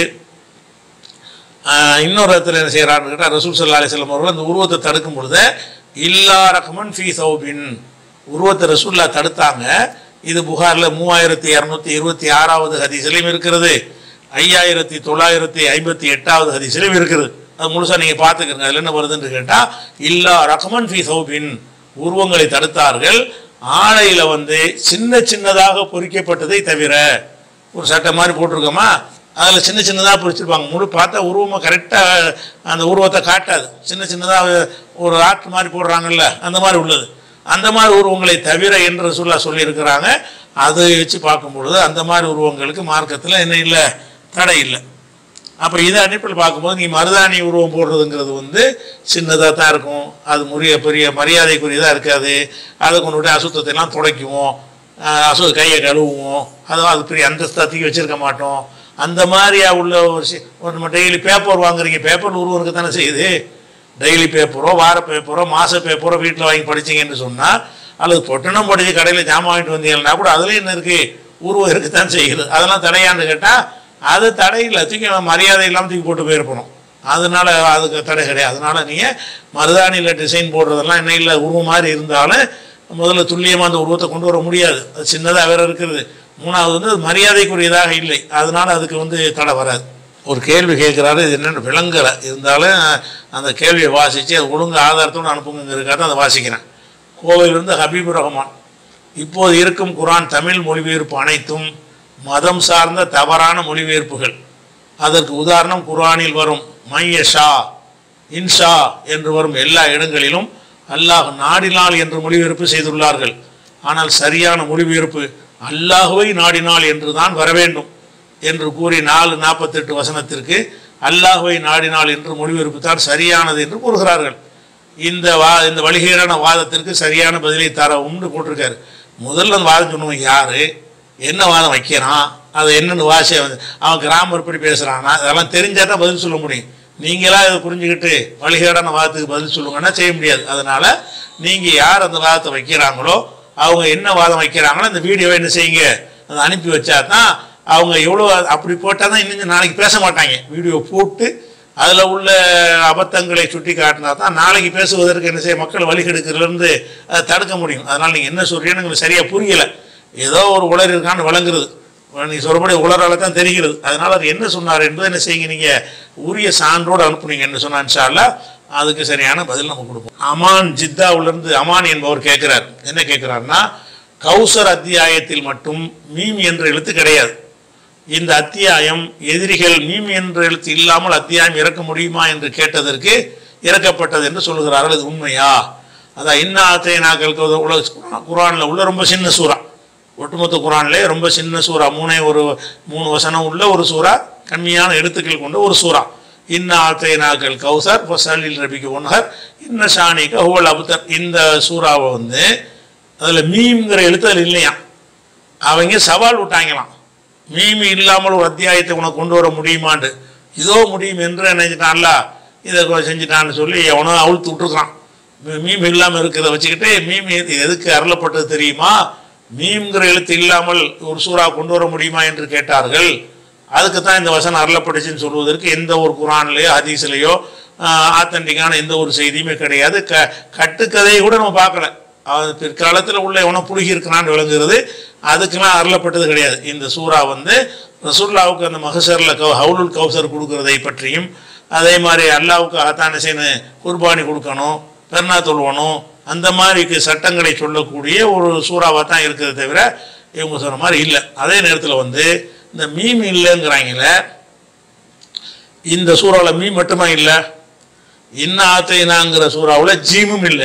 ஆஹ், இன்னொரு இடத்துல என்ன செய்கிறான்னு கேட்டால் ரசூல் சல்லா அலிஸ்லாம் அவர்கள் அந்த உருவத்தை தடுக்கும் பொழுது இல்லா ரஹ்மன் ஃபி சௌபின் உருவத்தை ரசூல்லா தடுத்தாங்க இது புகாரில் மூவாயிரத்தி இரநூத்தி இருபத்தி ஆறாவது ஹதீஸ்லையும் இருக்கிறது ஐயாயிரத்தி தொள்ளாயிரத்தி ஐம்பத்தி எட்டாவது ஹதீஸ்லையும் இருக்குது அது முழுசாக நீங்கள் பார்த்துக்கங்க அதில் என்ன வருதுன்னு கேட்டால் இல்லா ரஹ்மன் ஃபி சௌபின் உருவங்களை தடுத்தார்கள் ஆடையில் வந்து சின்ன சின்னதாக பொறிக்கப்பட்டதை தவிர ஒரு சட்டை மாதிரி போட்டிருக்கோமா அதில் சின்ன சின்னதாக பொறிச்சிருப்பாங்க முழு பார்த்தா உருவமாக கரெக்டாக அந்த உருவத்தை காட்டாது சின்ன சின்னதாக ஒரு ஆர்ட் மாதிரி போடுறாங்கல்ல அந்த மாதிரி உள்ளது அந்த மாதிரி உருவங்களை தவிர என்று சொல்ல சொல்லியிருக்கிறாங்க அதை வச்சு பார்க்கும் பொழுது அந்த மாதிரி உருவங்களுக்கு மார்க்கத்தில் என்ன இல்லை தடை இல்லை அப்போ இதை அடிப்பில் பார்க்கும்போது நீ மருதாணி உருவம் போடுறதுங்கிறது வந்து சின்னதாக தான் இருக்கும் அது முறிய பெரிய மரியாதைக்குரியதாக இருக்காது அதை கொண்டு விட்டு அசுத்தத்தை எல்லாம் துடைக்குவோம் ஆஹ் அசு கையை கழுவுவோம் அதுவும் அது பெரிய அந்தஸ்தா தூக்கி வச்சிருக்க மாட்டோம் அந்த மாதிரியா உள்ள ஒரு சி- ஒரு நம்ம டெய்லி பேப்பர் வாங்குறீங்க பேப்பர் உருவம் இருக்க தானே செய்யுது டெய்லி பேப்பரோ வார பேப்பரோ மாத பேப்பரோ வீட்டில் வாங்கி படிச்சீங்கன்னு சொன்னால் அல்லது பொட்டணம் படிச்சு கடையில் ஜாமான் வாங்கிட்டு வந்தீங்கன்னா கூட அதுலேயும் என்ன இருக்குது உருவம் இருக்குதான் செய்யுது அதெல்லாம் தடையான்னு கேட்டால் அது தடை இல்லை தூக்கி நம்ம மரியாதை இல்லாமல் தூக்கி போட்டு போயிருப்பணும் அதனால அதுக்கு தடை கிடையாது அதனால நீங்கள் மருதாணியில் டிசைன் போடுறதெல்லாம் என்ன இல்லை உருவம் மாதிரி இருந்தாலும் முதல்ல துல்லியமாக அந்த உருவத்தை கொண்டு வர முடியாது அது சின்னதாக வேற இருக்கிறது மூணாவது வந்து அது மரியாதைக்குரியதாக இல்லை அதனால அதுக்கு வந்து தடை வராது ஒரு கேள்வி கேட்குறாரு இது என்னென்னு விளங்கலை இருந்தாலும் அந்த கேள்வியை வாசித்து அது ஒழுங்கு ஆதாரத்தோடு அனுப்புங்கிறதுக்காக அதை வாசிக்கிறேன் கோவையிலிருந்து ஹபீபுர் ரஹ்மான் இப்போது இருக்கும் குரான் தமிழ் மொழிபெயர்ப்பு அனைத்தும் மதம் சார்ந்த தவறான மொழிபெயர்ப்புகள் அதற்கு உதாரணம் குர்ஆனில் வரும் மையஷா இன்ஷா என்று வரும் எல்லா இடங்களிலும் அல்லாஹ் நாடினால் என்று மொழிபெயர்ப்பு செய்துள்ளார்கள் ஆனால் சரியான மொழிபெயர்ப்பு அல்லாஹுவை நாடினால் என்று தான் வர வேண்டும் என்று கூறி நாலு நாற்பத்தெட்டு வசனத்திற்கு அல்லாஹுவை நாடினால் என்று மொழிபெயர்ப்பு தான் சரியானது என்று கூறுகிறார்கள் இந்த வா இந்த வழிகேடான வாதத்திற்கு சரியான பதிலை தரவும்னு போட்டிருக்காரு முதல்ல அந்த வாதம் சொன்னவன் யாரு என்ன வாதம் வைக்கிறான் அது என்னென்னு வாசி அவன் கிராமர் படி பேசுகிறானா அதெல்லாம் தெரிஞ்சால் தான் பதில் சொல்ல முடியும் நீங்களா இதை புரிஞ்சுக்கிட்டு வழிகேடான வாதத்துக்கு பதில் சொல்லுங்கன்னா செய்ய முடியாது அதனால நீங்கள் யார் அந்த வாதத்தை வைக்கிறாங்களோ அவங்க என்ன வாதம் வைக்கிறாங்களோ அந்த வீடியோவை என்ன செய்யுங்க அதை அனுப்பி வச்சா தான் அவங்க எவ்வளோ அப்படி போட்டால் தான் இன்னும் நாளைக்கு பேச மாட்டாங்க வீடியோ போட்டு அதில் உள்ள அபத்தங்களை சுட்டி காட்டினா தான் நாளைக்கு பேசுவதற்கு என்ன செய்ய மக்கள் வழிகெடுக்கிறதுலேருந்து அதை தடுக்க முடியும் அதனால் நீங்கள் என்ன சொல்றீங்கன்னு எங்களுக்கு சரியாக புரியலை ஏதோ ஒரு உலர் இருக்கான்னு வழங்குறது நீங்கள் சொல்றபடி உலரால தான் தெரிகிறது அதனால் அவர் என்ன சொன்னார் என்பதை என்ன செய்யுங்க நீங்கள் உரிய சான்றோடு அனுப்புனீங்க என்ன சொன்னா இன்ஷா அல்லாஹ் அதுக்கு சரியான பதில் நம்ம கொடுப்போம் அமான் ஜித்தாவிலிருந்து அமான் என்பவர் கேட்கிறார் என்ன கேட்கிறார்னா கௌசர் அத்தியாயத்தில் மட்டும் மீம் என்ற எழுத்து கிடையாது இந்த அத்தியாயம் எதிரிகள் மீம் என்ற எழுத்து இல்லாமல் அத்தியாயம் இறக்க முடியுமா என்று கேட்டதற்கு இறக்கப்பட்டது என்று சொல்லுகிறார்கள் அது உண்மையா அதான் இன்ன ஆத்தையனாக்களுக்கு உள்ள குரானில் உள்ள ரொம்ப சின்ன சூறா ஒட்டுமொத்த குரான்லே ரொம்ப சின்ன சூறா மூணே ஒரு மூணு வசனம் உள்ள ஒரு சூறா கம்மியான எழுத்துக்கள் கொண்ட ஒரு சூறா இன்ன ஆத்தையனாக்கள் கௌசர் ஃபசலில் ரபிக்கு ஒன்ஹர் இன்ன ஷானிக்கு ஹுவல் அபுத்தர் இந்த சூறாவை வந்து அதில் மீம்ங்கிற எழுத்து அதில் இல்லையா அவங்க சவால் விட்டாங்களாம் மீமி இல்லாமல் ஒரு அத்தியாயத்தை உனக்கு கொண்டு வர முடியுமான்னு இதோ முடியும் என்று நினைச்சிட்டான்ல இதை கொ- செஞ்சுட்டான்னு சொல்லி எவனோ அவுழ்த்து விட்டுருக்கான் மீ- மீம் இல்லாமல் இருக்கிறத வச்சுக்கிட்டு மீம் எது- எதுக்கு அருளப்பட்டது தெரியுமா மீம்ங்கிற எழுத்து இல்லாமல் ஒரு சூறா கொண்டு வர முடியுமா என்று கேட்டார்கள் அதுக்கு தான் இந்த வசனம் அருளப்பட்டுச்சுன்னு சொல்வதற்கு எந்த ஒரு குரான்லையோ ஹதீஸ்லையோ ஆத்தன்டிக்கான எந்த ஒரு செய்தியுமே கிடையாது க கட்டுக்கதையை கூட நம்ம பார்க்கல அது பிற்காலத்தில் உள்ள எவனோ புழுகி இருக்கிறான்னு விளங்குறது அதுக்கெல்லாம் அருளப்பட்டது கிடையாது இந்த சூறா வந்து ரசூல்லாவுக்கு அந்த மகசரில் கௌ ஹவுலுல் கௌசர் கொடுக்கறதை பற்றியும் அதே மாதிரி அல்லாவுக்கு அத்தானசேனு குர்பானி கொடுக்கணும் பெருநா தொழுவணும் அந்த மாதிரி சட்டங்களை சொல்லக்கூடிய ஒரு சூறாவாக தான் இருக்கிறது தவிர இவங்க சொன்ன மாதிரி இல்லை அதே நேரத்தில் வந்து இந்த மீம் இல்லைங்கிறாங்களே இந்த சூறாவில் மீம் மட்டுமா இல்லை இன்ன ஆத்தைனாங்கிற சூறாவில் ஜீமும் இல்லை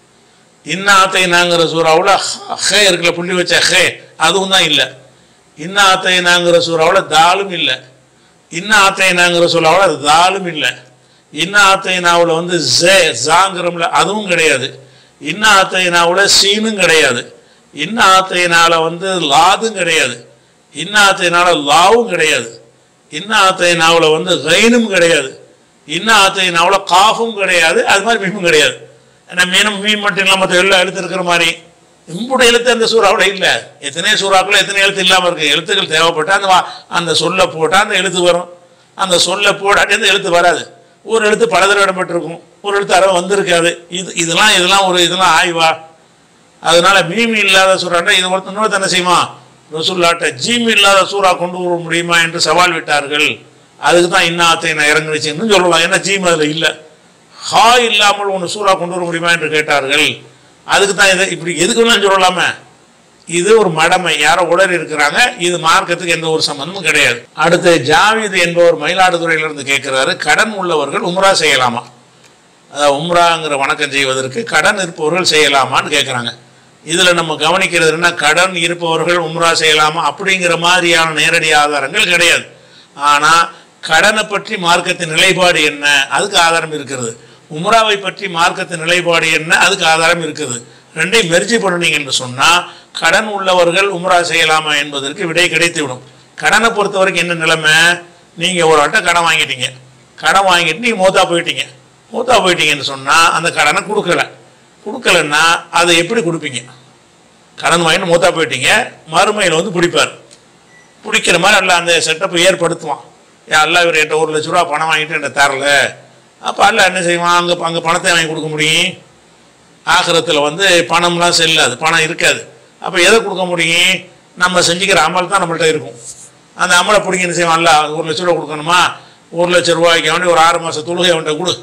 இன்ன ஆத்தைனாங்கிற சூறாவில் ஹே இருக்குல்ல புள்ளி வச்ச ஹே அதுவும் தான் இல்லை இன்ன ஆத்தைனாங்கிற சூறாவில் தாலும் இல்லை இன்ன ஆத்தைனாங்கிற சூறாவில் தாலும் இல்லை இன்ன ஆத்தைனாவில் வந்து ஜே ஜாங்கிறோம்ல அதுவும் கிடையாது இன்ன ஆத்தைனாவில் சீனும் கிடையாது இன்ன ஆத்தைனால வந்து லாதும் கிடையாது இன்ன ஆத்தைனால லாவும் கிடையாது இன்ன ஆத்தைனாவில் வந்து கைனும் கிடையாது இன்ன ஆத்தைனாவில் காஃபும் கிடையாது அது மாதிரி மீனும் கிடையாது ஏன்னா மீனும் மீன் மட்டும் இல்லாமல் மற்ற எல்லாம் எழுத்து இருக்கிற மாதிரி இம்புடைய எழுத்து அந்த சூறாவில் இல்லை எத்தனை சூறாக்கள் எத்தனை எழுத்து இல்லாமல் இருக்கு எழுத்துக்கள் தேவைப்பட்டால் அந்த வா- அந்த சொல்லை போட்டால் அந்த எழுத்து வரும் அந்த சொல்லை போடாட்டி அந்த எழுத்து வராது ஒரு எழுத்து பல தடவை இடம்பெற்றிருக்கும் ஒரு எழுத்து அறவை வந்திருக்காது இது இதெல்லாம் இதெல்லாம் ஒரு இதெல்லாம் ஆய்வா அதனால மீமி இல்லாத சூறாண்டா இது ஒருத்தர் இன்னொருத்தர் என்ன செய்யுமா ரசூல்லாட்ட ஜீமி இல்லாத சூறா கொண்டு வர முடியுமா என்று சவால் விட்டார்கள் அதுக்கு தான் இன்னாத்தை நான் இறங்குனுச்சுன்னு சொல்லலாம் ஏன்னா ஜீம் அதில் இல்லை ஹா இல்லாமல் ஒன்று சூறா கொண்டு வர முடியுமா என்று கேட்டார்கள் அதுக்கு தான் இதை இப்படி எதுக்கு வேணாலும் சொல்லலாமே இது ஒரு மடமை யாரோ உடறி இருக்கிறாங்க இது மார்க்கத்துக்கு எந்த ஒரு சம்பந்தமும் கிடையாது அடுத்து ஜாவித் என்பவர் மயிலாடுதுறையிலிருந்து கேட்கிறாரு கடன் உள்ளவர்கள் உம்ரா செய்யலாமா அதாவது உம்ராங்கிற வணக்கம் செய்வதற்கு கடன் இருப்பவர்கள் செய்யலாமான்னு கேட்குறாங்க இதில் நம்ம கவனிக்கிறது என்ன கடன் இருப்பவர்கள் உம்ரா செய்யலாமா அப்படிங்கிற மாதிரியான நேரடி ஆதாரங்கள் கிடையாது ஆனால் கடனை பற்றி மார்க்கத்தின் நிலைப்பாடு என்ன அதுக்கு ஆதாரம் இருக்கிறது உம்ராவை பற்றி மார்க்கத்தின் நிலைப்பாடு என்ன அதுக்கு ஆதாரம் இருக்குது ரெண்டையும் மெர்ஜி பண்ணுனீங்க என்று சொன்னால் கடன் உள்ளவர்கள் உம்ரா செய்யலாமா என்பதற்கு விடை கிடைத்துவிடும் கடனை பொறுத்த வரைக்கும் என்ன நிலைமை நீங்கள் ஒரு வட்டம் கடன் வாங்கிட்டீங்க கடன் வாங்கிட்டு நீங்கள் மூத்தா போயிட்டீங்க மூத்தா போயிட்டீங்கன்னு சொன்னால் அந்த கடனை கொடுக்கல கொடுக்கலன்னா அதை எப்படி கொடுப்பீங்க கடன் வாங்கிட்டு மூத்தா போயிட்டீங்க மறுமையில் வந்து பிடிப்பார் பிடிக்கிற மாதிரி அல்ல அந்த செட்டப்பை ஏற்படுத்துவான் ஏன் அல்ல இவர் என்கிட்ட ஒரு லட்ச ரூபா பணம் வாங்கிட்டு என்கிட்ட தரல அப்போ அல்ல என்ன செய்வான் அங்கே அங்கே பணத்தை வாங்கி கொடுக்க முடியும் ஆகிரத்தில் வந்து பணம்லாம் செல்லாது பணம் இருக்காது அப்போ எதை கொடுக்க முடியும் நம்ம செஞ்சுக்கிற அமல் தான் நம்மள்ட்ட இருக்கும் அந்த அமலை பிடிங்க என்ன செய்வான்ல ஒரு லட்ச ரூபா கொடுக்கணுமா ஒரு லட்ச ரூபாய்க்கு வேண்டி ஒரு ஆறு மாதம் தொழுகை அவன்கிட்ட கொடு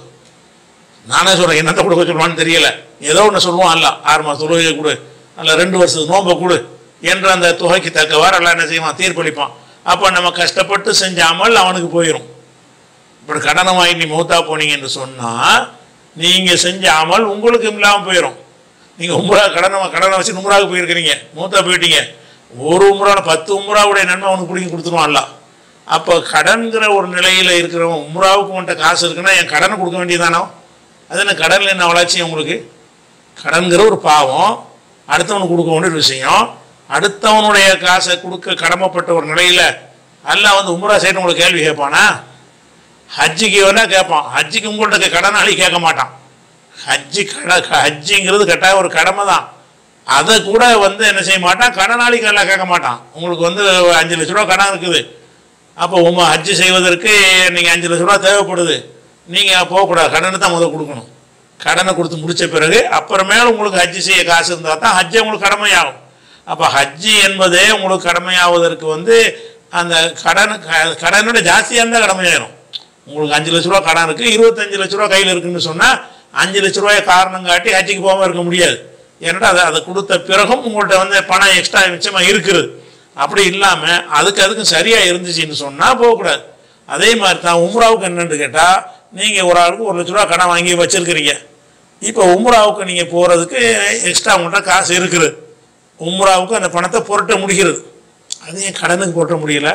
நானே சொல்கிறேன் என்னத்தை கொடுக்க சொல்லுவான்னு தெரியல ஏதோ ஒன்று சொல்லுவான் அல்ல ஆறு மாதம் தொழுகை கொடு அல்ல ரெண்டு வருஷத்துக்கு நோம்பை கொடு என்ற அந்த தொகைக்கு தக்கவாறு எல்லாம் என்ன செய்வான் தீர்ப்பளிப்பான் அப்போ நம்ம கஷ்டப்பட்டு செஞ்சாமல் அவனுக்கு போயிடும் இப்படி கடனை வாங்கி நீ மூத்தா போனீங்க என்று சொன்னால் நீங்கள் செஞ்ச அமல் உங்களுக்கு இல்லாமல் போயிடும் நீங்கள் உம்ரா கடனை கடனை வச்சு உம்ராவுக்கு போயிருக்கிறீங்க மூத்தா போயிட்டீங்க ஒரு உம்ரான பத்து உம்ராவுடைய நன்மை அவனுக்கு பிடிங்கி கொடுத்துருவான்ல அப்போ கடன்கிற ஒரு நிலையில் இருக்கிறவன் உம்ராவுக்கு உன்ட்ட காசு இருக்குன்னா என் கடனை கொடுக்க வேண்டியதானோ அது என்ன கடனில் என்ன வளர்ச்சி உங்களுக்கு கடன்கிற ஒரு பாவம் அடுத்தவனுக்கு கொடுக்க வேண்டிய ஒரு விஷயம் அடுத்தவனுடைய காசை கொடுக்க கடமைப்பட்ட ஒரு நிலையில் அல்லாஹ் வந்து உம்ரா செய்யணும் உங்களுக்கு கேள்வி கேட்பானா ஹஜ்ஜிக்கு வேணா கேட்பான் ஹஜ்ஜிக்கு உங்கள்கிட்ட கடனாளி கேட்க மாட்டான் ஹஜ்ஜி கட ஹஜ்ஜிங்கிறது கட்டாய ஒரு கடமை தான் அதை கூட வந்து என்ன செய்ய மாட்டான் கடனாளிக்கு எல்லாம் கேட்க மாட்டான் உங்களுக்கு வந்து அஞ்சு லட்ச ரூபா கடன் இருக்குது அப்போ உமா ஹஜ்ஜு செய்வதற்கு நீங்கள் அஞ்சு லட்ச ரூபா தேவைப்படுது நீங்கள் போகக்கூடாது கடனை தான் முதல் கொடுக்கணும் கடனை கொடுத்து முடிச்ச பிறகு அப்புறமேல உங்களுக்கு ஹஜ்ஜு செய்ய காசு இருந்தால் தான் ஹஜ்ஜு உங்களுக்கு கடமையாகும் அப்போ ஹஜ்ஜு என்பதே உங்களுக்கு கடமையாவதற்கு வந்து அந்த கடன் க- கடனோட ஜாஸ்தியாக இருந்தால் கடமையாயிரும் உங்களுக்கு அஞ்சு லட்ச ரூபா கடன் இருக்குது இருபத்தஞ்சு லட்ச ரூபா கையில் இருக்குன்னு சொன்னால் அஞ்சு லட்ச ரூபாயை காரணம் காட்டி ஹஜ்ஜுக்கு போகாமல் இருக்க முடியாது ஏன்னா அதை அதை கொடுத்த பிறகும் உங்கள்கிட்ட வந்து பணம் எக்ஸ்ட்ரா மிச்சமாக இருக்குது அப்படி இல்லாமல் அதுக்கு அதுக்கும் சரியாக இருந்துச்சுன்னு சொன்னால் போகக்கூடாது அதே மாதிரி தான் உம்ராவுக்கு என்னன்னு கேட்டால் நீங்கள் ஒரு ஆளுக்கு ஒரு லட்ச ரூபா கடன் வாங்கி வச்சிருக்கிறீங்க இப்போ உம்ராவுக்கு நீங்கள் போகிறதுக்கு எக்ஸ்ட்ரா உங்கள்கிட்ட காசு இருக்குது உம்ராவுக்கு அந்த பணத்தை புரட்ட முடிகிறது அது ஏன் கடனுக்கு புரட்ட முடியல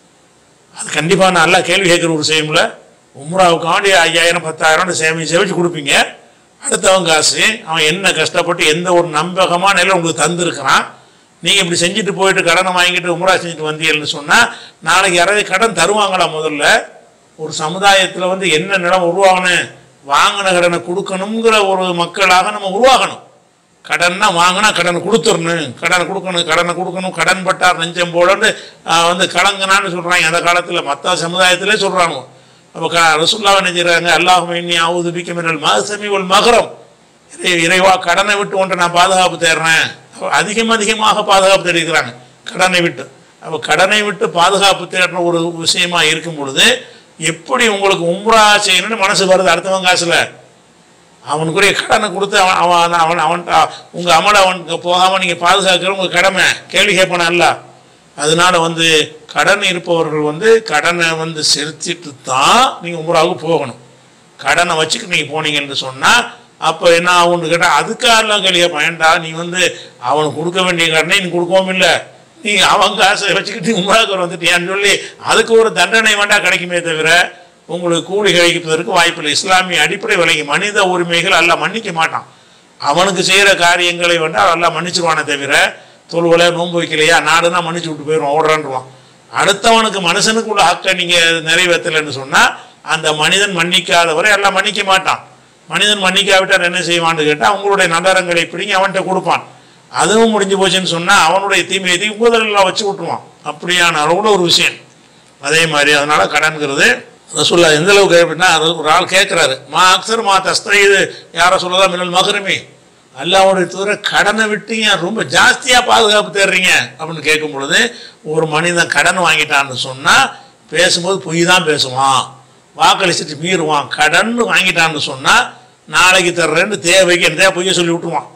அது கண்டிப்பாக நல்லா கேள்வி கேட்குற ஒரு விஷயம்ல உம்ராவுக்காண்டி ஐயாயிரம் பத்தாயிரம் சேமி சேமிச்சு கொடுப்பீங்க அடுத்தவன் காசு அவன் என்ன கஷ்டப்பட்டு எந்த ஒரு நம்பகமான நிலை உங்களுக்கு தந்திருக்கிறான் நீங்கள் இப்படி செஞ்சுட்டு போயிட்டு கடனை வாங்கிட்டு உம்ரா செஞ்சுட்டு வந்தீங்கன்னு சொன்னால் நாளைக்கு யாராவது கடன் தருவாங்களா முதல்ல ஒரு சமுதாயத்தில் வந்து என்ன நிலம் உருவாகணும் வாங்கின கடனை கொடுக்கணுங்கிற ஒரு மக்களாக நம்ம உருவாகணும் கடன்னா வாங்கினா கடனை கொடுத்துடணும் கடனை கொடுக்கணும் கடனை கொடுக்கணும் கடன் பட்டார் நெஞ்சம் போலன்னு ஆஹ், வந்து கலங்கினான்னு சொல்கிறாங்க அந்த காலத்தில் மற்ற சமுதாயத்திலே சொல்கிறாங்க அப்போ க ரசுல்லாவை நினைக்கிறாங்க அல்லாஹும் இன்னி ஆவுது பிக்கமினல் மகசமி உள் மகரம் இறை இறைவா கடனை விட்டு ஒன்றை நான் பாதுகாப்பு தேடுறேன் அப்ப அதிகம் அதிகமாக பாதுகாப்பு தேடிக்கிறாங்க கடனை விட்டு அப்போ கடனை விட்டு பாதுகாப்பு தேடுற ஒரு விஷயமா இருக்கும் பொழுது எப்படி உங்களுக்கு உம்ரா செய்யணும்னு மனசு வருது அடுத்தவன் காசுல அவனுக்குரிய கடனை கொடுத்து அவன் அவன் அவன் அவன் உங்கள் அமலை அவனுக்கு போகாமல் நீங்கள் பாதுகாக்கிற உங்கள் கடமை கேள்வி கேட்பான அல்ல அதனால வந்து கடன் இருப்பவர்கள் வந்து கடனை வந்து செலுத்திட்டு தான் நீங்கள் உம்ராவுக்கு போகணும் கடனை வச்சுட்டு நீங்கள் போனீங்கன்னு சொன்னால் அப்போ என்ன ஆகும்னு கேட்டால் அதுக்காரெல்லாம் கேள்வி கேட்பான் ஏன்டா நீ வந்து அவனுக்கு கொடுக்க வேண்டிய கடனை நீ கொடுக்கவும் இல்லை நீ அவன் காசை வச்சுக்கிட்டு உம்ராவுக்கு வந்துட்டியான்னு சொல்லி அதுக்கு ஒரு தண்டனை வேண்டாம் கிடைக்குமே தவிர உங்களுக்கு கூலி கிடைப்பதற்கு வாய்ப்பில்லை இஸ்லாமிய அடிப்படை விலகி மனித உரிமைகள் எல்லாம் மன்னிக்க மாட்டான் அவனுக்கு செய்கிற காரியங்களை வந்து எல்லாம் மன்னிச்சிருவானே தவிர தொழுவலை நோன்பு வைக்கலையா நாடுனா மன்னிச்சு விட்டு போயிடும் ஓடுறான்ருவான் அடுத்தவனுக்கு மனுஷனுக்கு உள்ள ஹக்கை நீங்கள் நிறைவேற்றலைன்னு சொன்னால் அந்த மனிதன் மன்னிக்காதவரை எல்லாம் மன்னிக்க மாட்டான் மனிதன் மன்னிக்காவிட்டால் என்ன செய்வான்னு கேட்டால் அவங்களுடைய நகரங்களை பிடிங்கி அவன்கிட்ட கொடுப்பான் அதுவும் முடிஞ்சு போச்சுன்னு சொன்னால் அவனுடைய தீமையை தீ முதலில் வச்சு விட்டுருவான் அப்படியான அளவுல ஒரு விஷயம் அதே மாதிரி அதனால கடன்கிறது ரசூல்லா எந்த அளவுக்கு அப்படின்னா ஒரு ஆள் கேட்குறாரு மா அக்சர் மா தஸ்தீது யார சொல்லலாம் மின்னல் மகருமே அல்லாவுடைய தூர கடனை விட்டு ஏன் ரொம்ப ஜாஸ்தியாக பாதுகாப்பு தேடுறீங்க அப்படின்னு கேட்கும் பொழுது ஒரு மனிதன் கடன் வாங்கிட்டான்னு சொன்னால் பேசும்போது பொய் தான் பேசுவான் வாக்களிச்சுட்டு மீறுவான் கடன் வாங்கிட்டான்னு சொன்னால் நாளைக்கு தர்றேன்னு தேவைக்கு என்ன பொய்ய சொல்லி விட்டுருவான்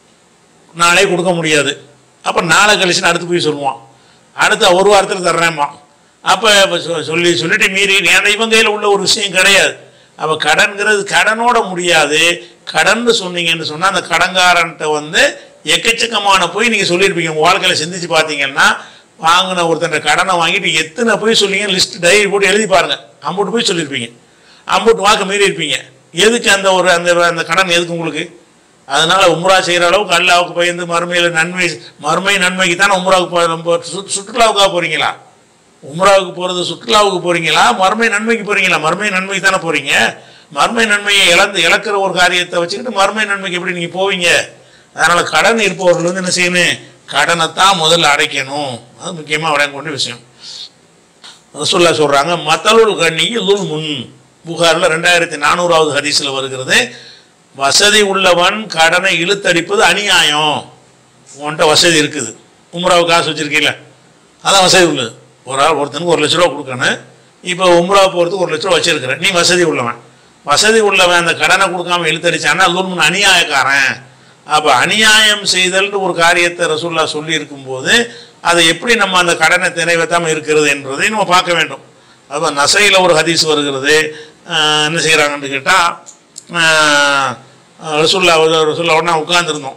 நாளே கொடுக்க முடியாது அப்போ நாளை கழிச்சுன்னு அடுத்து போய் சொல்லுவான் அடுத்த ஒரு வாரத்தில் தர்றேன்மா அப்போ சொல்லி சொல்லிட்டு மீறி ஏன்னா இவங்க கையில் உள்ள ஒரு விஷயம் கிடையாது அப்போ கடன்கிறது கடனோட முடியாது கடன் சொன்னீங்கன்னு சொன்னால் அந்த கடன்காரன்ட்ட வந்து எக்கச்சக்கமான போய் நீங்கள் சொல்லியிருப்பீங்க உங்கள் வாழ்க்கையில் சிந்திச்சு பார்த்தீங்கன்னா வாங்கின ஒருத்தன் கடனை வாங்கிட்டு எத்தனை போய் சொன்னீங்க லிஸ்ட் டைரி போட்டு எழுதி பாருங்க அம்புட்டு போய் சொல்லியிருப்பீங்க அம்புட்டு வாக்கு மீறி இருப்பீங்க எதுக்கு அந்த ஒரு அந்த அந்த கடன் எதுக்கு உங்களுக்கு அதனால உம்ரா செய்கிற அளவுக்கு அல்லாவுக்கு பயந்து மறுமையில் நன்மை மறுமை நன்மைக்கு தானே உம்ராவுக்கு போ- நம்ம சுற்று- சுற்றுலாவுக்காக போறீங்களா உம்ராவுக்கு போகிறது சுற்றுலாவுக்கு போறீங்களா மறுமை நன்மைக்கு போறீங்களா மறுமை நன்மைக்கு தானே போறீங்க மறுமை நன்மையை இழந்து இழக்கிற ஒரு காரியத்தை வச்சுக்கிட்டு மறுமை நன்மைக்கு எப்படி நீங்கள் போவீங்க அதனால கடன் இருப்பவர்கள் வந்து என்ன செய்யணும் கடனை தான் முதல்ல அடைக்கணும் அது முக்கியமாக வழங்க வேண்டிய விஷயம் ரசூல்லா சொல்றாங்க மத்தலுல் கண்ணி லுல் முன் புகாரில் ரெண்டாயிரத்தி நானூறாவது ஹதீஸில் வருகிறது வசதி உள்ளவன் கடனை இழுத்தடிப்பது அநியாயம் உன்கிட்ட வசதி இருக்குது உம்ராவு காசு வச்சிருக்கீங்கள அதான் வசதி உள்ளது ஒரு ஆள் ஒருத்தனுக்கு ஒரு லட்ச ரூபா கொடுக்கணும் இப்போ உம்ரா போகிறதுக்கு ஒரு லட்ச ரூபா வச்சிருக்கிற நீ வசதி உள்ளவன் வசதி உள்ளவன் அந்த கடனை கொடுக்காம இழுத்தடிச்சான்னா லுல்முன் அநியாயக்காரன் அப்போ அநியாயம் செய்தல்னு ஒரு காரியத்தை ரசூல்லா சொல்லி இருக்கும்போது அதை எப்படி நம்ம அந்த கடனை நிறைவேற்றாமல் இருக்கிறது என்பதை நம்ம பார்க்க வேண்டும் அப்போ நசையில் ஒரு ஹதீஸ் வருகிறது ஆஹ் என்ன செய்கிறாங்கன்னு கேட்டால் ரசூல்லா ரசூல்லா உடனே உட்காந்துருந்தோம்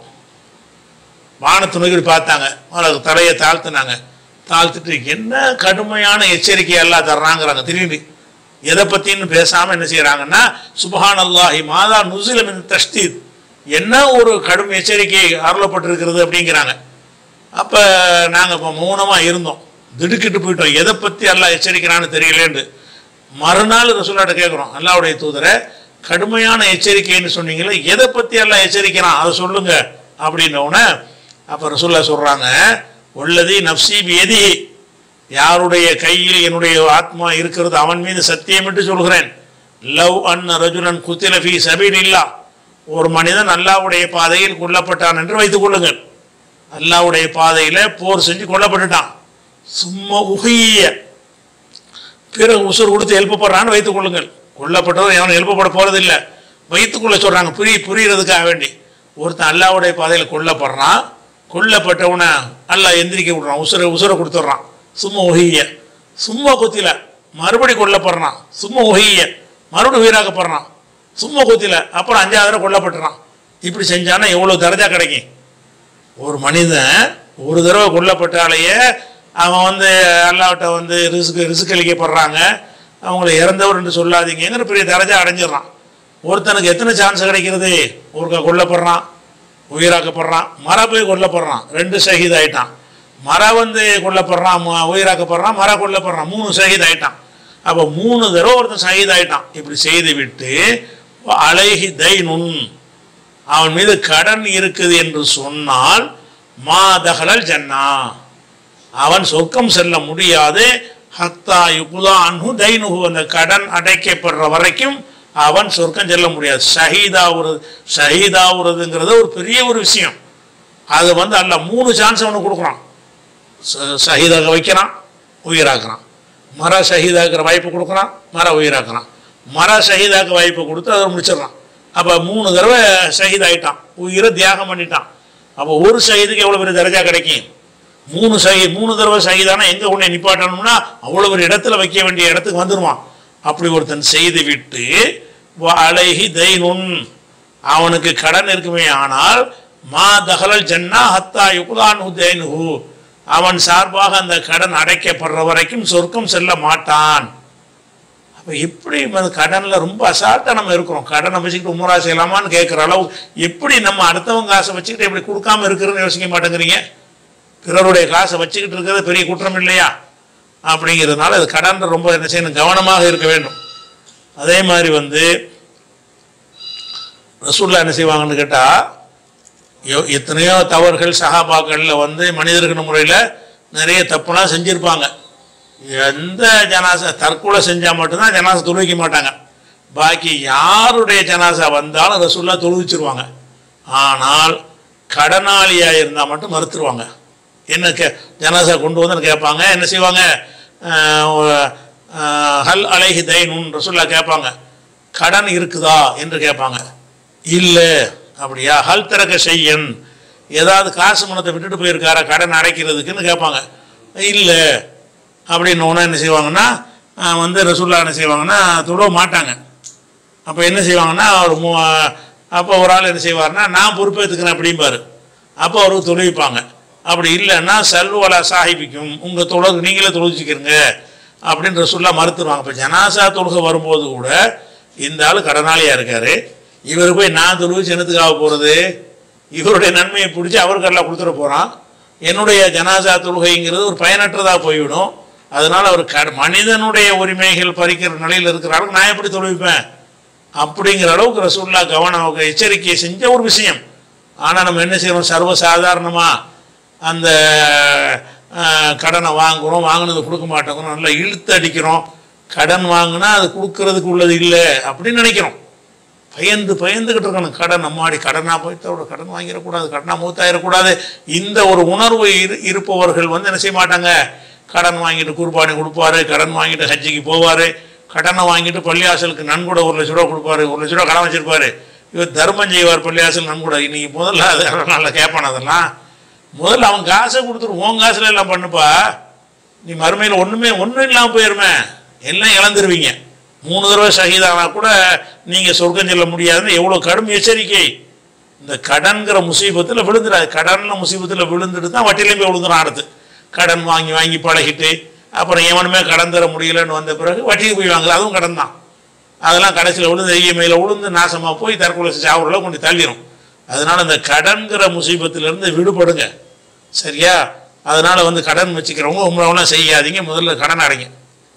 வானத்தை நோக்கி இப்படி பார்த்தாங்க அவருக்கு தலையை தாழ்த்துனாங்க தாழ்த்துட்டு என்ன கடுமையான எச்சரிக்கை எல்லாம் தர்றாங்கிறாங்க திரும்பி எதை பற்றின்னு பேசாமல் என்ன செய்கிறாங்கன்னா சுபஹான் அல்லாஹி மாதா நுசிலம் இந்த தஷ்தீத் என்ன ஒரு கடும் எச்சரிக்கை அருளப்பட்டிருக்கிறது அப்படிங்கிறாங்க அப்போ நாங்கள் இப்போ மௌனமாக இருந்தோம் திடுக்கிட்டு போயிட்டோம் எதை பற்றி எல்லாம் எச்சரிக்கிறான்னு தெரியலேன்னு மறுநாள் ரசூலாட்ட கேட்குறோம் அல்லாவுடைய தூதரை கடுமையான எச்சரிக்கைன்னு சொன்னீங்களே எதை பற்றி எல்லாம் எச்சரிக்கிறான் அதை சொல்லுங்க அப்படின்ன உடனே அப்போ ரசூல்லா சொல்கிறாங்க உள்ளதி நப்சி எதி யாருடைய கையில் என்னுடைய ஆத்மா இருக்கிறது அவன் மீது சத்தியமிட்டு சொல்கிறேன் லவ் அன் ரஜுலன் குத்தில ஃபி சபீலில்லா ஒரு மனிதன் அல்லாவுடைய பாதையில் கொல்லப்பட்டான் என்று வைத்துக் கொள்ளுங்கள் அல்லாவுடைய பாதையில் போர் செஞ்சு கொல்லப்பட்டுட்டான் சும்மா உகைய பிறகு உசுர் கொடுத்து எழுப்பப்படுறான்னு வைத்துக் கொள்ளுங்கள் கொல்லப்பட்டவன் எவனும் எழுப்பப்பட போறதில்லை வைத்துக்கொள்ள சொல்றாங்க புரி புரியறதுக்காக வேண்டி ஒருத்தன் அல்லாவுடைய பாதையில் கொல்லப்படுறான் கொல்லப்பட்டவனை அல்லாஹ் எந்திரிக்க விடுறான் உசுரை உசுரை கொடுத்துட்றான் சும்மா ஒஹிய சும்மா குத்தில மறுபடி கொல்லப்படுறான் சும்மா ஒஹிய மறுபடியும் உயிராக்கப்படுறான் சும்மா குத்தில அப்புறம் அஞ்சாவது தடவை கொல்லப்பட்டுறான் இப்படி செஞ்சானா எவ்வளோ தரஜா கிடைக்கும் ஒரு மனிதன் ஒரு தடவை கொல்லப்பட்டாலேயே அவன் வந்து அல்லாவிட்ட வந்து ரிஸ்க் ரிஸ்க் அளிக்கப்படுறாங்க அவங்கள இறந்தவர் என்று சொல்லாதீங்கிற பெரிய தரஜா அடைஞ்சிடுறான் ஒருத்தனுக்கு எத்தனை சான்ஸ் கிடைக்கிறது ஒருக்கா கொல்லப்படுறான் உயிராக்கப்படுறான் மர போய் கொல்லப்படுறான் ரெண்டு ஷஹீத் ஆயிட்டான் மர வந்து கொல்லப்படுறான் ம- உயிராக்கப்படுறான் மர கொல்லப்படுறான் மூணு ஷஹீத் ஆயிட்டான் அப்போ மூணு தடவை ஒருத்தன் ஷஹீத் ஆயிட்டான் இப்படி செய்து விட்டு அலைஹி தைனுன் அவன் மீது கடன் இருக்குது என்று சொன்னால் மா தகலல் ஜன்னா அவன் சொர்க்கம் செல்ல முடியாது ஹத்தா யுகுதா அன்ஹு தைனுஹு அந்த கடன் அடைக்கப்படுற வரைக்கும் அவன் சொர்க்கம் செல்ல முடியாது ஷஹீதாவுறது ஷஹீதாவுறதுங்கிறது ஒரு பெரிய ஒரு விஷயம் அது வந்து அல்ல மூணு சான்ஸ் அவனுக்கு கொடுக்குறான் ச- ஷஹீதாக வைக்கிறான் உயிராக்குறான் மர ஷஹீதாக்குற வாய்ப்பு கொடுக்குறான் மர உயிராக்குறான் மர ஷஹீதாக்க வாய்ப்பு கொடுத்து அதை முடிச்சிடுறான் அப்போ மூணு தடவை ஷஹீத் ஆயிட்டான் உயிரை தியாகம் பண்ணிட்டான் அப்போ ஒரு ஷஹீதுக்கு எவ்வளோ பெரிய தரஜா கிடைக்கும் மூணு ஷஹீத் மூணு தடவை ஷஹீதானா எங்கே உன்னை நிப்பாட்டணும்னா அவ்வளோ ஒரு இடத்துல வைக்க வேண்டிய இடத்துக்கு வந்துடுவான் அப்படி ஒருத்தன் செய்து விட்டு வ- அலைஹி தைனுன் அவனுக்கு கடன் இருக்குமே ஆனால் மா தகலல் ஜன்னா ஹத்தா யுகுலான் தைனுஹு அவன் சார்பாக அந்த கடன் அடைக்கப்படுற வரைக்கும் சொர்க்கம் செல்ல மாட்டான் அப்போ எப்படி அந்த கடனில் ரொம்ப அசால்ட்டாக நம்ம இருக்கிறோம் கடனை வச்சுக்கிட்டு உமரா செய்யலாமான்னு கேட்குற அளவு எப்படி நம்ம அடுத்தவங்க காசை வச்சுக்கிட்டு எப்படி கொடுக்காம இருக்கிறதுன்னு யோசிக்க மாட்டேங்கிறீங்க பிறருடைய காசை வச்சுக்கிட்டு இருக்கிறது பெரிய குற்றம் இல்லையா அப்படிங்கிறதுனால அது கடன் ரொம்ப என்ன செய்யணும் கவனமாக இருக்க வேண்டும் அதே மாதிரி வந்து ரசூல்லா என்ன செய்வாங்கன்னு கேட்டால் எத்தனையோ தவறுகள் சகாபாக்களில் வந்து மனிதர்கள் முறையில் நிறைய தப்புலாம் செஞ்சுருப்பாங்க எந்த ஜனாசா தற்கொலை செஞ்சால் மட்டும்தான் ஜனாசா தொழுவிக்க மாட்டாங்க பாக்கி யாருடைய ஜனாசா வந்தாலும் ரசூல்லா தொழுவிச்சிருவாங்க ஆனால் கடனாளியாக இருந்தால் மட்டும் மறுத்துருவாங்க என்ன கே ஜனாசா கொண்டு வந்து கேட்பாங்க என்ன செய்வாங்க ஆஹ் ஆஹ் ஹல் அலைஹி தைனுன் ரசூல்லா கேட்பாங்க கடன் இருக்குதா என்று கேட்பாங்க இல்லை அப்படியா ஹல் திறக்க செய்யன் ஏதாவது காசு மனத்தை விட்டுட்டு போயிருக்காரா கடன் அடைக்கிறதுக்குன்னு கேட்பாங்க இல்லை அப்படின்னு ஒன்று என்ன செய்வாங்கன்னா ஆஹ் வந்து ரசூல்லா என்ன செய்வாங்கன்னா தொழ மாட்டாங்க அப்போ என்ன செய்வாங்கன்னா ஒரு மூ அப்போ ஒரு ஆள் என்ன செய்வார்னா நான் பொறுப்பேற்றுக்கிறேன் அப்படிம்பாரு அப்போ அவருக்கு தொழுவிப்பாங்க அப்படி இல்லைன்னா சல்வலா சாஹிபிக்கும் உங்கள் தொழுகு நீங்களே தொழுவிச்சுக்கிறங்க அப்படின்னு ரசூல்லா மறுத்துருவாங்க இப்போ ஜனாசா தொழுகை வரும்போது கூட இந்த ஆள் கடனாளியாக இருக்காரு இவர் போய் நான் தொழுவிச்சு என்னத்துக்காக போகிறது இவருடைய நன்மையை பிடிச்சி அவருக்கு எல்லாம் கொடுத்துட போகிறான் என்னுடைய ஜனாசா தொழுகைங்கிறது ஒரு பயனற்றதாக போய்விடும் அதனால் அவர் க மனிதனுடைய உரிமைகள் பறிக்கிற நிலையில் இருக்கிற அளவுக்கு நான் எப்படி தொழுவிப்பேன் அப்படிங்கிற அளவுக்கு ரசூல்லா கவனம் அவங்க எச்சரிக்கையை செஞ்ச ஒரு விஷயம் ஆனால் நம்ம என்ன செய்யறோம் சர்வசாதாரணமாக அந்த அஹ், கடனை வாங்குகிறோம் வாங்கினது கொடுக்க மாட்டேங்கிறோம் நல்லா இழுத்து அடிக்கிறோம் கடன் வாங்கினா அது கொடுக்கறதுக்கு உள்ளது இல்லை அப்படின்னு நினைக்கிறோம் பயந்து பயந்துக்கிட்டு இருக்கணும் கடன் நம்மாடி கடனாக போய்த்தோட கடன் வாங்கிடக்கூடாது கடனாக மூத்தாயிடக்கூடாது இந்த ஒரு உணர்வு இரு இருப்பவர்கள் வந்து என்ன செய்ய மாட்டாங்க கடன் வாங்கிட்டு குர்பானி கொடுப்பாரு கடன் வாங்கிட்டு ஹஜ்ஜிக்கு போவார் கடனை வாங்கிட்டு பள்ளியாசலுக்கு நன்கூட ஒரு லட்ச ரூபா கொடுப்பாரு ஒரு லட்ச ரூபா கடன் வச்சிருப்பாரு இவர் தர்மம் செய்வார் பள்ளியாசல் நன்கூட இன்னைக்கு முதல்ல அது நல்லா கேட்பான் அதெல்லாம் முதல்ல அவன் காசை கொடுத்துரு உன் காசுல எல்லாம் பண்ணுப்பா நீ மறுமையில் ஒன்றுமே ஒன்றும் இல்லாமல் போயிருமே எல்லாம் இழந்துருவீங்க மூணு தடவை ஷஹீதானா கூட நீங்கள் சொர்க்கம் செல்ல முடியாதுன்னு எவ்வளோ கடும் எச்சரிக்கை இந்த கடன்கிற முசீபத்தில் விழுந்துடாது கடனில் முசீபத்தில் விழுந்துட்டு தான் வட்டிலையும் போய் விழுந்துடும் அடுத்து கடன் வாங்கி வாங்கி பழகிட்டு அப்புறம் எவனுமே கடன் தர முடியலன்னு வந்த பிறகு வட்டிக்கு போய் வாங்குறது அதுவும் கடன் தான் அதெல்லாம் கடைசியில் விழுந்து இஎம்ஐயில் விழுந்து நாசமாக போய் தற்கொலை சாவுல கொண்டு தள்ளிடும் அதனால இந்த கடன்கிற முசீபத்திலிருந்து விடுபடுங்க சரியா அதனால வந்து கடன் வச்சுக்கிறவங்க உம்ராவெல்லாம் செய்யாதீங்க முதல்ல கடன் அடைங்க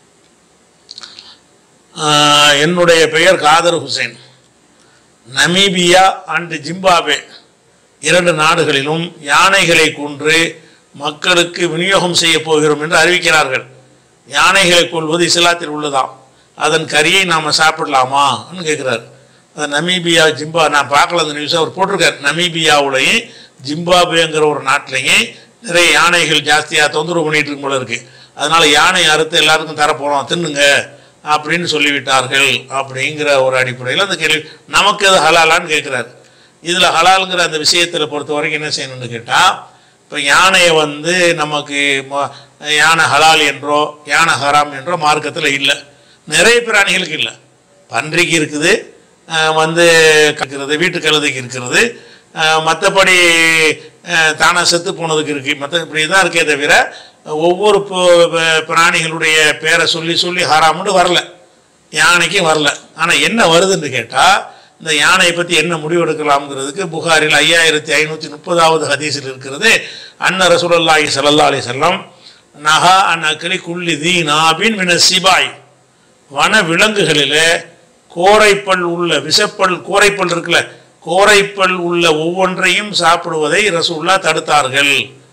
ஆஹ் என்னுடைய பெயர் Kader Hussain Namibia and Zimbabwe இரண்டு நாடுகளிலும் யானைகளை கொன்று மக்களுக்கு விநியோகம் செய்ய போகிறோம் என்று அறிவிக்கிறார்கள் யானைகளை கொள்வது இஸ்லாத்தில் உள்ளதாம் அதன் கறியை நாம் சாப்பிடலாமான்னு கேட்குறாரு அது நமீபியா ஜிம்பா நான் பார்க்கல அந்த நியூஸ் அவர் போட்டிருக்கார் நமீபியாவுலையும் ஜிம்பாபேங்கிற ஒரு நாட்டிலையும் நிறைய யானைகள் ஜாஸ்தியாக தொந்தரவு பண்ணிட்டு இருக்கும் போல இருக்கு அதனால யானை அறுத்து எல்லாருக்கும் தரப்போகிறோம் தின்னுங்க அப்படின்னு சொல்லிவிட்டார்கள் அப்படிங்கிற ஒரு அடிப்படையில் அந்த கேள்வி நமக்கு அது ஹலாலான்னு கேட்குறாரு இதில் ஹலாலுங்கிற அந்த விஷயத்தில் பொறுத்த வரைக்கும் என்ன செய்யணும்னு கேட்டால் இப்போ யானையை வந்து நமக்கு ம- யானை ஹலால் என்றோ யானை ஹராம் என்றோ மார்க்கத்தில் இல்லை நிறைய பிராணிகளுக்கு இல்லை பன்றிக்கு இருக்குது அஹ் வந்து இருக்கிறது வீட்டு கழுதைக்கு இருக்கிறது மற்றபடி தானாக செத்து போனதுக்கு இருக்குது மற்ற இப்படி தான் இருக்கே தவிர ஒவ்வொரு பு- ப- பிராணிகளுடைய பேரை சொல்லி சொல்லி ஹராம்னு வரல யானைக்கும் வரல ஆனால் என்ன வருதுன்னு கேட்டால் இந்த யானையை பற்றி என்ன முடிவெடுக்கலாம்ங்கிறதுக்கு புகாரில் ஐயாயிரத்தி ஐநூற்றி முப்பதாவது ஹதீஸில் இருக்கிறது அன்ன ரசூலுல்லாஹி ஸல்லல்லாஹு அலைஹி வஸல்லம் நஹா அன் அக்லி குல்லி தீ நாபின் மின சிபாய் வன விலங்குகளில் கோரைப்பல் உள்ள விஷப்பல் கோரைப்பல் இருக்குல்ல கோரைப்பல் உள்ள ஒவ்வொன்றையும் சாப்பிடுவதை ரசூல்லா தடுத்தார்கள்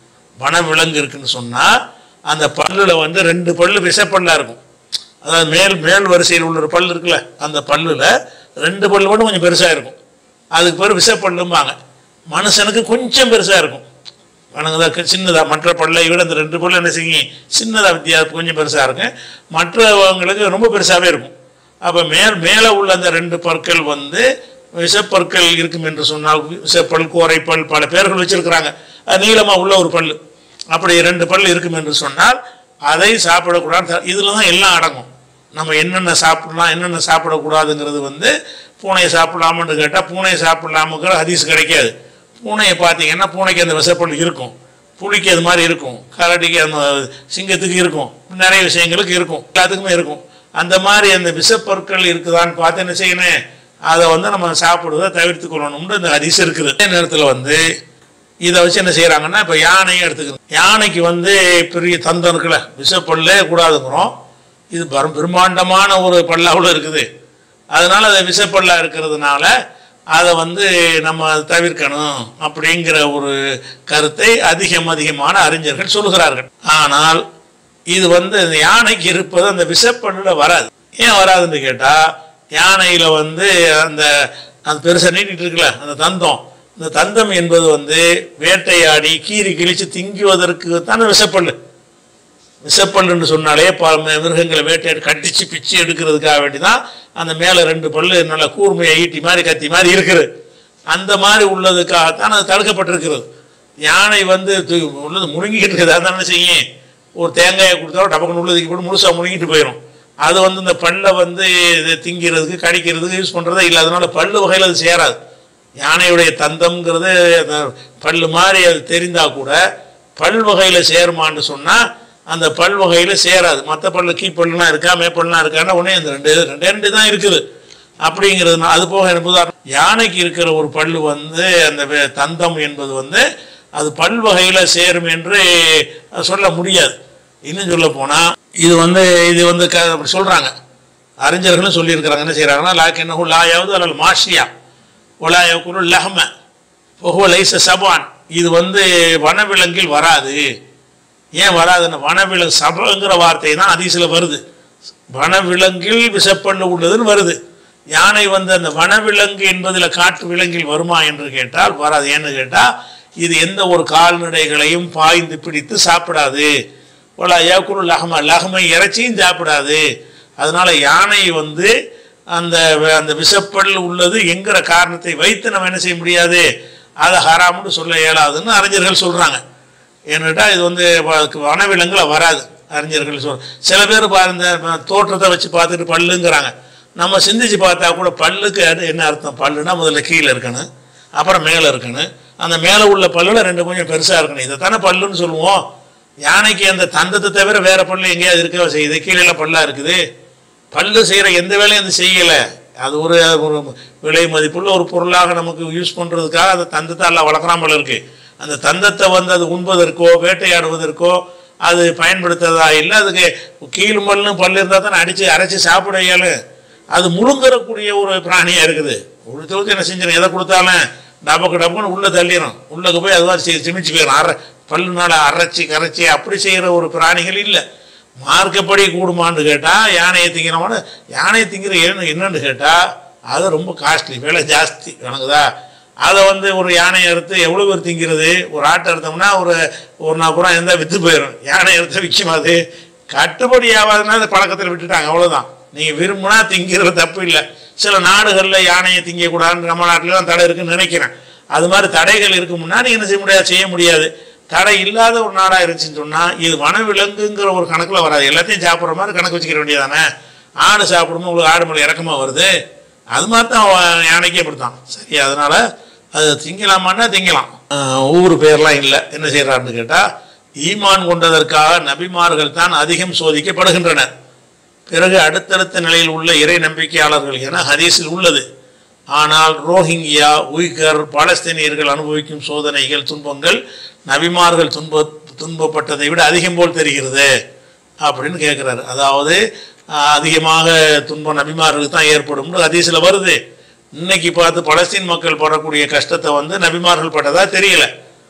வன விலங்கு இருக்குன்னு சொன்னால் அந்த பல்லில் வந்து ரெண்டு பல்லு விஷப்பல்லா இருக்கும் அதாவது மேல் மேல் வரிசையில் உள்ள ஒரு பல் இருக்குல்ல அந்த பல்லுல ரெண்டு பல்லு மட்டும் கொஞ்சம் பெருசாக இருக்கும் அதுக்கு பேர் விஷப்பல்லும்பாங்க மனுஷனுக்கு கொஞ்சம் பெருசாக இருக்கும் வணங்குதா சின்னதாக மற்ற பல்லை விட அந்த ரெண்டு பல்லு என்ன செய்யும் சின்னதாக வித்தியாசம் கொஞ்சம் பெருசாக இருக்கும் மற்றவங்களுக்கு ரொம்ப பெருசாகவே இருக்கும் அப்போ மேல் மேலே உள்ள அந்த ரெண்டு பற்கள் வந்து விஷப்பற்கள் இருக்கும் என்று சொன்னால் விஷப்பல் கோரைப்பல் பல பேர்கள் வச்சிருக்கிறாங்க அது நீளமாக உள்ள ஒரு பல் அப்படி ரெண்டு பல் இருக்கும் என்று சொன்னால் அதை சாப்பிடக்கூடாது இதில் தான் எல்லாம் அடங்கும் நம்ம என்னென்ன சாப்பிடலாம் என்னென்ன சாப்பிடக்கூடாதுங்கிறது வந்து பூனையை சாப்பிடலாமான்னு கேட்டால் பூனையை சாப்பிடலாமுங்கிற ஹதீஸ் கிடைக்காது பூனையை பார்த்தீங்கன்னா பூனைக்கு அந்த விஷப்பல் இருக்கும் புலிக்கு அது மாதிரி இருக்கும் கரடிக்கு அந்த சிங்கத்துக்கு இருக்கும் நிறைய விஷயங்களுக்கு இருக்கும் எல்லாத்துக்குமே இருக்கும் அந்த மாதிரி அந்த விஷப்பொருட்கள் இருக்குதான்னு பார்த்து என்ன செய்யணும் அதை வந்து நம்ம சாப்பிடுவதை தவிர்த்து கொள்ளணும்னு இந்த ஹதீஸ் இருக்குது அதே நேரத்தில் வந்து இதை வச்சு என்ன செய்கிறாங்கன்னா இப்போ யானையை எடுத்துக்கணும் யானைக்கு வந்து பெரிய தந்தம் இருக்குல்ல விஷப்பல்லே கூடாதுங்கிறோம் இது பரம் பிரம்மாண்டமான ஒரு பல்லாவில் இருக்குது அதனால அது விஷப்பல்லா இருக்கிறதுனால அதை வந்து நம்ம தவிர்க்கணும் அப்படிங்கிற ஒரு கருத்தை அதிகம் அதிகமான அறிஞர்கள் சொல்கிறார்கள் ஆனால் இது வந்து இந்த யானைக்கு இருப்பது அந்த விஷப்பல்லுல வராது ஏன் வராதுன்னு கேட்டால் யானையில் வந்து அந்த அந்த பெருசாக நீட்டிட்டு இருக்குல்ல அந்த தந்தம் இந்த தந்தம் என்பது வந்து வேட்டையாடி கீறி கிழிச்சு திங்குவதற்கு தானே விஷப்பல்லு விஷப்பல்லுன்னு சொன்னாலே ப ம- மிருகங்களை வேட்டையாடி கடிச்சு பிச்சு எடுக்கிறதுக்காக வேண்டி தான் அந்த மேலே ரெண்டு பல்லு நல்ல கூர்மையை ஈட்டி மாதிரி கத்தி மாதிரி இருக்குது அந்த மாதிரி உள்ளதுக்காகத்தான் அது தடுக்கப்பட்டிருக்கிறது யானை வந்து தூ- உள்ளது முழுங்கிட்டு இருக்குது அதான் என்ன செய்யும் ஒரு தேங்காயை கொடுத்தா டபக்குன்னு உள்ளதுக்கு போட்டு முழுசாக முழுங்கிட்டு போயிடும் அது வந்து இந்த பல்லை வந்து இது திங்கிறதுக்கு கடிக்கிறதுக்கு யூஸ் பண்ணுறதே இல்லை அதனால பல்லு வகையில் அது சேராது யானையுடைய தந்தம்ங்கிறது அந்த பல்லு மாதிரி அது தெரிந்தால் கூட பல் வகையில் சேருமான்னு சொன்னால் அந்த பல் வகையில் சேராது மற்ற பல்லு கீப்பல்லாம் இருக்கா மேப்பல்லாம் இருக்கான்னா உடனே அந்த ரெண்டு ரெண்டே ரெண்டு தான் இருக்குது அப்படிங்கிறது அது போக எனக்கு உதாரணம் யானைக்கு இருக்கிற ஒரு பல்லு வந்து அந்த வே- தந்தம் என்பது வந்து அது பல் வகையில் சேரும் என்று சொல்ல முடியாது இன்னும் சொல்ல போனால் இது வந்து இது வந்து க அப்படி சொல்கிறாங்க அறிஞர்களும் சொல்லியிருக்கிறாங்க என்ன செய்கிறாங்கன்னா லாக் என்ன லாயாவது அல்லது மாஷியா ஒலாயக்குரு லஹம ஒஹோ லைச சபான் இது வந்து வனவிலங்கில் வராது ஏன் வராதுன்னு வனவிலங்கு சபங்கிற வார்த்தை தான் அதிசல வருது வனவிலங்கில் விஷப்பல்லு உள்ளதுன்னு வருது யானை வந்து அந்த வனவிலங்கு என்பதில் காட்டு விலங்கில் வருமா என்று கேட்டால் வராது ஏன்னு கேட்டால் இது எந்த ஒரு கால்நடைகளையும் பாய்ந்து பிடித்து சாப்பிடாது ஒலா ஏக்குரு லஹம லஹமை இறைச்சியும் சாப்பிடாது அதனால யானை வந்து அந்த வ- அந்த விஷப்பல் உள்ளது என்கிற காரணத்தை வைத்து நம்ம என்ன செய்ய முடியாது அதை ஹராம்னு சொல்ல இயலாதுன்னு அறிஞர்கள் சொல்கிறாங்க ஏன்னுட்டா இது வந்து வ- வனவிலங்குல வராது அறிஞர்கள் சொல் சில பேர் பாருங்க ம- தோற்றத்தை வச்சு பார்த்துட்டு பல்லுங்கிறாங்க நம்ம சிந்திச்சு பார்த்தா கூட பல்லுக்கு அது என்ன அர்த்தம் பல்லுனா முதல்ல கீழே இருக்கணும் அப்புறம் மேலே இருக்கணும் அந்த மேலே உள்ள பல்லுல ரெண்டு கொஞ்சம் பெருசாக இருக்கணும் இதை தானே பல்லுன்னு சொல்லுவோம் யானைக்கு அந்த தந்தத்தை தவிர வேற பல்லு எங்கேயாவது இருக்க செய்யுது கீழே பல்லா இருக்குது பல்லு செய்கிற எந்த வேலையும் அது செய்யலை அது ஒரு ஒரு விலை மதிப்புள்ள ஒரு பொருளாக நமக்கு யூஸ் பண்ணுறதுக்காக அந்த தந்தத்தை எல்லாம் வளர்க்குறான் போல இருக்கு அந்த தந்தத்தை வந்து அது உண்பதற்கோ வேட்டையாடுவதற்கோ அது பயன்படுத்துறதா இல்லை அதுக்கு கீழ் மல்லு பல்லு இருந்தால் தானே அடித்து அரைச்சி சாப்பிட இயலும் அது முழுங்கறக்கூடிய ஒரு பிராணியாக இருக்குது ஒருத்தருக்கு என்ன செஞ்சிடும் எதை கொடுத்தாலும் டபக்கு டபக்குன்னு உள்ளே தள்ளிடும் உள்ளுக்கு போய் அதுவாக சி சிமிச்சு போயிடும் அரை பல்லுனால அரைச்சி கரைச்சி அப்படி செய்கிற ஒரு பிராணிகள் இல்லை மார்க்கப்படி கூடுமான்னு கேட்டால் யானையை திங்கிறவன யானையை திங்கிற என்ன என்னன்னு கேட்டால் அது ரொம்ப காஸ்ட்லி விலை ஜாஸ்தி எனக்குதா அதை வந்து ஒரு யானையை அறுத்து எவ்வளோ பேர் திங்கிறது ஒரு ஆட்டை அறுத்தோம்னா ஒரு ஒரு நாள் கூட இருந்தால் விற்று போயிடும் யானை அறுத்த விற்கும் அது கட்டுப்படி ஆகாதுன்னா அந்த பழக்கத்தில் விட்டுட்டாங்க அவ்வளோதான் நீங்கள் விரும்பினா திங்கிறது தப்பு இல்லை சில நாடுகளில் யானையை திங்கக்கூடாதுன்னு நம்ம நாட்டிலாம் தடை இருக்குன்னு நினைக்கிறேன் அது மாதிரி தடைகள் இருக்கு முன்னாடி என்ன செய்ய முடியாது செய்ய முடியாது தடை இல்லாத ஒரு நாடாக இருந்துச்சுன்னு சொன்னால் இது வனவிலங்குங்கிற ஒரு கணக்கில் வராது எல்லாத்தையும் சாப்பிட்ற மாதிரி கணக்கு வச்சுக்கிற வேண்டியதானே ஆடு சாப்பிடும்போது உங்களுக்கு ஆடு மேலே இறக்கமாக வருது அது மாதிரி தான் வ- யானைக்கே அப்படித்தான் சரி அதனால் அது திங்கலாமான்னா திங்கலாம் ஆஹ் ஊர் பேர்லாம் இல்லை என்ன செய்கிறாருன்னு கேட்டால் ஈமான் கொண்டதற்காக நபிமார்கள் தான் அதிகம் சோதிக்கப்படுகின்றனர் பிறகு அடுத்தடுத்த நிலையில் உள்ள இறை நம்பிக்கையாளர்கள் என ஹதீஸில் உள்ளது ஆனால் ரோஹிங்கியா உய்கர் பாலஸ்தீனியர்கள் அனுபவிக்கும் சோதனைகள் துன்பங்கள் நபிமார்கள் துன்ப துன்பப்பட்டதை விட அதிகம் போல் தெரிகிறது அப்படின்னு கேட்குறாரு அதாவது ஆஹ், அதிகமாக துன்பம் நபிமார்களுக்கு தான் ஏற்படும் ஹதீஸில் வருது இன்னைக்கு பார்த்து பலஸ்தீன் மக்கள் படக்கூடிய கஷ்டத்தை வந்து நபிமார்கள் பட்டதா தெரியல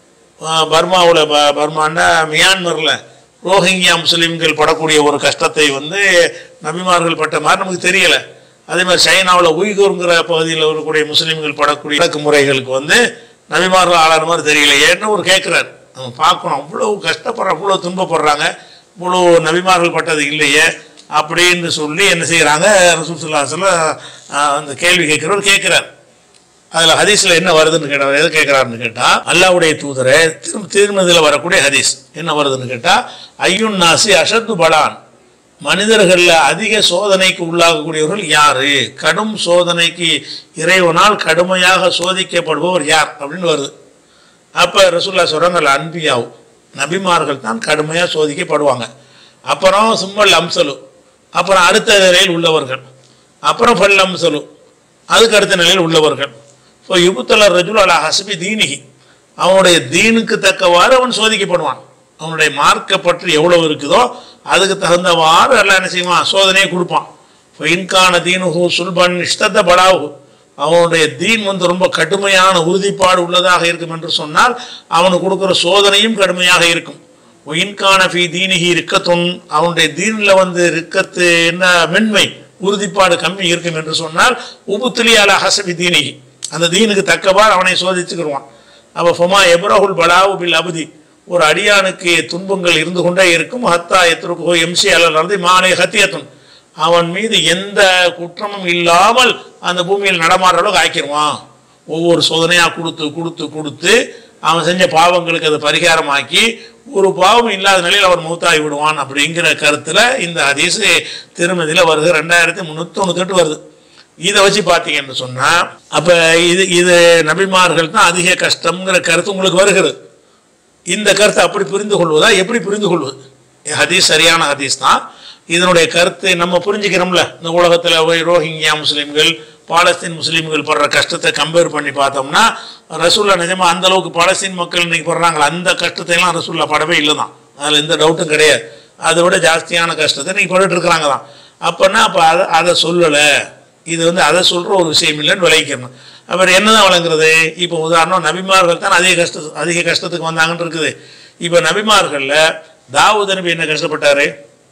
பர்மாவில் பர்மான்னா மியான்மரில் ரோஹிங்கியா முஸ்லீம்கள் படக்கூடிய ஒரு கஷ்டத்தை வந்து நபிமார்கள் பட்ட மாதிரி நமக்கு தெரியல அதே மாதிரி சைனாவில் உய்கூருங்கிற பகுதியில் இருக்கக்கூடிய முஸ்லீம்கள் படக்கூடிய அடக்குமுறைகளுக்கு வந்து நபிமார்கள் ஆளான மாதிரி தெரியல ஏன்னு ஒரு கேட்குறாரு நம்ம பார்க்கணும் அவ்வளோ கஷ்டப்படுற அவ்வளோ துன்பப்படுறாங்க இவ்வளோ நபிமார்கள் பட்டது இல்லையே அப்படின்னு சொல்லி என்ன செய்கிறாங்க ரசூசுல்லாசில் அந்த கேள்வி கேட்குறவர் கேட்குறார் அதில் ஹதீஸில் என்ன வருதுன்னு கேட்டார் எதை கேட்குறாருன்னு கேட்டால் அல்லாவுடைய தூதரை திரும் திருமதியில் வரக்கூடிய ஹதீஸ் என்ன வருதுன்னு கேட்டால் ஐயுன் நாசி அஷத்து பலான் மனிதர்களில் அதிக சோதனைக்கு உள்ளாகக்கூடியவர்கள் யாரு கடும் சோதனைக்கு இறைவனால் கடுமையாக சோதிக்கப்படுபவர் யார் அப்படின்னு வருது அப்போ ரசூல்லா சொல்கிறாங்க அன்பியாவும் நபிமார்கள் தான் கடுமையாக சோதிக்கப்படுவாங்க அப்புறம் சும்மல் அம்சலு அப்புறம் அடுத்த நிலையில் உள்ளவர்கள் அப்புறம் ஃபல் அம்சலு அதுக்கு அடுத்த நிலையில் உள்ளவர்கள் ஸோ யுபுத்தல ரஜுல் அலா ஹஸ்பி தீனிகி அவனுடைய தீனுக்கு தக்கவாறு அவன் சோதிக்கப்படுவான் அவனுடைய மார்க்க பற்றி எவ்வளவு இருக்குதோ அதுக்கு தகுந்தவாறு எல்லாம் என்ன செய்வான் சோதனையை கொடுப்பான் இன்கான தீனுஹு சுல்பன் இஷ்டத்த படாவு அவனுடைய தீன் வந்து ரொம்ப கடுமையான உறுதிப்பாடு உள்ளதாக இருக்கும் என்று சொன்னால் அவனுக்கு கொடுக்குற சோதனையும் கடுமையாக இருக்கும் ஒயின்கான ஃபி தீனிகி இருக்கத்துன் அவனுடைய தீனில் வந்து இருக்கத்து என்ன மென்மை உறுதிப்பாடு கம்மி இருக்கும் என்று சொன்னால் உபுத்துலியால ஹசபி தீனிகி அந்த தீனுக்கு தக்கவாறு அவனை சோதிச்சுக்கிடுவான் அப்போ ஃபொமா எப்ரஹுல் பலாவு பில் அபதி ஒரு அடியானுக்கு துன்பங்கள் இருந்து கொண்டே இருக்கும் ஹத்தா எத்திருக்கோ எம்சி அல்லது மாலை ஹத்தியத்துன் அவன் மீது எந்த குற்றமும் இல்லாமல் அந்த பூமியில் நடமாடுற அளவுக்கு ஆக்கிடுவான் ஒவ்வொரு சோதனையாக கொடுத்து கொடுத்து கொடுத்து அவன் செஞ்ச பாவங்களுக்கு அதை பரிகாரமாக்கி ஒரு பாவம் இல்லாத நிலையில் அவர் மூத்தாகி விடுவான் அப்படிங்கிற கருத்தில் இந்த ஹதீஸு திருமதியில் வருது ரெண்டாயிரத்தி முந்நூற்றி தொண்ணூத்தெட்டு வருது இதை வச்சு பார்த்தீங்கன்னு சொன்னால் அப்போ இது இது நபிமார்கள் தான் அதிக கஷ்டம்ங்கிற கருத்து உங்களுக்கு வருகிறது இந்த கருத்தை அப்படி புரிந்து கொள்வதா எப்படி புரிந்து கொள்வது ஹதீஸ் சரியான ஹதீஸ் தான் இதனுடைய கருத்து நம்ம புரிஞ்சுக்கிறோம்ல இந்த உலகத்தில் போய் ரோஹிங்கியா முஸ்லீம்கள் பாலஸ்தீன் முஸ்லீம்கள் படுற கஷ்டத்தை கம்பேர் பண்ணி பார்த்தோம்னா ரசூல்லா நிஜமா அந்த அளவுக்கு பாலஸ்தீன் மக்கள் இன்னைக்கு படுறாங்களா அந்த கஷ்டத்தை எல்லாம் ரசூல்லா படவே இல்லை தான் அதில் எந்த டவுட்டும் கிடையாது அதை விட ஜாஸ்தியான கஷ்டத்தை இன்னைக்கு பட்டுட்டு இருக்கிறாங்க தான் அப்போனா அப்போ அதை அதை சொல்லலை இது வந்து அதை சொல்கிற ஒரு விஷயம் இல்லைன்னு விளைவிக்கணும் அப்புறம் என்னதான் வழங்குறது இப்போ உதாரணம் நபிமார்கள் தான் அதிக கஷ்ட அதிக கஷ்டத்துக்கு வந்தாங்கன்னு இருக்குது இப்போ நபிமார்களில் தாவூத் நபி என்ன கஷ்டப்பட்டாரு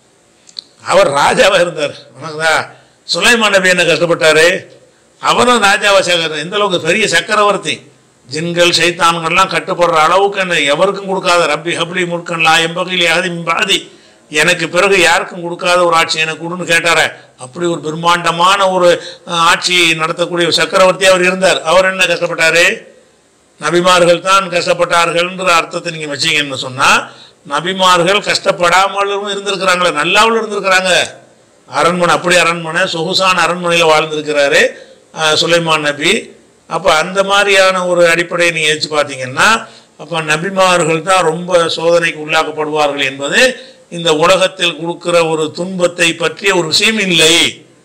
அவர் ராஜாவா இருந்தார் வணங்குதா சுலைமான் நபி என்ன கஷ்டப்பட்டாரு அவரும் ராஜாவா சேகர் எந்த அளவுக்கு பெரிய சக்கரவர்த்தி ஜின்கள் சைத்தான்கள்லாம் கட்டுப்படுற அளவுக்கு என்ன எவருக்கும் கொடுக்காத ரப்பி ஹப்லி முற்கன்லா எம்பகையில் யாதி பாதி எனக்கு பிறகு யாருக்கும் கொடுக்காத ஒரு ஆட்சி எனக்கு கொடுன்னு கேட்டாரே அப்படி ஒரு பிரம்மாண்டமான ஒரு அஹ், ஆட்சி நடத்தக்கூடிய ஒரு சக்கரவர்த்தி அவர் இருந்தார் அவர் என்ன கஷ்டப்பட்டாரு நபிமார்கள் தான் கஷ்டப்பட்டார்கள்ன்ற அர்த்தத்தை நீங்க வச்சீங்கன்னு சொன்னா நபிமார்கள் கஷ்டப்படாமலும் இருந்திருக்கிறாங்களே நல்லாவும் இருந்திருக்கிறாங்க அரண்மனை அப்படி அரண்மனை சொகுசான அரண்மனையில் வாழ்ந்திருக்கிறாரு அஹ், சுலைமான் நபி அப்போ அந்த மாதிரியான ஒரு அடிப்படையை நீங்கள் வச்சு பார்த்தீங்கன்னா அப்போ நபிமார்கள் தான் ரொம்ப சோதனைக்கு உள்ளாக்கப்படுவார்கள் என்பது இந்த உலகத்தில் கொடுக்கிற ஒரு துன்பத்தை பற்றிய ஒரு விஷயம் இல்லை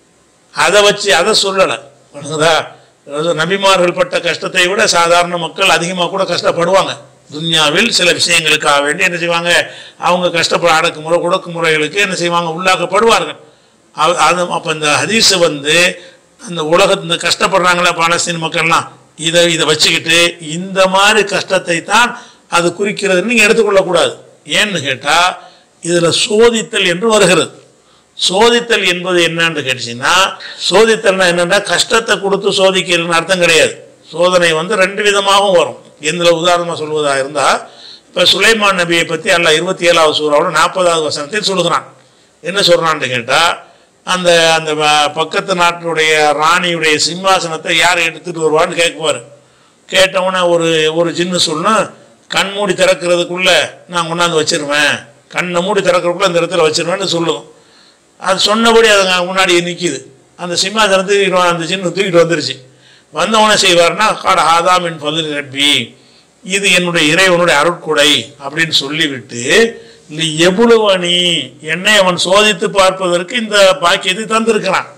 அதை வச்சு அதை சொல்லலை புரியுதா அதாவது நபிமார்கள் பட்ட கஷ்டத்தை விட சாதாரண மக்கள் அதிகமாக கூட கஷ்டப்படுவாங்க துன்யாவில் சில விஷயங்களுக்காக வேண்டி என்ன செய்வாங்க அவங்க கஷ்டப்பட அடக்குமுறை ஒடுக்குமுறைகளுக்கு என்ன செய்வாங்க உள்ளாக்கப்படுவார்கள் அவ- அது அப்போ இந்த ஹதீஸ் வந்து அந்த உலகத்து இந்த கஷ்டப்படுறாங்களா பாலஸ்தீன் மக்கள்லாம் இதை இதை வச்சுக்கிட்டு இந்த மாதிரி கஷ்டத்தை தான் அது குறிக்கிறதுன்னு நீங்கள் எடுத்துக்கொள்ளக்கூடாது ஏன்னு கேட்டால் இதில் சோதித்தல் என்று வருகிறது சோதித்தல் என்பது என்னன்னு கேட்டுச்சுன்னா சோதித்தல்னா என்னன்னா கஷ்டத்தை கொடுத்து சோதிக்கிறதுன்னு அர்த்தம் கிடையாது சோதனை வந்து ரெண்டு விதமாகவும் வரும் எந்த உதாரணமாக சொல்வதாக இருந்தால் இப்போ சுலைமான் நபியை பற்றி அல்ல இருபத்தி ஏழாவது சூறாவோட நாற்பதாவது வசனத்தில் சொல்லுகிறான் என்ன சொல்கிறான்னு கேட்டால் அந்த அந்த வ- பக்கத்து நாட்டினுடைய ராணியுடைய சிம்மாசனத்தை யார் எடுத்துட்டு வருவான்னு கேட்குவார் கேட்டவுடனே ஒரு ஒரு ஜின்னு சொல்லணும் கண் மூடி திறக்கிறதுக்குள்ள நான் கொண்டாந்து வச்சிருவேன் கண்ணை மூடி திறக்கிறதுக்குள்ள அந்த இடத்துல வச்சிருவேன்னு சொல்லும் அது சொன்னபடி அது அங்க முன்னாடி நிற்கிது அந்த சிம்மாசனத்தை தூக்கிட்டு வா- அந்த சின்ன தூக்கிட்டு வந்துருச்சு வந்தவனே செய்வார்னா காட ஆதாமின் பதில் ரப்பி இது என்னுடைய இறைவனுடைய அருட்கொடை அப்படின்னு சொல்லிவிட்டு இந்த எவ்வளவு நீ என்னை அவன் சோதித்து பார்ப்பதற்கு இந்த பாக்கியத்தை தந்திருக்கிறான்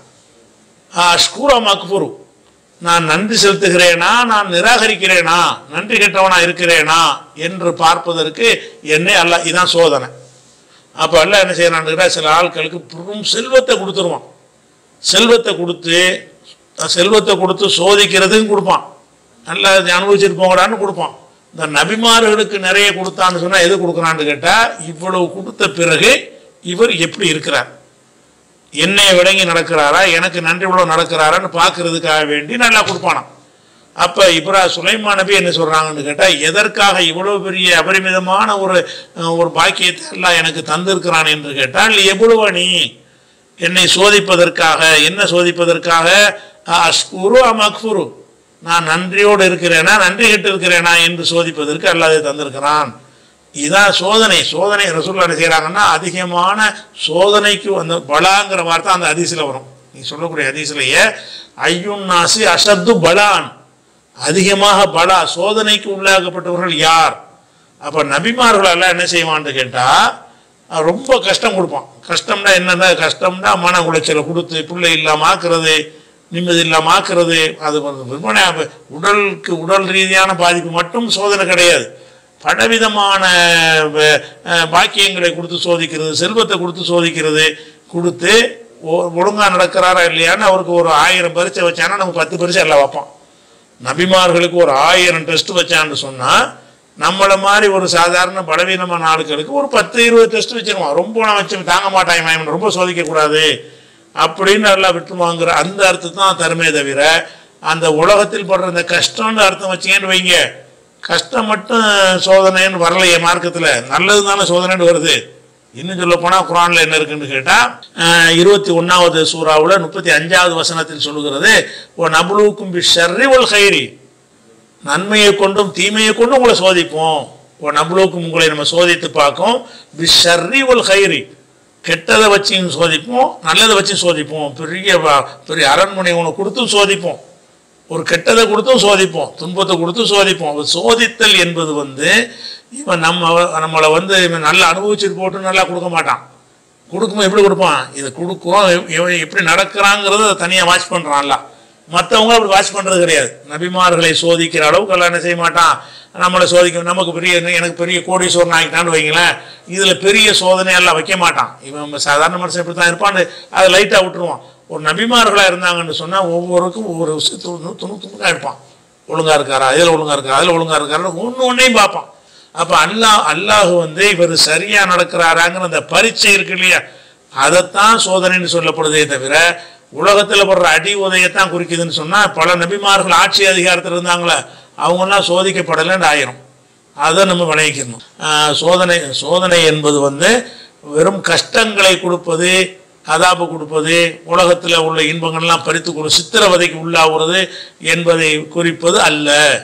அஷ்கூரா மக்புரு நான் நன்றி செலுத்துகிறேனா நான் நிராகரிக்கிறேனா நன்றி கெட்டவனா இருக்கிறேனா என்று பார்ப்பதற்கு என்னை அல்ல இதான் சோதனை அப்போ எல்லாம் என்ன செய்யறான்னு சில ஆட்களுக்கு பெரும் செல்வத்தை கொடுத்துருவான் செல்வத்தை கொடுத்து செல்வத்தை கொடுத்து சோதிக்கிறதுக்கும் கொடுப்பான் நல்லா இதை அனுபவிச்சுட்டு போங்கடான்னு கொடுப்பான் இந்த நபிமார்களுக்கு நிறைய கொடுத்தான்னு சொன்னால் எது கொடுக்குறான்னு கேட்டால் இவ்வளவு கொடுத்த பிறகு இவர் எப்படி இருக்கிறார் என்னை விளங்கி நடக்கிறாரா எனக்கு நன்றி உள்ள நடக்கிறாரான்னு பார்க்கறதுக்காக வேண்டி நல்லா கொடுப்பானாம் அப்போ இப்ரா சுலைமான் நபி என்ன சொல்கிறாங்கன்னு கேட்டால் எதற்காக இவ்வளவு பெரிய அபரிமிதமான ஒரு அஹ், ஒரு பாக்கியத்தை எல்லாம் எனக்கு தந்திருக்கிறான் என்று கேட்டால் எவ்வளவு நீ என்னை சோதிப்பதற்காக என்ன சோதிப்பதற்காக அஸ்குரு அமக்ஃபுரு நான் நன்றியோடு இருக்கிறேனா நன்றி கெட்டு இருக்கிறேனா என்று சோதிப்பதற்கு அல்லாஹ் இதை தந்திருக்கிறான் இதான் சோதனை சோதனை ரசூல்லா என்ன செய்கிறாங்கன்னா அதிகமான சோதனைக்கு அந்த பலாங்கிற வார்த்தை அந்த ஹதீஸில் வரும் நீ சொல்லக்கூடிய ஹதீஸ்லயே ஐயுன் நாசி அஷத்து பலான் அதிகமாக பலா சோதனைக்கு உள்ளாக்கப்பட்டவர்கள் யார் அப்போ நபிமார்கள் எல்லாம் என்ன செய்வான்னு கேட்டால் ரொம்ப கஷ்டம் கொடுப்பான் கஷ்டம்னா என்னன்னா கஷ்டம்னா மன உளைச்சலை கொடுத்து பிள்ளை இல்லாமல் ஆக்குறது நிம்மதி இல்லாமல் ஆக்குறது அது வந்து வெறுமனே அப்ப உடலுக்கு உடல் ரீதியான பாதிப்பு மட்டும் சோதனை கிடையாது பலவிதமான வ- அஹ், பாக்கியங்களை கொடுத்து சோதிக்கிறது செல்வத்தை கொடுத்து சோதிக்கிறது கொடுத்து ஒ- ஒழுங்கா நடக்கிறாரா இல்லையான்னு அவருக்கு ஒரு ஆயிரம் பரீட்சை வச்சானா நம்ம பத்து பரீட்சை எல்லாம் வைப்போம் நபிமார்களுக்கு ஒரு ஆயிரம் டெஸ்ட் வச்சான்னு சொன்னா நம்மள மாதிரி ஒரு சாதாரண பலவீனமான ஆட்களுக்கு ஒரு பத்து இருபது டெஸ்ட் வச்சிருவான் ரொம்ப நான் வச்சு தாங்க மாட்டான் இவன் இவனை ரொம்ப சோதிக்க கூடாது அப்படின்னு நல்லா விட்டுருவாங்கிற அந்த அர்த்தம் தான் தருமே தவிர அந்த உலகத்தில் படுற இந்த கஷ்டம்னு அர்த்தம் வச்சீங்கன்னு வைங்க கஷ்டம் மட்டும் சோதனைன்னு வரலையே மார்க்கத்தில் நல்லது தானே சோதனைன்னு வருது இன்னும் சொல்ல போனால் குரானில் என்ன இருக்குன்னு கேட்டால் இருபத்தி ஒன்றாவது சூறாவில் முப்பத்தி அஞ்சாவது வசனத்தில் சொல்லுகிறது ஓ நபுலுக்கும் பி ஷர்ரி ஒல் ஹைரி நன்மையை கொண்டும் தீமையை கொண்டும் உங்களை சோதிப்போம் ஓ நபுலுக்கும் உங்களை நம்ம சோதித்து பார்க்கும் பி ஷர்ரி ஒல் ஹைரி கெட்டதை வச்சும் சோதிப்போம் நல்லதை வச்சும் சோதிப்போம் பெரிய வ- பெரிய அரண்மனை உனக்கு கொடுத்தும் சோதிப்போம் ஒரு கெட்டதை கொடுத்தும் சோதிப்போம் துன்பத்தை கொடுத்தும் சோதிப்போம் அப்ப சோதித்தல் என்பது வந்து இவன் நம்ம நம்மளை வந்து இவன் நல்லா அனுபவிச்சுட்டு போட்டு நல்லா கொடுக்க மாட்டான் கொடுக்கும்போது எப்படி கொடுப்பான் இதை கொடுக்கும் இவன் எப்படி நடக்கிறாங்கிறத தனியாக வாட்ச் பண்ணுறான்ல மற்றவங்க அப்படி வாட்ச் பண்ணுறது கிடையாது நபிமார்களை சோதிக்கிற அளவுக்கு எல்லாம் என்ன செய்ய மாட்டான் நம்மளை சோதிக்க நமக்கு பெரிய எனக்கு பெரிய கோடீஸ்வரன் ஆகிட்டான்னு வைங்களேன் இதில் பெரிய சோதனை எல்லாம் வைக்க மாட்டான் இவன் சாதாரண மனுஷன் இப்படி தான் இருப்பான்னு அதை லைட்டாக விட்டுருவான் ஒரு நபிமார்களாக இருந்தாங்கன்னு சொன்னால் ஒவ்வொருக்கும் ஒவ்வொரு விஷயத்து துணு துணுக்காக இருப்பான் ஒழுங்கா இருக்காரா இதில் ஒழுங்கா இருக்காரா அதில் ஒழுங்கா இருக்காரா ஒன்று ஒன்றையும் பார்ப்பான் அப்போ அல்லாஹ் அல்லாஹ் வந்து இவர் சரியா நடக்கிறாராங்கிற அந்த பரீட்சை இருக்கு இல்லையா அதைத்தான் சோதனைன்னு சொல்லப்படுதே தவிர உலகத்தில் படுற அடி உதையத்தான் குறிக்குதுன்னு சொன்னால் பல நபிமார்கள் ஆட்சி அதிகாரத்தில் இருந்தாங்களே அவங்கெல்லாம் சோதிக்கப்படலைன்னு ஆயிரும் அதை நம்ம விளைவிக்கணும் ஆஹ் சோதனை சோதனை என்பது வந்து வெறும் கஷ்டங்களை கொடுப்பது அதாபு கொடுப்பது உலகத்தில் உள்ள இன்பங்கள்லாம் பறித்து கொடு சித்திரவதைக்கு உள்ளாகிறது என்பதை குறிப்பது அல்ல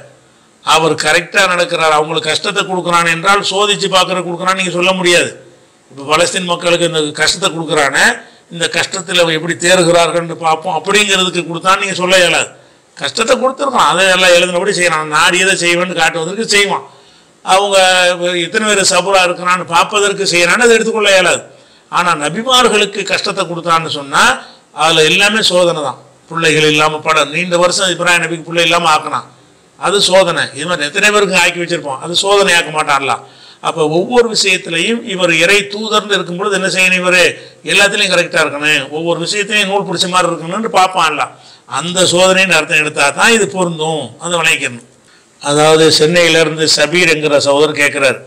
அவர் கரெக்டாக நடக்கிறார் அவங்களுக்கு கஷ்டத்தை கொடுக்குறான் என்றால் சோதிச்சு பார்க்குற கொடுக்குறான்னு நீங்கள் சொல்ல முடியாது இப்போ பலஸ்தீன் மக்களுக்கு இந்த கஷ்டத்தை கொடுக்குறானே இந்த கஷ்டத்தில் எப்படி தேறுகிறார்கள்னு பார்ப்போம் அப்படிங்கிறதுக்கு கொடுத்தான்னு நீங்கள் சொல்ல இயலாது கஷ்டத்தை கொடுத்துருக்கான் அதை எல்லாம் எழுதினபடி செய்யறான் நாடியதை செய்வேன்னு காட்டுவதற்கு செய்வான் அவங்க எத்தனை பேர் சபுரா இருக்கிறான்னு பார்ப்பதற்கு செய்யறான்னு அதை எடுத்துக்கொள்ள இயலாது ஆனால் நபிமார்களுக்கு கஷ்டத்தை கொடுத்தான்னு சொன்னால் அதில் எல்லாமே சோதனை தான் பிள்ளைகள் இல்லாமல் பட நீண்ட வருஷம் இப்ராஹிம் நபிக்கு பிள்ளை இல்லாமல் ஆக்கினான் அது சோதனை இது மாதிரி எத்தனை பேருக்கு ஆக்கி வச்சிருப்போம் அது சோதனை ஆக்க மாட்டான்ல அப்போ ஒவ்வொரு விஷயத்திலையும் இவர் இறை தூதர்னு இருக்கும் பொழுது என்ன செய்யணும் இவர் எல்லாத்துலேயும் கரெக்டாக இருக்கணும் ஒவ்வொரு விஷயத்தையும் நூல் பிடிச்ச மாதிரி இருக்கணும்னு பார்ப்பான்ல அந்த சோதனைன்னு அர்த்தம் எடுத்தா தான் இது பொருந்தும் அந்த விளைவிக்கணும் அதாவது சென்னையிலேருந்து சபீர் என்கிற சகோதரர் கேட்குறாரு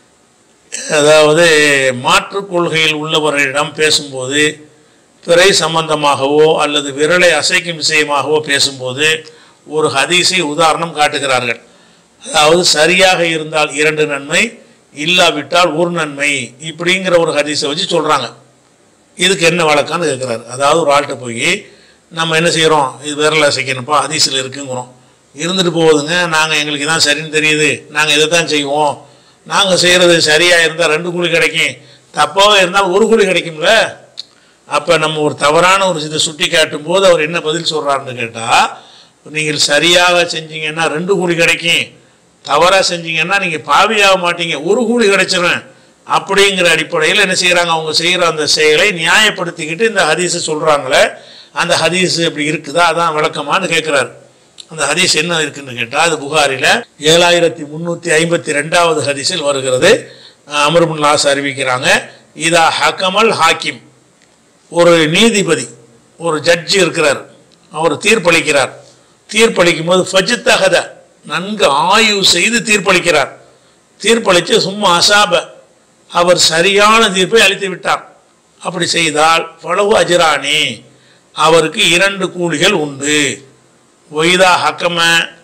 அதாவது மாற்றுக் கொள்கையில் உள்ளவர்களிடம் பேசும்போது பிறை சம்பந்தமாகவோ அல்லது விரலை அசைக்கும் விஷயமாகவோ பேசும்போது ஒரு ஹதீஸை உதாரணம் காட்டுகிறார்கள் அதாவது சரியாக இருந்தால் இரண்டு நன்மை இல்லாவிட்டால் ஒரு நன்மை இப்படிங்கிற ஒரு ஹதீஸை வச்சு சொல்கிறாங்க இதுக்கு என்ன வழக்கம்னு கேட்குறாரு அதாவது ஒரு ஆள்கிட்ட போய் நம்ம என்ன செய்கிறோம் இது விரல் அசைக்கணும்ப்பா ஹதீஸில் இருக்குங்கிறோம் இருந்துட்டு போகுதுங்க நாங்கள் எங்களுக்கு தான் சரின்னு தெரியுது நாங்கள் இதை தான் செய்வோம் நாங்கள் செய்கிறது சரியாக இருந்தால் ரெண்டு கூலி கிடைக்கும் தப்பாக இருந்தால் ஒரு கூலி கிடைக்கும்ல அப்போ நம்ம ஒரு தவறான ஒரு இதை சுட்டி காட்டும் போது அவர் என்ன பதில் சொல்கிறாருன்னு கேட்டால் நீங்கள் சரியாக செஞ்சீங்கன்னா ரெண்டு கூலி கிடைக்கும் தவறாக செஞ்சீங்கன்னா நீங்கள் பாவியாக மாட்டீங்க ஒரு கூலி கிடைச்சிரும் அப்படிங்கிற அடிப்படையில் என்ன செய்கிறாங்க அவங்க செய்கிற அந்த செயலை நியாயப்படுத்திக்கிட்டு இந்த ஹதீஸை சொல்கிறாங்களே அந்த ஹதீஸ் இப்படி இருக்குதா அதான் விளக்கமான்னு கேட்குறாரு அந்த ஹதீஸ் என்ன இருக்குன்னு கேட்டால் அது புகாரில் ஏழாயிரத்தி முந்நூற்றி ஐம்பத்தி ரெண்டாவது ஹதீஸில் வருகிறது அமர்புன் லாஸ் அறிவிக்கிறாங்க இதா ஹக்கமல் ஹாக்கிம் ஒரு நீதிபதி ஒரு ஜட்ஜி இருக்கிறார் அவர் தீர்ப்பளிக்கிறார் தீர்ப்பளிக்கும் போது ஃபஜித்தகத நன்கு ஆய்வு செய்து தீர்ப்பளிக்கிறார் தீர்ப்பளித்து சும்மா அசாப அவர் சரியான தீர்ப்பை அளித்து விட்டார் அப்படி செய்தால் பலவு அஜிரானி அவருக்கு இரண்டு கூலிகள் உண்டு ஒய்தா ஹக்கம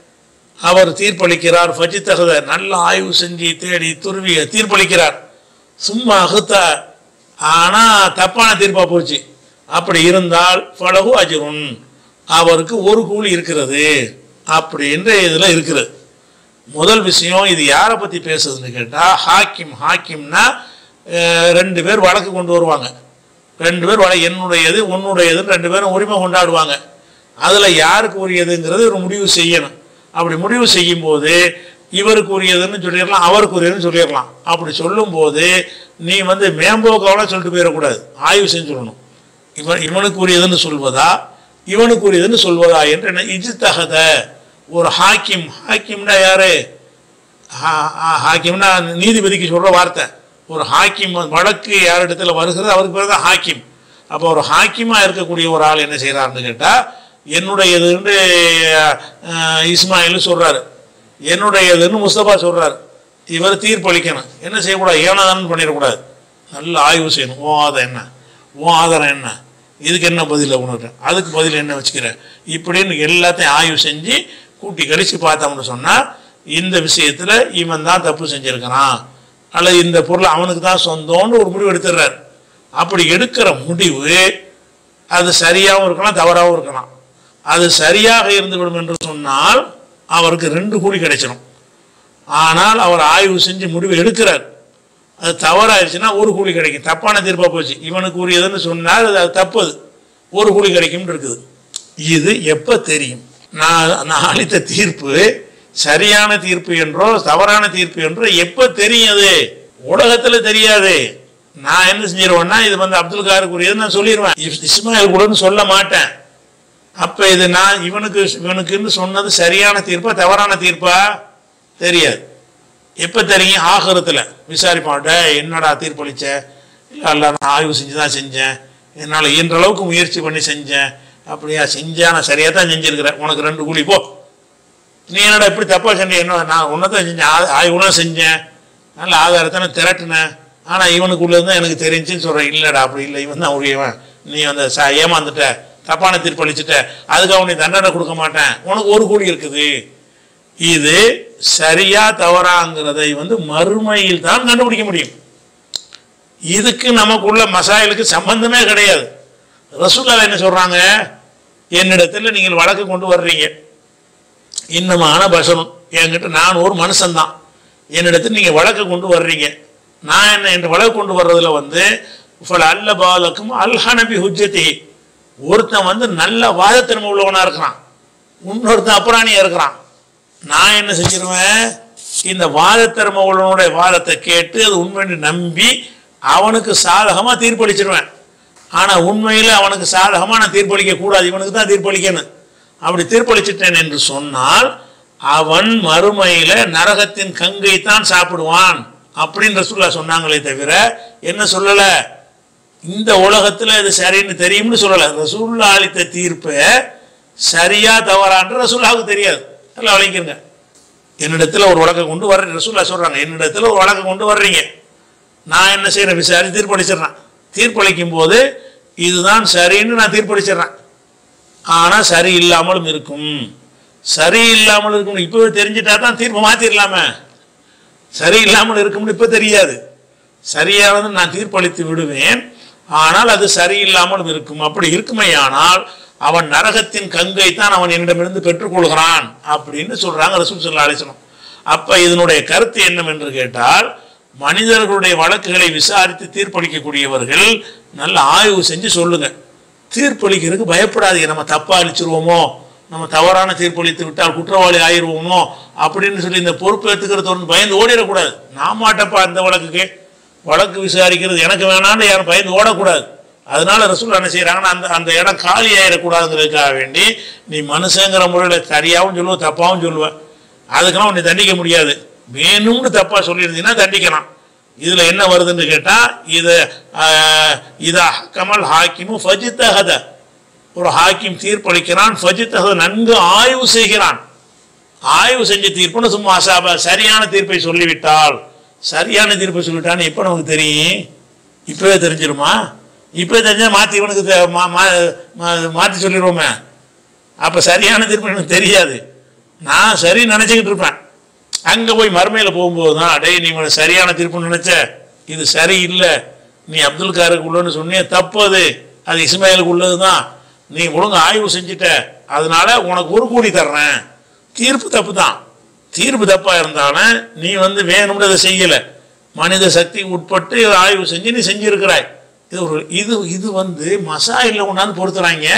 அவர் தீர்ப்பளிக்கிறார் ஃபஜித்தகத நல்ல ஆய்வு செஞ்சு தேடி துருவி தீர்ப்பளிக்கிறார் சும்மா அகுத்த ஆனால் தப்பான தீர்ப்பாக போச்சு அப்படி இருந்தால் பலகு அஜுருன் அவருக்கு ஒரு கூலி இருக்கிறது அப்படின்ற இதில் இருக்கிறது முதல் விஷயம் இது யாரை பற்றி பேசுதுன்னு கேட்டால் ஹாக்கிம் ஹாக்கிம்னா அஹ், ரெண்டு பேர் வழக்கு கொண்டு வருவாங்க ரெண்டு பேர் வழக்கு என்னுடையது உன்னுடையதுன்னு ரெண்டு பேரும் உரிமை கொண்டாடுவாங்க அதில் யாருக்கு உரியதுங்கிறது ஒரு முடிவு செய்யணும் அப்படி முடிவு செய்யும்போது இவருக்கு உரியதுன்னு சொல்லிடலாம் அவருக்கு உரியதுன்னு சொல்லிடலாம் அப்படி சொல்லும்போது நீ வந்து மேம்போக்காவெல்லாம் சொல்லிட்டு போயிடக்கூடாது ஆய்வு செஞ்சு சொல்லணும் இவன் இவனுக்கு உரியதுன்னு சொல்வதா இவனுக்கு உரியதுன்னு சொல்வதா என்று என்ன இஜித்தகத ஒரு ஹாக்கிம் ஹாக்கிம்னா யாரு ஹா- ஹா- ஹாக்கிம்னா நீதிபதிக்கு சொல்ற வார்த்தை ஒரு ஹாக்கிம் வழக்கு யார் இடத்துல வருகிறது அவருக்கு பேர் தான் ஹாக்கிம் அப்போ ஒரு ஹாக்கிமா இருக்கக்கூடிய ஒரு ஆள் என்ன செய்கிறாருன்னு கேட்டால் என்னுடையதுன்னு அஹ், இஸ்மாயில் சொல்றாரு என்னுடையதுன்னு முஸ்தபா சொல்றாரு இவர் தீர்ப்பளிக்கணும் என்ன செய்யக்கூடாது ஏனாதானு பண்ணிடக்கூடாது நல்ல ஆய்வு செய்யணும் ஓ ஆதாரம் என்ன ஓ ஆதாரம் என்ன இதுக்கு என்ன பதில் உனக்கு அதுக்கு பதில் என்ன வச்சுக்கிற இப்படின்னு எல்லாத்தையும் ஆய்வு செஞ்சு கூட்டி கழிச்சு பார்த்தோம்னு சொன்னால் இந்த விஷயத்தில் இவன் தான் தப்பு செஞ்சிருக்கிறான் அல்லது இந்த பொருள் அவனுக்கு தான் சொந்தம்னு ஒரு முடிவு எடுத்துடுறாரு அப்படி எடுக்கிற முடிவு அது சரியாகவும் இருக்கலாம் தவறாகவும் இருக்கலாம் அது சரியாக இருந்துவிடும் என்று சொன்னால் அவருக்கு ரெண்டு கூலி கிடைச்சிடும் ஆனால் அவர் ஆய்வு செஞ்சு முடிவு எடுக்கிறார் அது தவறாயிருச்சுன்னா ஒரு கூலி கிடைக்கும் தப்பான தீர்ப்பாக போச்சு இவனுக்கு உரியதுன்னு சொன்னால் அது அது தப்பு அது ஒரு கூலி கிடைக்கும்னு இருக்குது இது எப்போ தெரியும் நான் நான் அளித்த தீர்ப்பு சரியான தீர்ப்பு என்றோ தவறான தீர்ப்பு என்றோ எப்போ தெரியும் அது உலகத்தில் தெரியாது நான் என்ன செஞ்சிருவேன்னா இது வந்து அப்துல் காருக்குரியது நான் சொல்லிடுவேன் இஸ்- இஸ்மாயில் கூடன்னு சொல்ல மாட்டேன் அப்போ இது நான் இவனுக்கு இவனுக்குன்னு சொன்னது சரியான தீர்ப்பா தவறான தீர்ப்பா தெரியாது எப்போ தெரியும் ஆகரத்தில் விசாரிப்பான்ட்ட என்னடா தீர்ப்பளிச்ச இல்லை இல்லை நான் ஆய்வு செஞ்சு தான் செஞ்சேன் என்னால் இயன்ற அளவுக்கு முயற்சி பண்ணி செஞ்சேன் அப்படியா செஞ்சேன் நான் சரியாக தான் செஞ்சுருக்கிறேன் உனக்கு ரெண்டு கூலி போ நீ என்னடா இப்படி தப்பாக செஞ்ச என்ன நான் உன்னை தான் செஞ்சேன் ஆ- ஆய்வுலாம் செஞ்சேன் நல்ல ஆதாரத்தை நான் திரட்டினேன் ஆனால் இவனுக்கு உள்ளது தான் எனக்கு தெரிஞ்சுன்னு சொல்கிறேன் இல்லைடா அப்படி இல்லை இவன் தான் உரியவன் நீ வந்து ச ஏமாந்துட்ட தப்பான தீர்ப்பளிச்சுட்ட அதுக்கு அவனுக்கு தண்டனை கொடுக்க மாட்டேன் உனக்கு ஒரு கூலி இருக்குது இது சரியா தவறாங்கிறதை வந்து மறுமையில் தான் கண்டுபிடிக்க முடியும் இதுக்கு நமக்குள்ள மசாயிலுக்கு சம்பந்தமே கிடையாது ரசூல்லா என்ன சொல்றாங்க என்னிடத்தில் நீங்கள் வழக்கு கொண்டு வர்றீங்க இன்னமான பசனும் என்கிட்ட நான் ஒரு மனுஷன்தான் என்னிடத்தில் நீங்கள் வழக்கு கொண்டு வர்றீங்க நான் என்ன என் வழக்கு கொண்டு வர்றதுல வந்து ஃபல் அல்ல பாலக்கும் அல்ஹனபி ஹுஜ்ஜதி ஒருத்தன் வந்து நல்ல வாதத்திறமை உள்ளவனா இருக்கிறான் இன்னொருத்தன் அப்புறாணியா இருக்கிறான் நான் என்ன செஞ்சிருவேன் இந்த வாதத்திறமை உள்ளவனுடைய வாதத்தை கேட்டு அது உண்மைன்னு நம்பி அவனுக்கு சாதகமாக தீர்ப்பளிச்சிருவேன் ஆனால் உண்மையில் அவனுக்கு சாதகமாக நான் தீர்ப்பளிக்க கூடாது இவனுக்கு தான் தீர்ப்பளிக்கணும் அப்படி தீர்ப்பளிச்சிட்டேன் என்று சொன்னால் அவன் மறுமையில நரகத்தின் கங்கை தான் சாப்பிடுவான் அப்படின்னு ரசூல்லா சொன்னாங்களே தவிர என்ன சொல்லலை இந்த உலகத்தில் இது சரின்னு தெரியும்னு சொல்லலை ரசூல்லா அளித்த தீர்ப்பை சரியா தவறான்ற ரசூல்லாவுக்கு தெரியாது நல்லா வளைக்கிறங்க என்னிடத்துல ஒரு வழக்கை கொண்டு வர்ற ரசூல்லா சொல்றாங்க என்னிடத்துல ஒரு வழக்கை கொண்டு வர்றீங்க நான் என்ன செய்யறேன் விசாரி தீர்ப்பளிச்சிடுறேன் தீர்ப்பளிக்கும் போது இதுதான் சரின்னு நான் தீர்ப்பளிச்சிடுறேன் ஆனால் சரி இல்லாமலும் இருக்கும் சரி இல்லாமல் இருக்கும் இப்போவே தெரிஞ்சிட்டா தான் தீர்ப்பு மாற்றிடலாமே சரி இல்லாமல் இருக்கும்னு இப்போ தெரியாது சரியானது நான் தீர்ப்பளித்து விடுவேன் ஆனால் அது சரியில்லாமலும் இருக்கும் அப்படி இருக்குமேயானால் அவன் நரகத்தின் கங்கை தான் அவன் என்னிடமிருந்து பெற்றுக்கொள்கிறான் அப்படின்னு சொல்றாங்க ரசூல் சொல்லா அலிசனம் அப்ப இதனுடைய கருத்து என்னவென்று கேட்டால் மனிதர்களுடைய வழக்குகளை விசாரித்து தீர்ப்பளிக்கக்கூடியவர்கள் நல்ல ஆய்வு செஞ்சு சொல்லுங்க தீர்ப்பளிக்கிறதுக்கு பயப்படாதீங்க நம்ம தப்பா அளிச்சிருவோமோ நம்ம தவறான தீர்ப்பளித்து விட்டால் குற்றவாளி ஆயிடுவோமோ அப்படின்னு சொல்லி இந்த பொறுப்பு ஏற்றுக்கிறது ஒன்று பயந்து ஓடிடக்கூடாது நான் மாட்டப்பா இந்த வழக்குக்கு வழக்கு விசாரிக்கிறது எனக்கு வேணான்னு யாரும் பயந்து ஓடக்கூடாது அதனால ரசூல் என்ன செய்யறாங்கன்னா அந்த அந்த இடம் காலி ஆயிடக்கூடாதுங்கிறதுக்காக வேண்டி நீ மனுஷங்கிற முறையில் சரியாகவும் சொல்லுவ தப்பாகவும் சொல்லுவேன் அதுக்கெல்லாம் உன்னை தண்டிக்க முடியாது வேணும்னு தப்பா சொல்லியிருந்தீங்கன்னா தண்டிக்கலாம் இதுல என்ன வருதுன்னு கேட்டா இது இத கமல் ஹாக்கிமும் ஃபஜித்தஹத ஒரு ஹாக்கிம் தீர்ப்பளிக்கிறான் ஃபஜித்தஹத நன்கு ஆய்வு செய்கிறான் ஆய்வு செஞ்சு தீர்ப்புன்னு சும்மா அசாப சரியான தீர்ப்பை சொல்லிவிட்டால் சரியான தீர்ப்பை சொல்லிட்டான்னு எப்போ நமக்கு தெரியும் இப்பவே தெரிஞ்சிருமா இப்பவே தெரிஞ்சா மாற்றி இவனுக்கு தெ- மா- மா- மா- மாற்றி சொல்லிடுவோமே அப்போ சரியான தீர்ப்பு எனக்கு தெரியாது நான் சரி நினச்சிக்கிட்டு இருப்பேன் அங்கே போய் மறுமையில் போகும்போது தான் அடே நீ இவனை சரியான தீர்ப்புன்னு நினச்ச இது சரி இல்லை நீ அப்துல் காருக்கு உள்ளன்னு சொன்னிய தப்பு அது அது இஸ்மாயிலுக்கு உள்ளது தான் நீ ஒழுங்கா ஆய்வு செஞ்சுட்ட அதனால உனக்கு ஒரு கூலி தர்றேன் தீர்ப்பு தப்பு தான் தீர்ப்பு தப்பாக இருந்தாலும் நீ வந்து வேணும்னு அதை செய்யலை மனித சக்தி உட்பட்டு ஆய்வு செஞ்சு நீ செஞ்சிருக்கிறாய் இது ஒரு இது இது வந்து மசாயில் கொண்டாந்து பொறுத்துறாங்க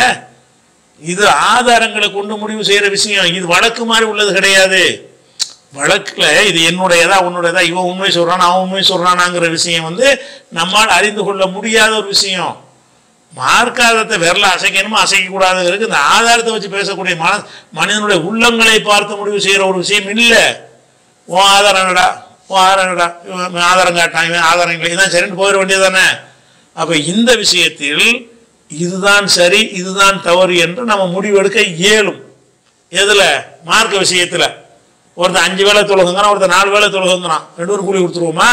இது ஆதாரங்களை கொண்டு முடிவு செய்யற விஷயம் இது வழக்கு மாதிரி உள்ளது கிடையாது வழக்குல இது என்னுடையதா உன்னுடையதா இவன் உண்மை சொல்றான் அவன் உண்மை சொல்றானாங்கிற விஷயம் வந்து நம்மால் அறிந்து கொள்ள முடியாத ஒரு விஷயம் மார்க்காதத்தை விரல அசைக்கணுமோ அசைக்க கூடாதுங்கிறது இந்த ஆதாரத்தை வச்சு பேசக்கூடிய மன மனிதனுடைய உள்ளங்களை பார்த்து முடிவு செய்யற ஒரு விஷயம் இல்லை உன் ஆதாரம் என்னடா உன் ஆதாரம் என்னடா இவன் ஆதாரம் காட்டான் இவன் ஆதாரம் இல்லை இதான் சரின்னு போயிட வேண்டியது தானே அப்ப இந்த விஷயத்தில் இதுதான் சரி இதுதான் தவறு என்று நம்ம முடிவெடுக்க இயலும் எதுல மார்க்க விஷயத்துல ஒருத்தன் அஞ்சு வேளை தொழுகுங்கிறான் ஒருத்தன் நாலு வேளை தொழுகுங்கிறான் ரெண்டு பேரும் கூலி கொடுத்துருவோமா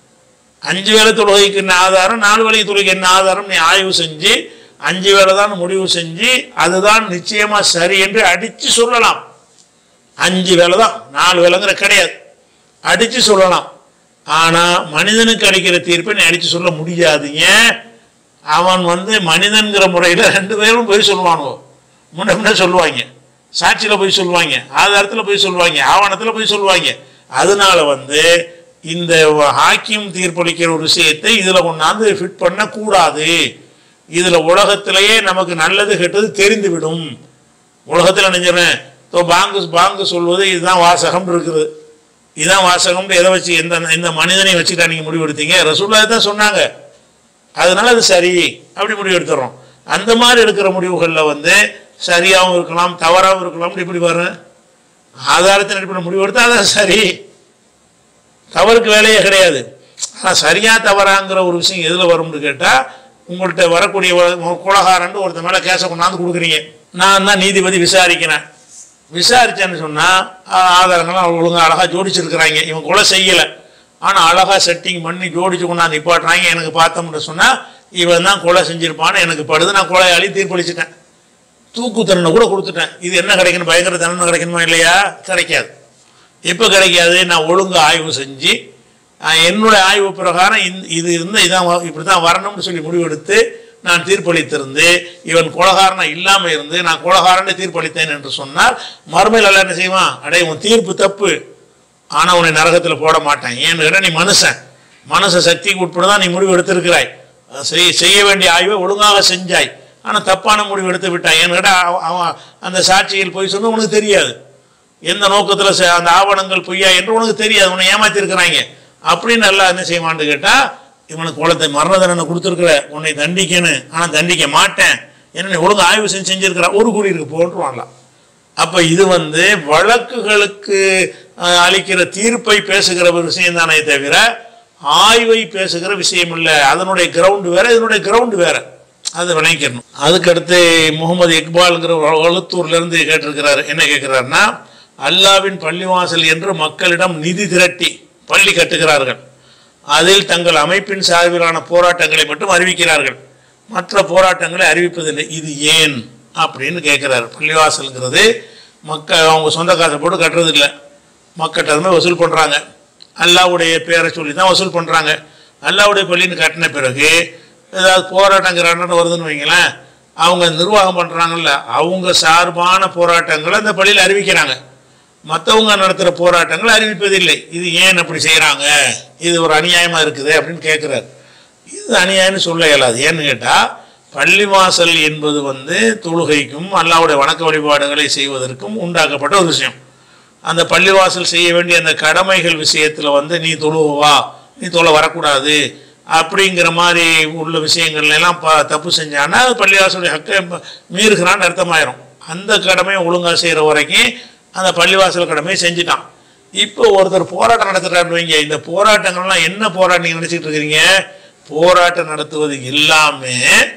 அஞ்சு வேளை தொழுகைக்கு என்ன ஆதாரம் நாலு வேளை தொழுகைக்கு என்ன ஆதாரம் நீ ஆய்வு செஞ்சு அஞ்சு வேளை தான் முடிவு செஞ்சு அதுதான் நிச்சயமா சரி என்று அடிச்சு சொல்லலாம் அஞ்சு வேலை தான் நாலு வேலைங்கிற கிடையாது அடிச்சு சொல்லலாம் ஆனா மனிதனுக்கு அடிக்கிற தீர்ப்பை நீ அடிச்சு சொல்ல முடியாது ஏன் அவன் வந்து மனிதன்கிற முறையில் ரெண்டு பேரும் போய் சொல்லுவானுவோ முன்ன முன்ன சொல்லுவாங்க சாட்சியில போய் சொல்லுவாங்க ஆதாரத்தில் போய் சொல்லுவாங்க ஆவணத்தில் போய் சொல்லுவாங்க அதனால வந்து இந்த ஹாக்கிம் தீர்ப்பளிக்கிற ஒரு விஷயத்தை இதில் கொண்டாந்து ஃபிட் பண்ணக்கூடாது இதில் உலகத்திலேயே நமக்கு நல்லது கெட்டது தெரிந்துவிடும் உலகத்தில் நினைஞ்சிடறேன் இப்போ பாங்கு பாங்கு சொல்வது இதுதான் வாசகம் இருக்குது இதுதான் வாசகம்னு எதை வச்சு எந்த இந்த மனிதனை வச்சுட்டா நீங்கள் முடிவெடுத்தீங்க ரசூல்லா தான் சொன்னாங்க அதனால அது சரி அப்படி முடிவு எடுத்துறோம் அந்த மாதிரி எடுக்கிற முடிவுகளில் வந்து சரியாகவும் இருக்கலாம் தவறாகவும் இருக்கலாம் இப்படி வரும் ஆதாரத்தின் அடிப்படையில் முடிவு எடுத்தா அதான் சரி தவறுக்கு வேலையே கிடையாது ஆனால் சரியா தவறாங்கிற ஒரு விஷயம் எதில் வரும்னு கேட்டால் உங்கள்கிட்ட வரக்கூடிய குலகாரன் ஒருத்தன் மேலே கேஸை கொண்டாந்து கொடுக்குறீங்க நான் தான் நீதிபதி விசாரிக்கிறேன் விசாரிச்சேன்னு சொன்னால் ஆதாரங்கள்லாம் ஒழுங்கா அழகாக ஜோடிச்சிருக்கிறாங்க இவன் கொலை செய்யலை ஆனால் அழகாக செட்டிங் பண்ணி ஜோடிச்சு கொண்டாந்து நிப்பாட்டுறாங்க எனக்கு பார்த்தோம்னு சொன்னால் இவன் தான் கொலை செஞ்சிருப்பான்னு எனக்கு படுது நான் கொலையாளி தீர்ப்பளிச்சிட்டேன் தூக்கு தண்டனை கூட கொடுத்துட்டேன் இது என்ன கிடைக்கணும் பயங்கர தண்டனை கிடைக்கணுமா இல்லையா கிடைக்காது எப்போ கிடைக்காது நான் ஒழுங்கா ஆய்வு செஞ்சு ஆஹ், என்னுடைய ஆய்வு பிரகாரம் இந்த இது இருந்தால் இதான் வ- இப்படி தான் வரணும்னு சொல்லி முடிவெடுத்து நான் தீர்ப்பளித்திருந்து இவன் கொலகாரனா இல்லாமல் இருந்து நான் கொலகாரனை தீர்ப்பளித்தேன் என்று சொன்னால் மறுமையில் எல்லாம் என்ன செய்வான் அடே உன் தீர்ப்பு தப்பு ஆனால் உன்னை நரகத்தில் போட மாட்டேன் ஏன்னு கேட்டா நீ மனுஷன் மனுஷ சக்திக்கு உட்பட தான் நீ முடிவு எடுத்திருக்கிறாய் அஹ் செய்ய செய்ய வேண்டிய ஆய்வை ஒழுங்காக செஞ்சாய் ஆனால் தப்பான முடிவு எடுத்து விட்டாய் ஏன்னு கேட்டா அவ- அவன் அந்த சாட்சியில் போய் சொன்னா உனக்கு தெரியாது எந்த நோக்கத்தில் அந்த ஆவணங்கள் பொய்யா என்று உனக்கு தெரியாது உன்னை ஏமாத்திருக்கிறாங்க அப்படின்னு நல்லா என்ன செய்வான்னு கேட்டால் இவனுக்கு குளத்தை மரண தண்டனை கொடுத்துருக்குற உன்னை தண்டிக்கணும் ஆனால் தண்டிக்க மாட்டேன் ஏன்னா நீ ஒழுங்கு ஆய்வு செஞ்சு செஞ்சிருக்கிற ஒரு கூலி இருக்கு போன்றுவான்லாம் அப்போ இது வந்து வழக்குகளுக்கு அஹ், அளிக்கிற தீர்ப்பை பேசுகிற ஒரு விஷயம் தானே தவிர ஆய்வை பேசுகிற விஷயம் இல்லை அதனுடைய கிரவுண்டு வேற இதனுடைய கிரவுண்டு வேற அது விளங்கிக்கணும் அதுக்கடுத்து முகமது இக்பால்ங்கிற வழுத்தூர்லேருந்து கேட்டிருக்கிறாரு என்ன கேட்குறாருன்னா அல்லாவின் பள்ளிவாசல் என்று மக்களிடம் நிதி திரட்டி பள்ளி கட்டுகிறார்கள் அதில் தங்கள் அமைப்பின் சார்பிலான போராட்டங்களை மட்டும் அறிவிக்கிறார்கள் மற்ற போராட்டங்களை அறிவிப்பதில்லை இது ஏன் அப்படின்னு கேட்குறாரு பள்ளிவாசல்ங்கிறது மக்கள் அவங்க சொந்த காசை போட்டு கட்டுறது இல்லை மக்கள்கிட்ட அதுமாதிரி வசூல் பண்ணுறாங்க அல்லாவுடைய பேரை சொல்லி தான் வசூல் பண்ணுறாங்க அல்லாவுடைய பள்ளின்னு கட்டின பிறகு ஏதாவது போராட்டங்கிறான்னு வருதுன்னு வைங்களேன் அவங்க நிர்வாகம் பண்ணுறாங்கல்ல அவங்க சார்பான போராட்டங்களை அந்த பள்ளியில் அறிவிக்கிறாங்க மற்றவங்க நடத்துகிற போராட்டங்களை அறிவிப்பதில்லை இது ஏன் அப்படி செய்கிறாங்க இது ஒரு அநியாயமாக இருக்குது அப்படின்னு கேட்குறாரு இது அநியாயம்னு சொல்ல இயலாது ஏன்னு கேட்டால் பள்ளிவாசல் என்பது வந்து தொழுகைக்கும் அல்லாவுடைய வணக்க வழிபாடுகளை செய்வதற்கும் உண்டாக்கப்பட்ட ஒரு விஷயம் அந்த பள்ளிவாசல் செய்ய வேண்டிய அந்த கடமைகள் விஷயத்தில் வந்து நீ தொழுவா நீ தொலை வரக்கூடாது அப்படிங்கிற மாதிரி உள்ள விஷயங்கள்ல எல்லாம் ப தப்பு செஞ்சான்னா அது பள்ளிவாசலுடைய ஹக்கை ம- மீறுகிறான்னு அர்த்தமாயிரும் அந்த கடமையை ஒழுங்காக செய்கிற வரைக்கும் அந்த பள்ளிவாசல் கடமையை செஞ்சுட்டான் இப்போ ஒருத்தர் போராட்டம் நடத்துகிறாருன்னு வைங்க இந்த போராட்டங்கள்லாம் என்ன போராட்டம் நீங்கள் நினச்சிட்டு இருக்கிறீங்க போராட்டம் நடத்துவது எல்லாமே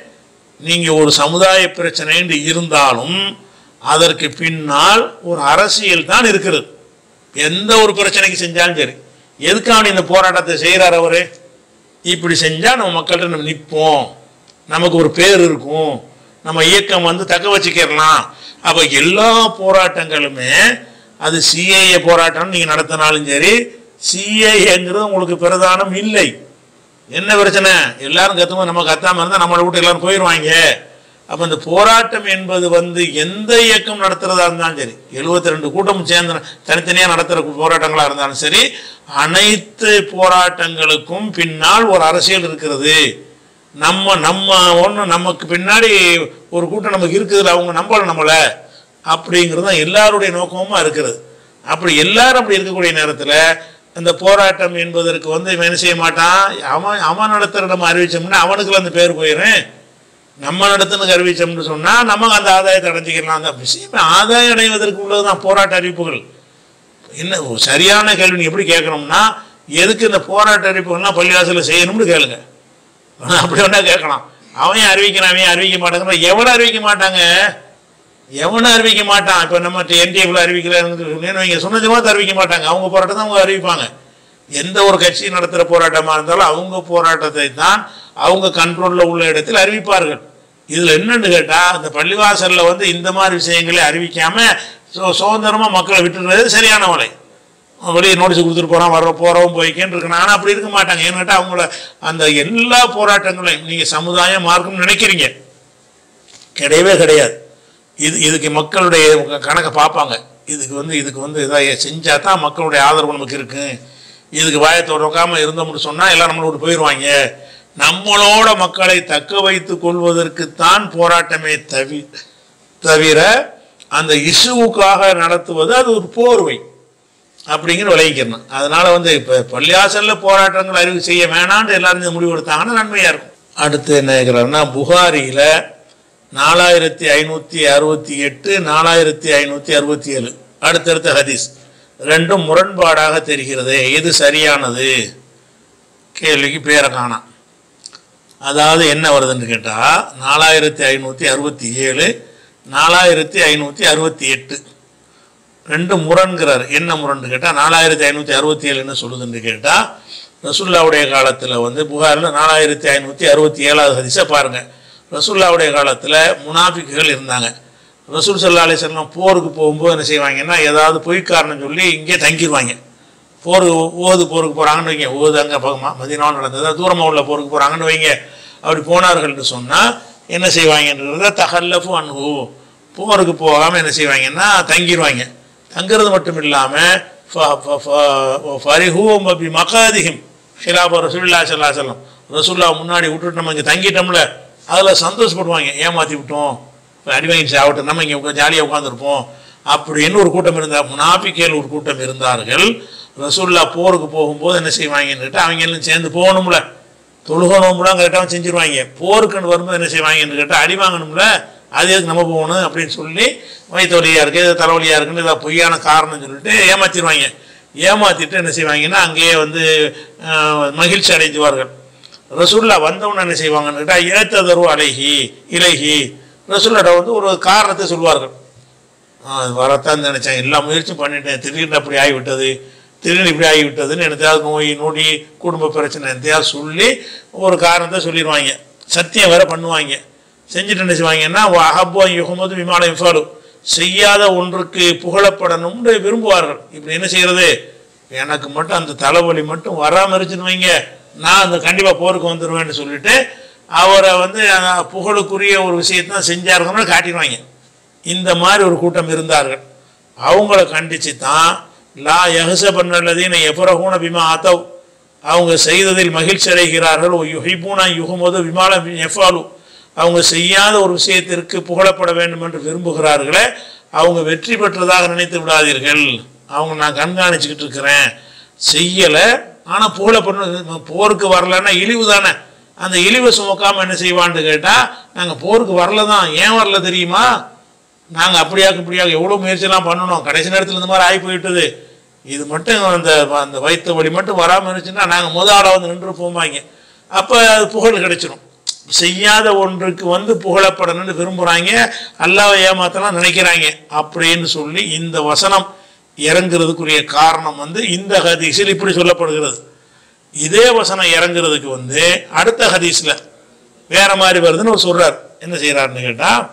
நீங்கள் ஒரு சமுதாய பிரச்சனைன்னு இருந்தாலும் அதற்கு பின்னால் ஒரு அரசியல் தான் இருக்கிறது எந்த ஒரு பிரச்சனைக்கு செஞ்சாலும் சரி எதுக்காக இந்த போராட்டத்தை செய்கிறார் அவரு இப்படி செஞ்சால் நம்ம மக்கள்கிட்ட நம்ம நிற்போம் நமக்கு ஒரு பேர் இருக்கும் நம்ம இயக்கம் வந்து தக்க வச்சுக்கிறலாம் அப்போ எல்லா போராட்டங்களுமே அது சிஏஏ போராட்டம் நீங்கள் நடத்தினாலும் சரி சிஏஏங்கிறது உங்களுக்கு பிரதானம் இல்லை என்ன பிரச்சனை எல்லாரும் கத்தும்போது நம்ம கத்தாம இருந்தால் நம்மளை விட்டு எல்லாரும் போயிடுவாங்க அப்போ இந்த போராட்டம் என்பது வந்து எந்த இயக்கம் நடத்துறதா இருந்தாலும் சரி எழுபத்தி ரெண்டு கூட்டம் சேர்ந்து தனித்தனியாக நடத்துகிற போராட்டங்களாக இருந்தாலும் சரி அனைத்து போராட்டங்களுக்கும் பின்னால் ஒரு அரசியல் இருக்கிறது நம்ம நம்ம ஒன்று நமக்கு பின்னாடி ஒரு கூட்டம் நமக்கு இருக்குதுல அவங்க நம்பல நம்மளை அப்படிங்கிறது தான் எல்லாருடைய நோக்கமுமா இருக்கிறது அப்படி எல்லாரும் அப்படி இருக்கக்கூடிய நேரத்தில் இந்த போராட்டம் என்பதற்கு வந்து இவன் என்ன செய்ய மாட்டான் அவன் அவன் நடத்துகிற நம்ம அறிவிச்சோம்னா அவனுக்குள்ள அந்த பேர் போயிடும் நம்ம நடத்துனதுக்கு அறிவிச்சோம்னு சொன்னால் நமக்கு அந்த ஆதாயத்தை அடைஞ்சிக்கலாம் அந்த விஷயமே ஆதாயம் அடைவதற்கு உள்ளது தான் போராட்ட அறிவிப்புகள் என்ன ஒரு சரியான கேள்வி நீ எப்படி கேட்கணும்னா எதுக்கு இந்த போராட்ட அறிவிப்புகள்லாம் பள்ளிவாசலில் செய்யணும்னு கேளுங்க அப்படி வேணா கேட்கலாம் அவன் ஏன் அறிவிக்கிறான் அவன் ஏன் அறிவிக்க மாட்டாங்க எவனை அறிவிக்க மாட்டாங்க எவனை அறிவிக்க மாட்டான் இப்போ நம்ம என்டிஎஃப்ல அறிவிக்கலன்னு வைங்க சொன்ன ஜமாத்தை அறிவிக்க மாட்டாங்க அவங்க போராட்டம் தான் அவங்க அறிவிப்பாங்க எந்த ஒரு கட்சி நடத்துகிற போராட்டமாக இருந்தாலும் அவங்க போராட்டத்தை தான் அவங்க கண்ட்ரோலில் உள்ள இடத்தில் அறிவிப்பார்கள் இதில் என்னன்னு கேட்டால் அந்த பள்ளிவாசலில் வந்து இந்த மாதிரி விஷயங்களை அறிவிக்காமல் சு சுதந்திரமாக மக்களை விட்டுறது சரியான வலை வெளியே நோட்டீஸ் கொடுத்துட்டு போகிறான் வர்ற போகிறவன் போய்க்கேன்னு இருக்கணும் ஆனால் அப்படி இருக்க மாட்டாங்க ஏன்னு கேட்டால் அவங்கள அந்த எல்லா போராட்டங்களையும் நீங்கள் சமுதாயம் மார்க்கம்னு நினைக்கிறீங்க கிடையவே கிடையாது இது இதுக்கு மக்களுடைய கணக்கை பார்ப்பாங்க இதுக்கு வந்து இதுக்கு வந்து இதாக செஞ்சால் தான் மக்களுடைய ஆதரவு நமக்கு இருக்கு இதுக்கு வாயத்தோட உட்காம இருந்தோம்னு சொன்னால் எல்லாம் நம்மளை விட்டு போயிடுவாங்க நம்மளோட மக்களை தக்க வைத்து கொள்வதற்குத்தான் போராட்டமே தவி தவிர அந்த இசுவுக்காக நடத்துவது அது ஒரு போர்வை அப்படிங்கிற விளைவிக்கணும் அதனால வந்து இப்போ பள்ளியாசல்ல போராட்டங்கள் அறிவு செய்ய வேணான்னு எல்லாரும் இந்த முடிவு எடுத்தாங்கன்னா நன்மையாக இருக்கும் அடுத்து என்ன கேட்குறாருன்னா புகாரியில் நாலாயிரத்தி ஐநூற்றி அறுபத்தி எட்டு நாலாயிரத்தி ஐநூற்றி அறுபத்தி ஏழு அடுத்தடுத்த ஹதீஸ் ரெண்டும் முரண்பாடாக தெரிகிறது எது சரியானது கேள்விக்கு பேரை காணாம் அதாவது என்ன வருதுன்னு கேட்டால் நாலாயிரத்தி ஐநூற்றி அறுபத்தி ஏழு நாலாயிரத்தி ஐநூற்றி அறுபத்தி எட்டு ரெண்டு முரண்கிறார் என்ன முரண்னு கேட்டால் நாலாயிரத்தி ஐநூற்றி அறுபத்தி ஏழு என்ன சொல்லுதுன்னு கேட்டால் ரசுல்லாவுடைய காலத்தில் வந்து புகாரில் நாலாயிரத்தி ஐநூற்றி அறுபத்தி ஏழாவது ஹதீஸை பாருங்கள் ரசுல்லாவுடைய காலத்தில் முனாஃபிக்குகள் இருந்தாங்க ரசூல் சல்லா அலிஸ்லாம் போருக்கு போகும்போது என்ன செய்வாங்கன்னா ஏதாவது பொய் காரணம் சொல்லி இங்கே தங்கிடுவாங்க போர் ஓது போருக்கு போகிறாங்கன்னு வைங்க ஓது அங்கே மதினாவில் நடந்தது தூரமாக உள்ள போருக்கு போகிறாங்கன்னு வைங்க அப்படி போனார்கள்னு சொன்னால் என்ன செய்வாங்கன்றத தகல்லஃபு அன்ஹு போருக்கு போகாமல் என்ன செய்வாங்கன்னா தங்கிடுவாங்க தங்குறது மட்டும் இல்லாமல் ஃபரிஹூம் பி மகாதிகம் ஷிலாபா ரசூல்லா சல்லா சொல்லம் ரசூல்லா முன்னாடி விட்டுட்டு நம்ம இங்கே தங்கிட்டோம்ல அதில் சந்தோஷப்படுவாங்க ஏமாற்றி விட்டோம் அடிவாங்கி ஆகட்டும் நம்ம இங்கே ஜாலியாக உட்காந்துருப்போம் அப்படின்னு ஒரு கூட்டம் இருந்தார் முனாபிக்கேல் ஒரு கூட்டம் இருந்தார்கள் ரசூல்லா போருக்கு போகும்போது என்ன செய்வாங்கன்னு கேட்டால் அவங்க எல்லாம் சேர்ந்து போகணும்ல தொழுகணும்லாம் கரெக்டாக செஞ்சிருவாங்க போருக்குன்னு வரும்போது என்ன செய்வாங்கன்னு கேட்டால் அடி வாங்கணும்ல அது எதுக்கு நம்ம போகணும் அப்படின்னு சொல்லி வயிற்று வலியாக இருக்குது இது தலைவலியாக இருக்குன்னு ஏதாவது பொய்யான காரணம் சொல்லிட்டு ஏமாற்றிடுவாங்க ஏமாற்றிட்டு என்ன செய்வாங்கன்னா அங்கேயே வந்து அஹ், மகிழ்ச்சி அடைஞ்சுவார்கள் ரசூல்லா வந்தவன என்ன செய்வாங்கன்னு கேட்டால் ஏத்ததரு அலைஹி இலைஹி ரசூல்லாட்ட வந்து ஒரு காரணத்தை சொல்வார்கள் ஆ, அது வரத்தான் நினைச்சேன் எல்லா முயற்சியும் பண்ணிட்டேன் திடீர்னு அப்படி ஆகிவிட்டது திடீர்னு இப்படி ஆகிவிட்டதுன்னு எனத்தையாவது நோய் நொடி குடும்ப பிரச்சனை எந்தையாவது சொல்லி ஒரு காரணத்தை சொல்லிடுவாங்க சத்தியம் வேற பண்ணுவாங்க செஞ்சுட்டு என்ன செய்வாங்கன்னா அஹப்போ யுகமது விமானம் இஃபாலு செய்யாத ஒன்றுக்கு புகழப்படணும்னு விரும்புவார்கள் இப்படி என்ன செய்யறது எனக்கு மட்டும் அந்த தலைவலி மட்டும் வராமல் இருந்துச்சுன்னு வைங்க நான் அந்த கண்டிப்பாக போருக்கு வந்துடுவேன்னு சொல்லிட்டு அவரை வந்து அஹ், புகழுக்குரிய ஒரு விஷயத்தான் செஞ்சாருங்கன்னு காட்டிடுவாங்க இந்த மாதிரி ஒரு கூட்டம் இருந்தார்கள் அவங்கள கண்டிச்சு தான் லா யஹச பண்ணல்லதீன எஃபரகூன பிமா ஆத்தவ் அவங்க செய்ததில் மகிழ்ச்சி அடைகிறார்கள் யுஹிபூனா யுகமோது விமானம் எஃபாலு அவங்க செய்யாத ஒரு விஷயத்திற்கு புகழப்பட வேண்டும் என்று விரும்புகிறார்களே அவங்க வெற்றி பெற்றதாக நினைத்து விடாதீர்கள் அவங்க நான் கண்காணிச்சுக்கிட்டு இருக்கிறேன் செய்யலை ஆனால் புகழப்படணும் போருக்கு வரலன்னா இழிவு தானே அந்த இழிவை சுமக்காம என்ன செய்வான்னு கேட்டால் நாங்கள் போருக்கு வரல தான் ஏன் வரல தெரியுமா நாங்கள் அப்படியாக இப்படியாக எவ்வளோ முயற்சியெல்லாம் பண்ணணும் கடைசி நேரத்தில் இந்த மாதிரி ஆகி போயிட்டது இது மட்டும் அந்த அந்த வயிற்று வலி மட்டும் வராமல் இருந்துச்சுன்னா நாங்கள் முத ஆளாக வந்து நின்று போவாங்க அப்போ அது புகழ் கிடைச்சிரும் செய்யாத ஒன்றுக்கு வந்து புகழப்படணும்னு விரும்புகிறாங்க அல்லாவை ஏமாத்தலாம் நினைக்கிறாங்க அப்படின்னு சொல்லி இந்த வசனம் இறங்குறதுக்குரிய காரணம் வந்து இந்த ஹதீஸில் இப்படி சொல்லப்படுகிறது இதே வசனம் இறங்குறதுக்கு வந்து அடுத்த ஹதீஸில் வேற மாதிரி வருதுன்னு அவர் சொல்றார் என்ன செய்கிறாருன்னு கேட்டால்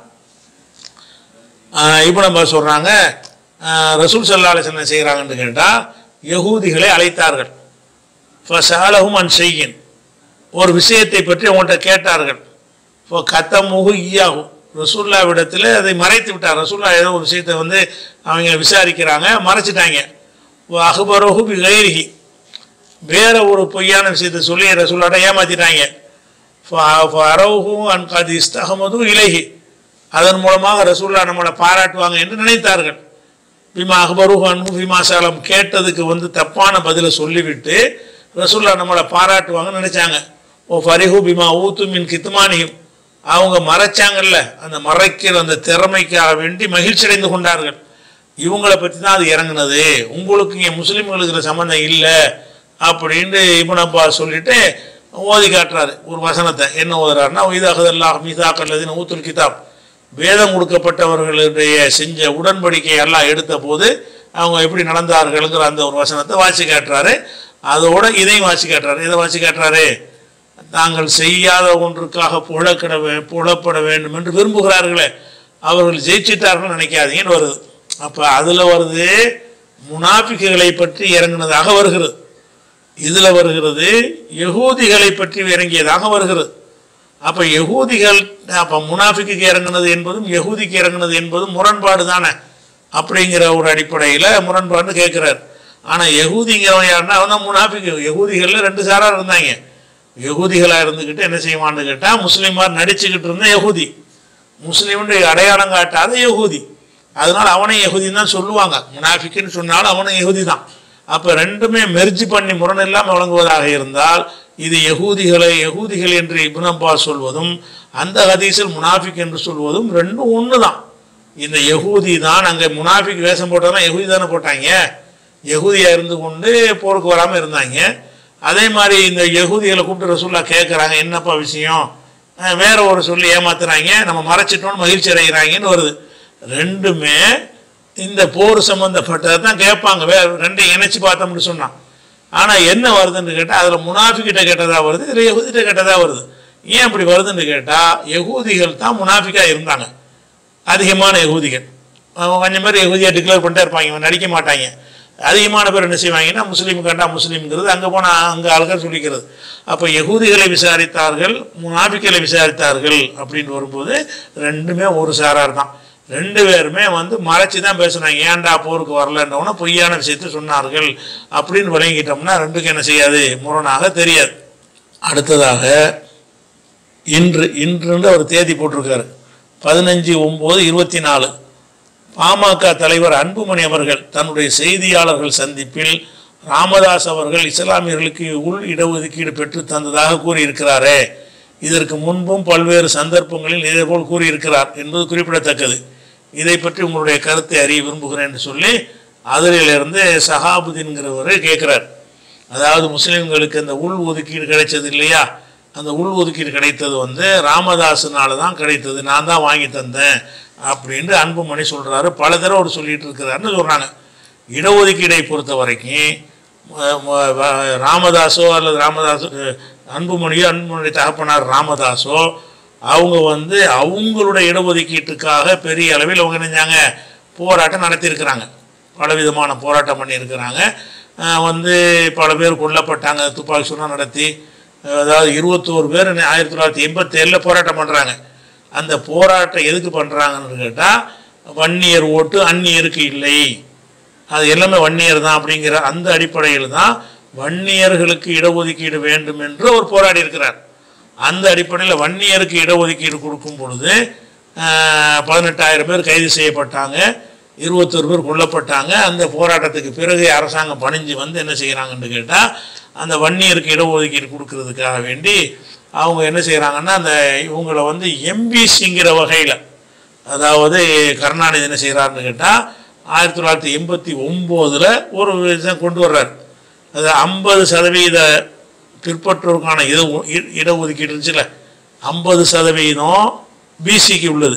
இப்போ நம்ம சொல்கிறாங்க ரசூல் சல்லா அலிஸ் என்ன செய்கிறாங்கன்னு கேட்டால் யகூதிகளை அழைத்தார்கள் ஃபசாலஹும் அன் செய்யின் ஒரு விஷயத்தை பற்றி அவங்கள்ட்ட கேட்டார்கள் இப்போ கத்தமுகு ஈயாகும் ரசூல்லாவிடத்தில் அதை மறைத்து விட்டார் ரசூல்லா ஏதோ ஒரு விஷயத்தை வந்து அவங்க விசாரிக்கிறாங்க மறைச்சிட்டாங்க அகுபரோகு கைரிகி வேற ஒரு பொய்யான விஷயத்தை சொல்லி ரசூல்லாட்ட ஏமாத்திட்டாங்க அரவுகும் அன் கதி இஸ்தகமதும் இலகி அதன் மூலமாக ரசூல்லா நம்மளை பாராட்டுவாங்க என்று நினைத்தார்கள் பிமா அக்பருஹு அன்பு பிமா சாலம் கேட்டதுக்கு வந்து தப்பான பதிலை சொல்லிவிட்டு ரசூல்லா நம்மளை பாராட்டுவாங்கன்னு நினைச்சாங்க ஓ ஃபரிஹு பிமா ஊத்து மின் கித்துமானியும் அவங்க மறைச்சாங்கல்ல அந்த மறைக்கிற அந்த திறமைக்காக வேண்டி மகிழ்ச்சி அடைந்து கொண்டார்கள் இவங்களை பற்றி தான் அது இறங்குனது உங்களுக்கு இங்கே முஸ்லீம்களுக்கு இருக்கிற சம்மந்தம் இல்லை அப்படின்னு இபுன் அப்பா சொல்லிட்டு ஓதி காட்டுறாரு ஒரு வசனத்தை என்ன ஓதுறாருன்னா இதாகதல்லா மீதாக்கல்லதின் ஊத்துல் கிதாப் வேதம் கொடுக்கப்பட்டவர்களுடைய செஞ்ச உடன்படிக்கை எல்லாம் எடுத்த போது அவங்க எப்படி நடந்தார்கள்ங்கிற அந்த ஒரு வசனத்தை வாசி காட்டுறாரு அதோட இதையும் வாசி காட்டுறாரு இதை வாசி காட்டுறாரு தாங்கள் செய்யாத ஒன்றுக்காக புகழக்கிட வே- புகழப்பட வேண்டும் என்று விரும்புகிறார்களே அவர்கள் ஜெயிச்சிட்டார்கள் நினைக்காதீங்கன்னு வருது அப்போ அதில் வருது முனாஃபிக்குகளை பற்றி இறங்குனதாக வருகிறது இதில் வருகிறது யகூதிகளை பற்றி இறங்கியதாக வருகிறது அப்போ யகூதிகள் அப்போ முனாஃபிக்கு இறங்குனது என்பதும் யகூதிக்கு இறங்குனது என்பதும் முரண்பாடு தானே அப்படிங்கிற ஒரு அடிப்படையில் முரண்பாடுன்னு கேட்குறாரு ஆனால் யகூதிங்கிறவன் யாருன்னா அவன் தான் முனாஃபிக்கு யகூதிகளில் ரெண்டு சாராக இருந்தாங்க யகூதிகளாக இருந்துக்கிட்டு என்ன செய்வான்னு கேட்டால் முஸ்லீமாக நடிச்சுக்கிட்டு இருந்த யகூதி முஸ்லீமுடைய அடையாளம் காட்டாத யகூதி அதனால அவனை யகுதின்னு தான் சொல்லுவாங்க முனாஃபிக்குன்னு சொன்னாலும் அவனும் யகுதி தான் அப்போ ரெண்டுமே மெர்ஜி பண்ணி முரண் இல்லாமல் வழங்குவதாக இருந்தால் இது யகூதிகளை யகூதிகள் என்று இப்னு அப்பாஸ் சொல்வதும் அந்த ஹதீஸில் முனாஃபிக் என்று சொல்வதும் ரெண்டும் ஒன்று தான் இந்த யகூதி தான் அங்கே முனாஃபிக் வேஷம் போட்டதெல்லாம் யகூதி தானே போட்டாங்க யகூதியாக இருந்து கொண்டு போருக்கு வராமல் இருந்தாங்க அதே மாதிரி இந்த யகூதிகளை கூப்பிட்டு ரசூல்லா கேட்குறாங்க என்னப்பா விஷயம் அஹ் வேற ஒரு சொல்லி ஏமாத்துறாங்க நம்ம மறைச்சிட்டோம்னு மகிழ்ச்சி அடைகிறாங்கன்னு வருது ரெண்டுமே இந்த போர் சம்பந்தப்பட்டதை தான் கேட்பாங்க வேற ரெண்டையும் இணைச்சு பார்த்தோம்னு சொன்னான் ஆனால் என்ன வருதுன்னு கேட்டால் அதில் முனாஃபிக்கிட்ட கேட்டதா வருது இதில் யகூதிட்ட கேட்டதா வருது ஏன் அப்படி வருதுன்னு கேட்டால் யகூதிகள் தான் முனாஃபிக்காக இருந்தாங்க அதிகமான யகூதிகள் அவங்க கொஞ்சம் பேர் யகூதியாக டிக்ளேர் பண்ணிட்டே இருப்பாங்க இவன் நடிக்க மாட்டாங்க அதிகமான பேர் என்ன செய்வாங்கன்னா முஸ்லீம் கண்டா முஸ்லீம்ங்கிறது அங்கே போனால் அங்கே ஆள்கள் சொல்லிக்கிறது அப்போ யகூதிகளை விசாரித்தார்கள் முனாஃபிக்களை விசாரித்தார்கள் அப்படின்னு வரும்போது ரெண்டுமே ஒரு சாரார் தான் ரெண்டு பேருமே வந்து மறைச்சி தான் பேசுனாங்க ஏன்டா போருக்கு வரலன்றவன பொய்யான விஷயத்தை சொன்னார்கள் அப்படின்னு விளங்கிட்டோம்னா ரெண்டுக்கும் என்ன செய்யாது முரணாக தெரியாது அடுத்ததாக இன்று இன்றுன்ற ஒரு தேதி போட்டிருக்காரு பதினஞ்சு ஒம்பது இருபத்தி நாலு பாமக தலைவர் அன்புமணி அவர்கள் தன்னுடைய செய்தியாளர்கள் சந்திப்பில் ராமதாஸ் அவர்கள் இஸ்லாமியர்களுக்கு உள் இடஒதுக்கீடு பெற்று தந்ததாக கூறியிருக்கிறாரே இதற்கு முன்பும் பல்வேறு சந்தர்ப்பங்களில் இதேபோல் கூறியிருக்கிறார் என்பது குறிப்பிடத்தக்கது இதை பற்றி உங்களுடைய கருத்தை அறிய விரும்புகிறேன் என்று சொல்லி அதிலிருந்து சஹாபுதீன்கிறவர் கேட்குறார் அதாவது முஸ்லீம்களுக்கு அந்த உள் ஒதுக்கீடு கிடைச்சது இல்லையா அந்த உள் ஒதுக்கீடு கிடைத்தது வந்து ராமதாஸுனால தான் கிடைத்தது நான் தான் வாங்கி தந்தேன் அப்படின்னு அன்புமணி சொல்கிறாரு பல தடவை அவர் சொல்லிட்டு இருக்கிறாருன்னு சொல்கிறாங்க இடஒதுக்கீடை பொறுத்த வரைக்கும் ம- ம- வ- ராமதாஸோ அல்லது ராமதாஸ் அன்புமணியோ அன்புமணி தகப்பனார் ராமதாஸோ அவங்க வந்து அவங்களுடைய இடஒதுக்கீட்டுக்காக பெரிய அளவில் அவங்க நினைஞ்சாங்க போராட்டம் நடத்தியிருக்கிறாங்க பலவிதமான போராட்டம் பண்ணியிருக்கிறாங்க அஹ் வந்து பல பேர் கொல்லப்பட்டாங்க துப்பாக்கி சூடு நடத்தி அஹ் அதாவது இருபத்தோரு பேர் ஆயிரத்தி தொள்ளாயிரத்தி எண்பத்தேழில் போராட்டம் பண்ணுறாங்க அந்த போராட்டம் எதுக்கு பண்ணுறாங்கன்னு கேட்டால் வன்னியர் ஓட்டு அந்நியருக்கு இல்லை அது எல்லாமே வன்னியர் தான் அப்படிங்கிற அந்த அடிப்படையில் தான் வன்னியர்களுக்கு இடஒதுக்கீடு வேண்டும் என்று அவர் போராடி இருக்கிறார் அந்த அடிப்படையில் வன்னியருக்கு இடஒதுக்கீடு கொடுக்கும் பொழுது ஆஹ், பதினெட்டாயிரம் பேர் கைது செய்யப்பட்டாங்க இருபத்தொரு பேர் கொல்லப்பட்டாங்க அந்த போராட்டத்துக்கு பிறகு அரசாங்கம் பணிஞ்சு வந்து என்ன செய்கிறாங்கன்னு கேட்டால் அந்த வன்னியருக்கு இடஒதுக்கீடு கொடுக்கறதுக்காக வேண்டி அவங்க என்ன செய்கிறாங்கன்னா அந்த இவங்களை வந்து எம்பிசிங்கிற வகையில் அதாவது கருணாநிதி என்ன செய்கிறாருன்னு கேட்டால் ஆயிரத்தி தொள்ளாயிரத்தி எண்பத்தி ஒம்போதில் ஒரு விஷயம் கொண்டு வர்றார் அது ஐம்பது சதவீத பிற்பற்றோருக்கான இட இ- இடஒதுக்கீடு இருந்துச்சுல ஐம்பது சதவீதம் பிசிக்கு உள்ளது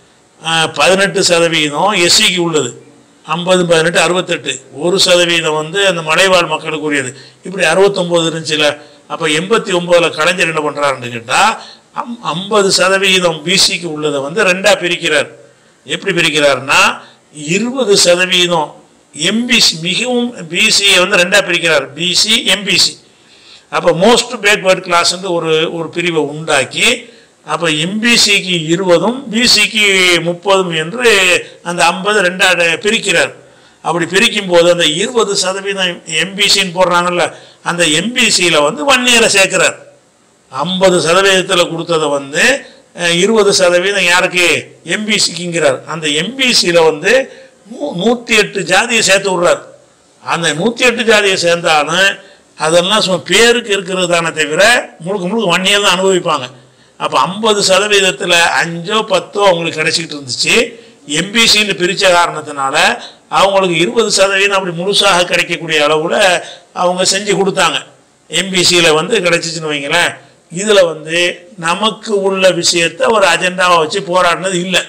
பதினெட்டு சதவீதம் எஸ்சிக்கு உள்ளது ஐம்பது பதினெட்டு அறுபத்தெட்டு ஒரு சதவீதம் வந்து அந்த மலைவாழ் மக்களுக்குரியது இப்படி அறுபத்தொம்போது இருந்துச்சுல அப்போ எண்பத்தி ஒம்போதில் கலைஞர் என்ன பண்ணுறாருன்னு கேட்டால் அம் ஐம்பது சதவீதம் பிசிக்கு உள்ளதை வந்து ரெண்டாக பிரிக்கிறார் எப்படி பிரிக்கிறாருன்னா இருபது சதவீதம் எம்பிசி மிகவும் பிசியை வந்து ரெண்டாக பிரிக்கிறார் பிசி எம்பிசி அப்போ மோஸ்ட் பேக்வேர்ட் கிளாஸ்ன்னு ஒரு ஒரு பிரிவை உண்டாக்கி அப்போ எம்பிசிக்கு இருபதும் பிசிக்கு முப்பதும் என்று அந்த ஐம்பது ரெண்டாக பிரிக்கிறார் அப்படி பிரிக்கும் போது அந்த இருபது சதவீதம் எம்பிசின்னு போடுறாங்கல்ல அந்த எம்பிசியில் வந்து ஒன் இயரை சேர்க்கிறார் ஐம்பது சதவீதத்தில் கொடுத்ததை வந்து அஹ், இருபது சதவீதம் யாருக்கு எம்பிசிக்குங்கிறார் அந்த எம்பிசியில் வந்து நூ- நூற்றி எட்டு ஜாதியை சேர்த்து விடுறார் அந்த நூற்றி எட்டு ஜாதியை சேர்ந்தாலும் அதெல்லாம் சும்மா பேருக்கு இருக்கிறது தானே தவிர முழுக்க முழுக்க ஒன் இயர் தான் அனுபவிப்பாங்க அப்போ ஐம்பது சதவீதத்தில் அஞ்சோ பத்தோ அவங்களுக்கு கிடைச்சிக்கிட்டு இருந்துச்சு எம்பிசின்னு பிரித்த காரணத்தினால அவங்களுக்கு இருபது சதவீதம் அப்படி முழுசாக கிடைக்கக்கூடிய அளவில் அவங்க செஞ்சு கொடுத்தாங்க எம்பிசியில் வந்து கிடைச்சிச்சுன்னு வைங்களேன் இதில் வந்து நமக்கு உள்ள விஷயத்தை ஒரு அஜெண்டாவை வச்சு போராடினது இல்லை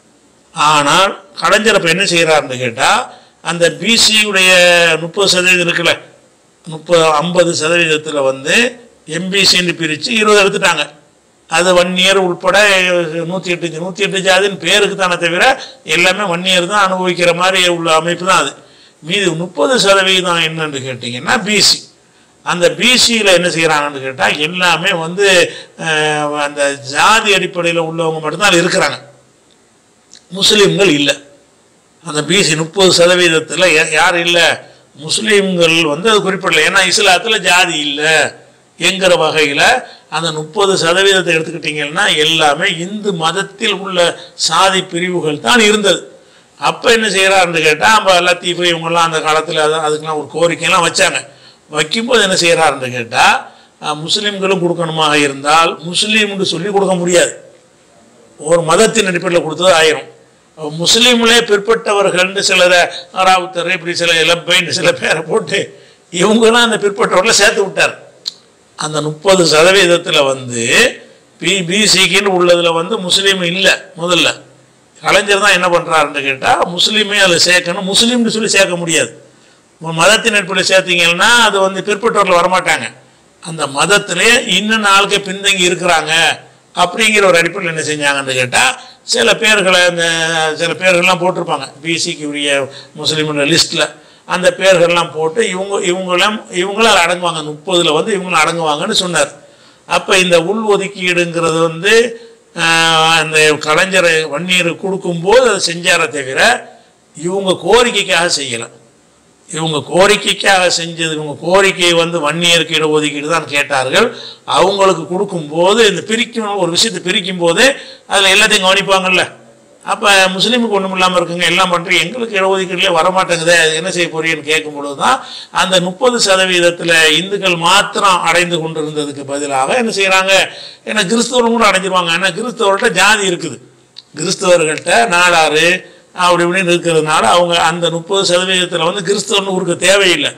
ஆனால் கலைஞர் அப்போ என்ன செய்கிறாருன்னு கேட்டால் அந்த பிசியுடைய முப்பது சதவீதம் இருக்குல்ல முப்பது ஐம்பது சதவீதத்தில் வந்து எம்பிசின்னு பிரித்து இருபது எடுத்துட்டாங்க அது ஒன் இயர் உட்பட நூற்றி எட்டு நூற்றி எட்டு ஜாதின்னு பேருக்கு தானே தவிர எல்லாமே ஒன் இயர் தான் அனுபவிக்கிற மாதிரி உள்ள அமைப்பு தான் அது மீது முப்பது சதவீதம் என்னன்னு கேட்டிங்கன்னா பிசி அந்த பிசியில் என்ன செய்கிறாங்கன்னு கேட்டால் எல்லாமே வந்து அஹ், அந்த ஜாதி அடிப்படையில் உள்ளவங்க மட்டும்தான் அதுல இருக்கிறாங்க முஸ்லீம்கள் இல்லை அந்த பிசி முப்பது சதவீதத்தில் யார் இல்லை முஸ்லீம்கள் வந்து அது குறிப்பிடல ஏன்னா இஸ்லாத்தில் ஜாதி இல்லை என்கிற வகையில் அந்த முப்பது சதவீதத்தை எடுத்துக்கிட்டிங்கன்னா எல்லாமே இந்து மதத்தில் உள்ள சாதி பிரிவுகள் தான் இருந்தது அப்போ என்ன செய்கிறாருன்னு கேட்டால் நம்ம லத்தீஃபு இவங்கெல்லாம் அந்த காலத்தில் அது அதுக்கெல்லாம் ஒரு கோரிக்கையெல்லாம் வச்சாங்க வைக்கும்போது என்ன செய்கிறாருன்னு கேட்டால் முஸ்லீம்களும் கொடுக்கணுமாக இருந்தால் முஸ்லீம்னு சொல்லி கொடுக்க முடியாது ஒரு மதத்தின் அடிப்படையில் கொடுத்தது ஆயிரும் முஸ்லீம்களே பிற்பட்டவர்கள்னு சிலரை ராவுத்தர் இப்படி சில இளப்பைன்னு சில பேரை போட்டு இவங்கெல்லாம் அந்த பிற்பட்டவர்களை சேர்த்து விட்டார் அந்த முப்பது சதவீதத்தில் வந்து பி பிசிக்குன்னு உள்ளதில் வந்து முஸ்லீம் இல்லை முதல்ல கலைஞர் தான் என்ன பண்ணுறாருன்னு கேட்டால் முஸ்லீமே அதில் சேர்க்கணும் முஸ்லீம்னு சொல்லி சேர்க்க முடியாது உங்க மதத்தின் அடிப்படையில் சேர்த்தீங்கன்னா அது வந்து பிற்பட்டவர்கள் வரமாட்டாங்க அந்த மதத்திலே இன்னும் நாளுக்கு பின்தங்கி இருக்கிறாங்க அப்படிங்கிற ஒரு அடிப்படையில் என்ன செஞ்சாங்கன்னு கேட்டால் சில பேர்களை இந்த சில பேர்கள்லாம் போட்டிருப்பாங்க பிசிக்கு உரிய முஸ்லீமோட லிஸ்ட்டில் அந்த பேர்கள்லாம் போட்டு இவங்க இவங்களும் இவங்களும் அதில் அடங்குவாங்க முப்பதில் வந்து இவங்களும் அடங்குவாங்கன்னு சொன்னார் அப்போ இந்த உள் ஒதுக்கீடுங்கிறது வந்து ஆஹ், அந்த கலைஞரை வன்னியர் கொடுக்கும்போது அதை செஞ்சாரே தவிர இவங்க கோரிக்கைக்காக செய்யலை இவங்க கோரிக்கைக்காக செஞ்சது இவங்க கோரிக்கையை வந்து வன்னியருக்கு இடஒதுக்கீடு தான் கேட்டார்கள் அவங்களுக்கு கொடுக்கும்போது இந்த பிரிக்கும் ஒரு விஷயத்தை பிரிக்கும் போது அதில் எல்லாத்தையும் கவனிப்பாங்கல்ல அப்போ முஸ்லீமுக்கு ஒன்றும் இல்லாமல் இருக்குங்க எல்லாம் பண்ணுறீங்க எங்களுக்கு இடஒதுக்கீடுலேயே வரமாட்டேங்குதே அது என்ன செய்ய போறீங்கன்னு கேட்கும் பொழுது தான் அந்த முப்பது சதவீதத்தில் இந்துக்கள் மாத்திரம் அடைந்து கொண்டிருந்ததுக்கு பதிலாக என்ன செய்கிறாங்க ஏன்னா கிறிஸ்தவரும் கூட அடைஞ்சிருவாங்க ஏன்னா கிறிஸ்தவர்கிட்ட ஜாதி இருக்குது கிறிஸ்தவர்கள்ட்ட நாடாறு அப்படி இப்படின்னு இருக்கிறதுனால அவங்க அந்த முப்பது சதவீதத்தில் வந்து கிறிஸ்தவன்னு ஊருக்கு தேவையில்லை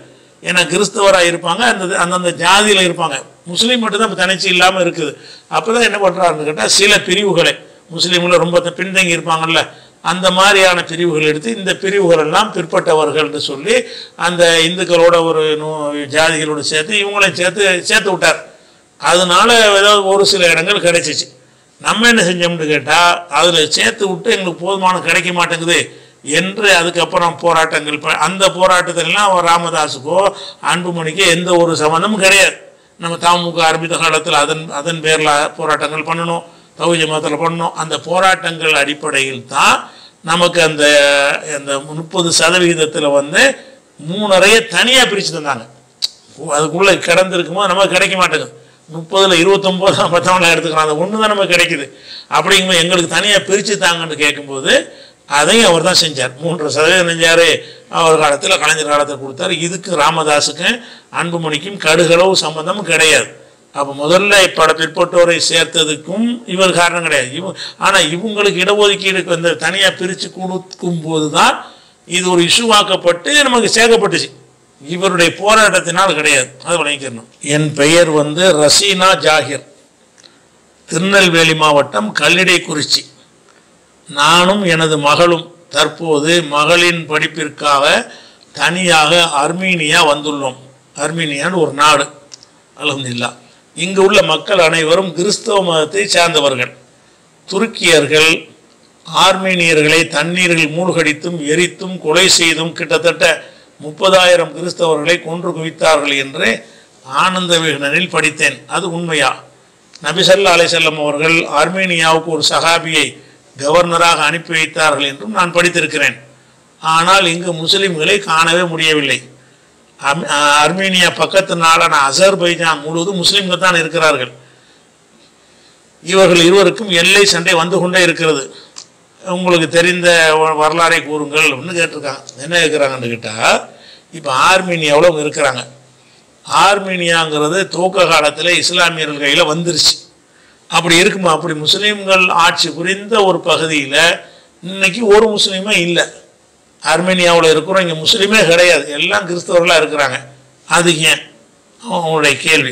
ஏன்னா கிறிஸ்தவராக இருப்பாங்க அந்த அந்தந்த ஜாதியில் இருப்பாங்க முஸ்லீம் மட்டும்தான் இப்ப தனிச்சு இல்லாமல் இருக்குது அப்போ தான் என்ன பண்ணுறாருன்னு கேட்டால் சில பிரிவுகளை முஸ்லீம்ல ரொம்ப பின்தங்கி இருப்பாங்கல்ல அந்த மாதிரியான பிரிவுகள் எடுத்து இந்த பிரிவுகள் எல்லாம் பிற்பட்டவர்கள்னு சொல்லி அந்த இந்துக்களோட ஒரு நூ- ஜாதிகளோட சேர்த்து இவங்களையும் சேர்த்து சேர்த்து விட்டார் அதனால ஏதாவது ஒரு சில இடங்கள் கிடைச்சிச்சு நம்ம என்ன செஞ்சோம்னு கேட்டால் அதில் சேர்த்து விட்டு எங்களுக்கு போதுமான கிடைக்க மாட்டேங்குது என்று அதுக்கப்புறம் போராட்டங்கள் ப- அந்த போராட்டத்திலலாம் அவர் ராமதாஸுக்கோ அன்புமணிக்கோ எந்த ஒரு சம்மந்தமும் கிடையாது நம்ம தாமுக ஆரம்பித்த காலத்தில் அதன் அதன் பேரில் போராட்டங்கள் பண்ணணும் தௌஜ மதத்தில் பண்ணணும் அந்த போராட்டங்கள் அடிப்படையில் தான் நமக்கு அந்த அந்த முப்பது சதவிகிதத்தில் வந்து மூணரையை தனியாக பிரித்து தந்தாங்க அதுக்குள்ளே கிடந்திருக்குமோ நமக்கு கிடைக்க மாட்டேங்குது முப்பதில் இருபத்தொம்போது பத்தவங்கள எடுத்துக்கலாம் அந்த ஒன்று தான் நமக்கு கிடைக்குது அப்படிங்கும்போது எங்களுக்கு தனியாக பிரித்து தாங்கன்னு கேட்கும்போது அதையும் அவர் தான் செஞ்சார் மூன்று சதவீதம் செஞ்சார் அவர் காலத்தில் கலைஞர் காலத்தில் கொடுத்தாரு இதுக்கு ராமதாஸுக்கும் அன்புமணிக்கும் கடுகளவு சம்பந்தமும் கிடையாது அப்போ முதல்ல பட பிற்பட்டோரை சேர்த்ததுக்கும் இவர் காரணம் கிடையாது இவ ஆனால் இவங்களுக்கு இடஒதுக்கீடு வந்து தனியாக பிரித்து கொடுக்கும் போது தான் இது ஒரு இஷ்யூவாக்கப்பட்டு நமக்கு சேர்க்கப்பட்டுச்சு இவருடைய போராட்டத்தினால் கிடையாது அது வழங்கிக்கணும் என் பெயர் வந்து ரசீனா ஜாகிர் திருநெல்வேலி மாவட்டம் கல்லிடைக்குறிச்சி நானும் எனது மகளும் தற்போது மகளின் படிப்பிற்காக தனியாக அர்மீனியா வந்துள்ளோம் அர்மீனியான்னு ஒரு நாடு அலமதுல்லா இங்கு உள்ள மக்கள் அனைவரும் கிறிஸ்தவ மதத்தை சார்ந்தவர்கள் துருக்கியர்கள் ஆர்மீனியர்களை தண்ணீரில் மூழ்கடித்தும் எரித்தும் கொலை செய்தும் கிட்டத்தட்ட முப்பதாயிரம் கிறிஸ்தவர்களை கொன்று குவித்தார்கள் என்று ஆனந்த விகடனில் படித்தேன் அது உண்மையா நபிசல்லா அலைசல்லம் அவர்கள் ஆர்மேனியாவுக்கு ஒரு சகாபியை கவர்னராக அனுப்பி வைத்தார்கள் என்றும் நான் படித்திருக்கிறேன் ஆனால் இங்கு முஸ்லிம்களை காணவே முடியவில்லை அம்- அஹ் அர்மேனியா பக்கத்து நாடான அசர்பைஜான் முழுவதும் முஸ்லிம்கள் தான் இருக்கிறார்கள் இவர்கள் இருவருக்கும் எல்லை சண்டை வந்து கொண்டே இருக்கிறது உங்களுக்கு தெரிந்த வ- வரலாறை கூறுங்கள் அப்படின்னு கேட்டிருக்காங்க என்ன கேட்குறாங்கன்னு கேட்டால் இப்போ ஆர்மீனியாவில் அவங்க இருக்கிறாங்க ஆர்மீனியாங்கிறது துவக்க காலத்தில் இஸ்லாமியர்கள் கையில் வந்துருச்சு அப்படி இருக்குமா அப்படி முஸ்லீம்கள் ஆட்சி புரிந்த ஒரு பகுதியில் இன்னைக்கு ஒரு முஸ்லீமே இல்லை ஆர்மேனியாவில் இருக்கிறோம் இங்கே முஸ்லீமே கிடையாது எல்லாம் கிறிஸ்தவர்களாக இருக்கிறாங்க அது ஏன் அவங்களுடைய கேள்வி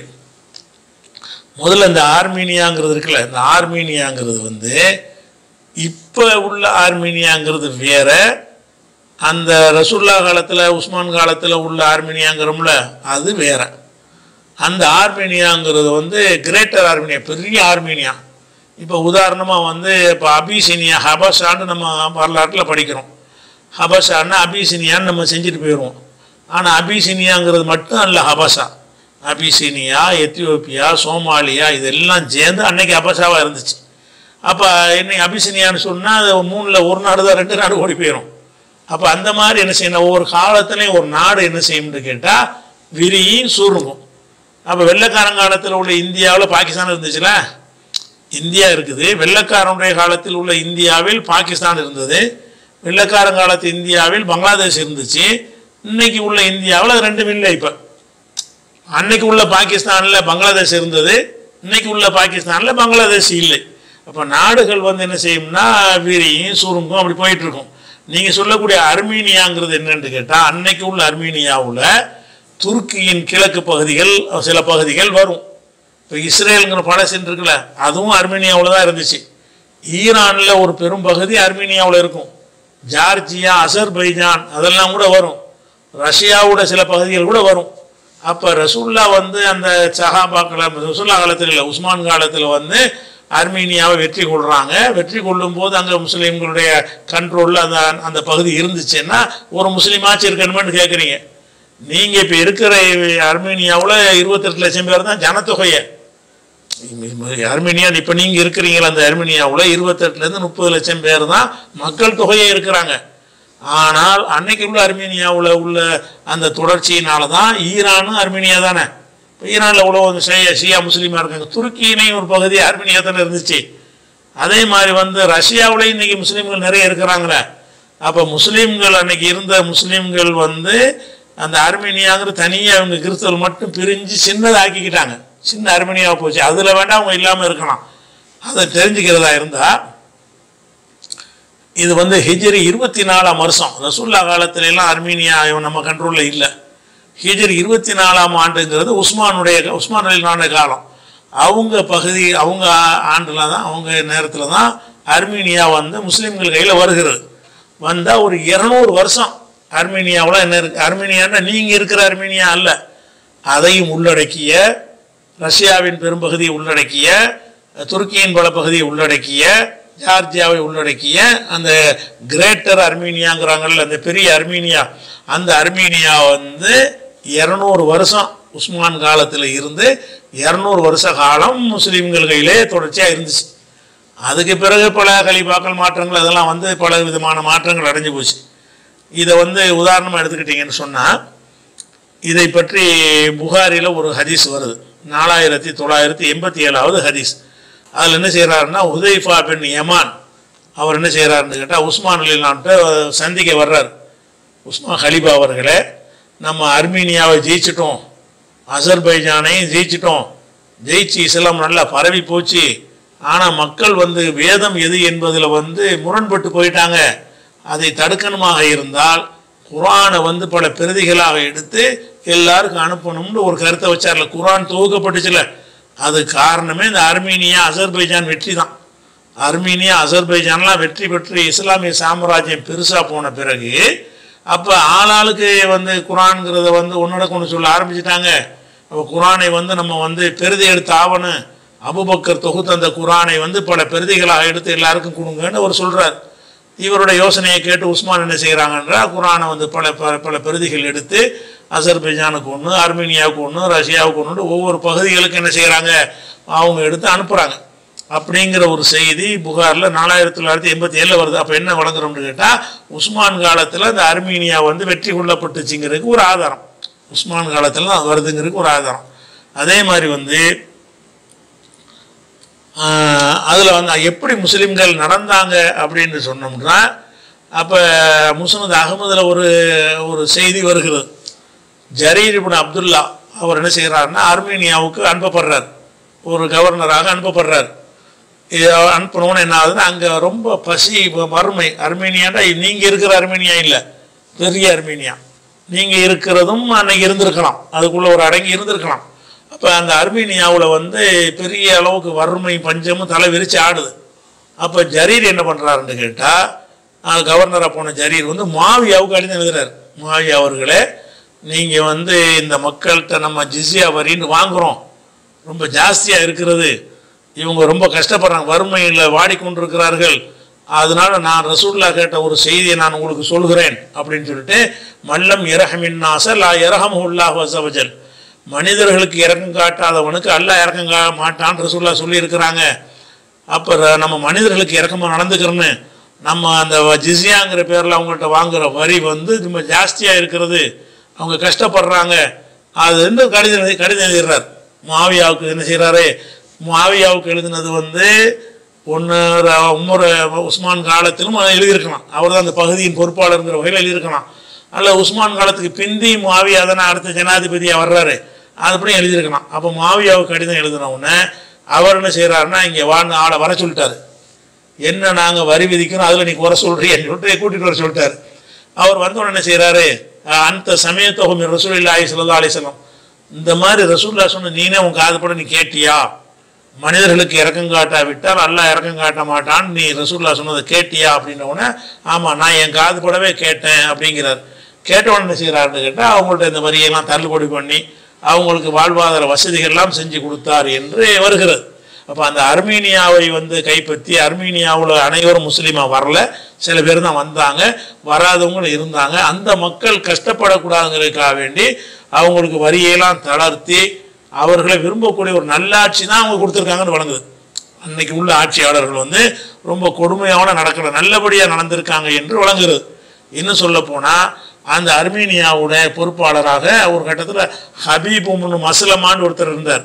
முதல்ல இந்த ஆர்மீனியாங்கிறது இருக்குல்ல இந்த ஆர்மீனியாங்கிறது வந்து இப்போ உள்ள ஆர்மீனியாங்கிறது வேற அந்த ரசூல்லா காலத்தில் உஸ்மான் காலத்தில் உள்ள ஆர்மீனியாங்கிறோம்ல அது வேற அந்த ஆர்மீனியாங்கிறது வந்து கிரேட்டர் ஆர்மீனியா பெரிய ஆர்மீனியா இப்போ உதாரணமாக வந்து இப்போ அபிசினியா ஹபஷான்னு நம்ம வரலாற்றில் படிக்கிறோம் ஹபஷான்னா அபிசினியான்னு நம்ம செஞ்சுட்டு போயிடுவோம் ஆனால் அபிசினியாங்கிறது மட்டும் அல்ல ஹபஷா அபிசினியா எத்தியோப்பியா சோமாலியா இதெல்லாம் சேர்ந்து அன்னைக்கு ஹபஷாவாக இருந்துச்சு அப்போ இன்னைக்கு அபிசினியான்னு சொன்னால் அது மூணில் ஒரு நாடு தான் ரெண்டு நாடு ஓடி போயிடும் அப்போ அந்த மாதிரி என்ன செய்யணும் ஒவ்வொரு காலத்துலேயும் ஒரு நாடு என்ன செய்யும்னு கேட்டால் விரியும் சுருங்கும் அப்போ வெள்ளைக்காரன் காலத்தில் உள்ள இந்தியாவில் பாகிஸ்தான் இருந்துச்சுல இந்தியா இருக்குது வெள்ளைக்காரனுடைய காலத்தில் உள்ள இந்தியாவில் பாகிஸ்தான் இருந்தது வெள்ளைக்காரன் காலத்து இந்தியாவில் பங்களாதேஷ் இருந்துச்சு இன்னைக்கு உள்ள இந்தியாவில் அது ரெண்டும் இல்லை இப்போ அன்னைக்கு உள்ள பாகிஸ்தானில் பங்களாதேஷ் இருந்தது இன்னைக்கு உள்ள பாகிஸ்தானில் பங்களாதேஷ் இல்லை அப்போ நாடுகள் வந்து என்ன செய்யும்னா விரியும் சுருங்கும் அப்படி போயிட்டு இருக்கும் நீங்கள் சொல்லக்கூடிய அர்மீனியாங்கிறது என்னன்னு கேட்டால் அன்னைக்கு உள்ள அர்மீனியாவில் துருக்கியின் கிழக்கு பகுதிகள் சில பகுதிகள் வரும் இப்போ இஸ்ரேலுங்கிற பலஸ்தீன் இருக்குல்ல அதுவும் அர்மீனியாவில் தான் இருந்துச்சு ஈரானில் ஒரு பெரும் பகுதி அர்மீனியாவில் இருக்கும் ஜார்ஜியா அசர்பைஜான் அதெல்லாம் கூட வரும் ரஷ்யாவோட சில பகுதிகள் கூட வரும் அப்போ ரசூல்லா வந்து அந்த சஹாபாக்களை ரசூல்லா காலத்தில் இல்லை உஸ்மான் காலத்தில் வந்து அர்மீனியாவை வெற்றி கொள்கிறாங்க வெற்றி கொள்ளும் போது அங்கே முஸ்லீம்களுடைய கண்ட்ரோலில் அந்த அந்த பகுதி இருந்துச்சுன்னா ஒரு முஸ்லீமாச்சும் இருக்கணுமென்னு கேட்குறீங்க நீங்கள் இப்போ இருக்கிற அர்மீனியாவில் இருபத்தெட்டு லட்சம் பேர் தான் ஜனத்தொகையை அர்மீனியா இப்போ நீங்கள் இருக்கிறீங்களா அந்த அர்மீனியாவில் இருபத்தெட்டுலேருந்து முப்பது லட்சம் பேர் தான் மக்கள் தொகையே இருக்கிறாங்க ஆனால் அன்னைக்கு உள்ள அர்மீனியாவில் உள்ள அந்த தொடர்ச்சியினால தான் ஈரானும் அர்மீனியா தானே இப்போ ஈரானில் உள்ள ஒரு ஷியா ஷியா முஸ்லீமாக இருக்காங்க துருக்கியினையும் ஒரு பகுதி அர்மீனியா தானே இருந்துச்சு அதே மாதிரி வந்து ரஷ்யாவிலையும் இன்னைக்கு முஸ்லீம்கள் நிறைய இருக்கிறாங்களே அப்போ முஸ்லீம்கள் அன்னைக்கு இருந்த முஸ்லீம்கள் வந்து அந்த அர்மீனியாங்கிற தனியாக அவங்க கிறிஸ்தவர்கள் மட்டும் பிரிஞ்சு சின்னதாக்கிக்கிட்டாங்க சின்ன அர்மீனியாவை போச்சு அதில் வேண்டாம் அவங்க இல்லாமல் இருக்கலாம் அதை தெரிஞ்சுக்கிறதா இருந்தால் இது வந்து ஹிஜ்ரி இருபத்தி நாலாம் வருஷம் ரசூல்லா காலத்துல எல்லாம் அர்மீனியா இவன் நம்ம கண்ட்ரோலில் இல்லை ஹிஜ்ரி இருபத்தி நாலாம் ஆண்டுங்கிறது உஸ்மானுடைய உஸ்மான் அலிலான காலம் அவங்க பகுதி அவங்க ஆண்டில் தான் அவங்க நேரத்தில் தான் அர்மீனியா வந்து முஸ்லீம்கள் கையில் வருகிறது வந்தால் ஒரு இரநூறு வருஷம் அர்மீனியாவில் என்ன இருக்கு அர்மீனியான்னா நீங்கள் இருக்கிற அர்மீனியா அல்ல அதையும் உள்ளடக்கிய ரஷ்யாவின் பெரும்பகுதியை உள்ளடக்கிய துருக்கியின் பல பகுதியை உள்ளடக்கிய ஜார்ஜியாவை உள்ளடக்கிய அந்த கிரேட்டர் அர்மீனியாங்கிறாங்கல்ல அந்த பெரிய அர்மீனியா அந்த அர்மீனியா வந்து இரநூறு வருஷம் உஸ்மான் காலத்தில் இருந்து இரநூறு வருஷ காலம் முஸ்லீம்கள் கையிலே தொடர்ச்சியாக இருந்துச்சு அதுக்கு பிறகு பல கலிபாக்கள் மாற்றங்கள் அதெல்லாம் வந்து பல விதமான மாற்றங்கள் அடைஞ்சு போச்சு இதை வந்து உதாரணமாக எடுத்துக்கிட்டிங்கன்னு சொன்னால் இதை பற்றி புகாரில் ஒரு ஹதீஸ் வருது நாலாயிரத்தி தொள்ளாயிரத்தி எண்பத்தி ஏழாவது ஹதீஸ் அதில் என்ன செய்கிறாருன்னா உதைஃபா பின் யமான் அவர் என்ன செய்கிறாருன்னு கேட்டால் உஸ்மான் அலிலான்ட்டு சந்திக்க வர்றார் உஸ்மான் ஹலிபா அவர்களே நம்ம அர்மீனியாவை ஜெயிச்சிட்டோம் அசர்பைஜானையும் ஜெயிச்சிட்டோம் ஜெயிச்சு இஸ்லாம் நல்லா பரவி போச்சு ஆனால் மக்கள் வந்து வேதம் எது என்பதில் வந்து முரண்பட்டு போயிட்டாங்க அதை தடுக்கணுமாக இருந்தால் குரானை வந்து பல பிரதிகளாக எடுத்து எல்லாருக்கும் அனுப்பணும்னு ஒரு கருத்தை வச்சார்ல குரான் துவக்கப்பட்டுச்சுல அது காரணமே இந்த அர்மீனியா அசர்பைஜான் வெற்றி தான் அர்மீனியா அசர்பைஜான்லாம் வெற்றி பெற்று இஸ்லாமிய சாம்ராஜ்யம் பெருசாக போன பிறகு அப்போ ஆளாளுக்கு வந்து குரான்ங்கிறத வந்து ஒன்னோட கொண்டு சொல்ல ஆரம்பிச்சிட்டாங்க அப்போ குரானை வந்து நம்ம வந்து பெருதி எடுத்து ஆவணும் அபுபக்கர் தொகுத்த அந்த குரானை வந்து பல பெருதிகளாக எடுத்து எல்லாருக்கும் கொடுங்கன்னு அவர் சொல்கிறார் இவருடைய யோசனையை கேட்டு உஸ்மான் என்ன செய்கிறாங்கன்றா குரானை வந்து பல பல பல பெருதிகள் எடுத்து அசர்பைஜானுக்கு ஒன்று அர்மீனியாவுக்கு ஒன்று ரஷ்யாவுக்கு ஒன்று ஒவ்வொரு பகுதிகளுக்கு என்ன செய்கிறாங்க அவங்க எடுத்து அனுப்புகிறாங்க அப்படிங்கிற ஒரு செய்தி புகாரில் நாலாயிரத்தி தொள்ளாயிரத்தி எண்பத்தி ஏழில் வருது அப்போ என்ன வழங்குறோம்னு கேட்டால் உஸ்மான் காலத்தில் இந்த அர்மீனியா வந்து வெற்றி கொள்ளப்பட்டுச்சுங்கிறதுக்கு ஒரு ஆதாரம் உஸ்மான் காலத்தில் தான் வருதுங்கிறதுக்கு ஒரு ஆதாரம் அதே மாதிரி வந்து அதில் வந்து எப்படி முஸ்லீம்கள் நடந்தாங்க அப்படின்னு சொன்னோம்னா அப்போ முஸ்னத் அகமதில் ஒரு ஒரு செய்தி வருகிறது ஜரீர் இப்னு அப்துல்லா அவர் என்ன செய்கிறாருன்னா அர்மீனியாவுக்கு அனுப்பப்படுறார் ஒரு கவர்னராக அனுப்பப்படுறார் இது அனுப்பணும்னு என்ன ஆகுதுன்னா அங்கே ரொம்ப பசி வறுமை அர்மீனியாண்டா நீங்கள் இருக்கிற அர்மீனியா இல்லை பெரிய அர்மீனியா நீங்கள் இருக்கிறதும் அன்னைக்கு இருந்திருக்கலாம் அதுக்குள்ளே ஒரு அடங்கி இருந்திருக்கலாம் அப்போ அந்த அர்மீனியாவில் வந்து பெரிய அளவுக்கு வறுமை பஞ்சமும் தலை விரிச்சு ஆடுது அப்போ ஜரீர் என்ன பண்ணுறாருன்னு கேட்டால் கவர்னராக போன ஜரீர் வந்து மாவியாவுக்கு அடிந்து எழுதுறாரு மாவியா அவர்களே நீங்கள் வந்து இந்த மக்கள்கிட்ட நம்ம ஜிஸ்யா வரின்னு வாங்குகிறோம் ரொம்ப ஜாஸ்தியாக இருக்கிறது இவங்க ரொம்ப கஷ்டப்படுறாங்க வறுமையில் வாடிக்கொண்டிருக்கிறார்கள் அதனால நான் ரசூல்லா கேட்ட ஒரு செய்தியை நான் உங்களுக்கு சொல்கிறேன் அப்படின்னு சொல்லிட்டு மல்லம் இரஹமின் நாச லா இரஹம் உல்லாஹ் வசவஜல் மனிதர்களுக்கு இறக்கம் காட்டாதவனுக்கு அல்லாஹ் இறக்கம் கா மாட்டான்னு ரசூல்லா சொல்லியிருக்கிறாங்க அப்போ நம்ம மனிதர்களுக்கு இறக்கமாக நடந்துக்கிறோன்னு நம்ம அந்த ஜிஸ்யாங்கிற பேரில் அவங்கள்ட்ட வாங்குற வரி வந்து ரொம்ப ஜாஸ்தியாக இருக்கிறது அவங்க கஷ்டப்படுறாங்க அது வந்து கடிதம் எழுதி- கடிதம் எழுதிடுறார் மாவியாவுக்கு என்ன செய்கிறாரு மாவியாவுக்கு எழுதினது வந்து ஒன்று உமர் உஸ்மான் காலத்திலும் அதை எழுதியிருக்கலாம் அவர் தான் அந்த பகுதியின் பொறுப்பாளருங்கிற வகையில் எழுதியிருக்கலாம் அல்ல உஸ்மான் காலத்துக்கு பிந்தி மாவியா தானே அடுத்த ஜனாதிபதியாக வர்றாரு அதுபடி எழுதியிருக்கலாம் அப்போ மாவியாவுக்கு கடிதம் எழுதின உடனே அவர் என்ன செய்கிறாருன்னா இங்கே வாழ்ந்த ஆளை வர சொல்லிட்டாரு என்ன நாங்கள் வரி விதிக்கிறோம் அதில் நீ குறை சொல்கிறீன்னு சொல்லிட்டு கூட்டிகிட்டு வர சொல்லிட்டாரு அவர் வந்த உடனே என்ன செய்கிறாரு அந்த சமயத்தொகம் ரசூலில்லாஹி ஸல்லல்லாஹு அலைஹி வஸல்லம் இந்த மாதிரி ரசூல்லா சொன்ன நீனே உன் காதுபட நீ கேட்டியா மனிதர்களுக்கு இறக்கம் காட்டாவிட்டால் அல்லாஹ் இறக்கம் காட்ட மாட்டான் நீ ரசூல்லா சொன்னதை கேட்டியா அப்படின்ன உடனே ஆமாம் நான் என் காதுபடவே கேட்டேன் அப்படிங்கிறார் கேட்ட உடனே என்ன செய்கிறாருன்னு கேட்டால் அவங்கள்ட்ட இந்த வரியெல்லாம் தள்ளுபடி பண்ணி அவங்களுக்கு வாழ்வாதார வசதிகள்லாம் செஞ்சு கொடுத்தார் என்று வருகிறது அப்போ அந்த அர்மீனியாவை வந்து கைப்பற்றி அர்மீனியாவில் அனைவரும் முஸ்லீமாக வரல சில பேர் தான் வந்தாங்க வராதவங்களும் இருந்தாங்க அந்த மக்கள் கஷ்டப்படக்கூடாதுங்கிறதுக்காக வேண்டி அவங்களுக்கு வரியெல்லாம் தளர்த்தி அவர்களை விரும்பக்கூடிய ஒரு நல்லாட்சி தான் அவங்க கொடுத்துருக்காங்கன்னு வழங்குது அன்னைக்கு உள்ள ஆட்சியாளர்கள் வந்து ரொம்ப கொடுமையான நடக்கிற நல்லபடியாக நடந்திருக்காங்க என்று வழங்குகிறது இன்னும் சொல்ல போனால் அந்த அர்மீனியாவுடைய பொறுப்பாளராக ஒரு கட்டத்தில் ஹபீபும்னு மஸ்லமான்னு ஒருத்தர் இருந்தார்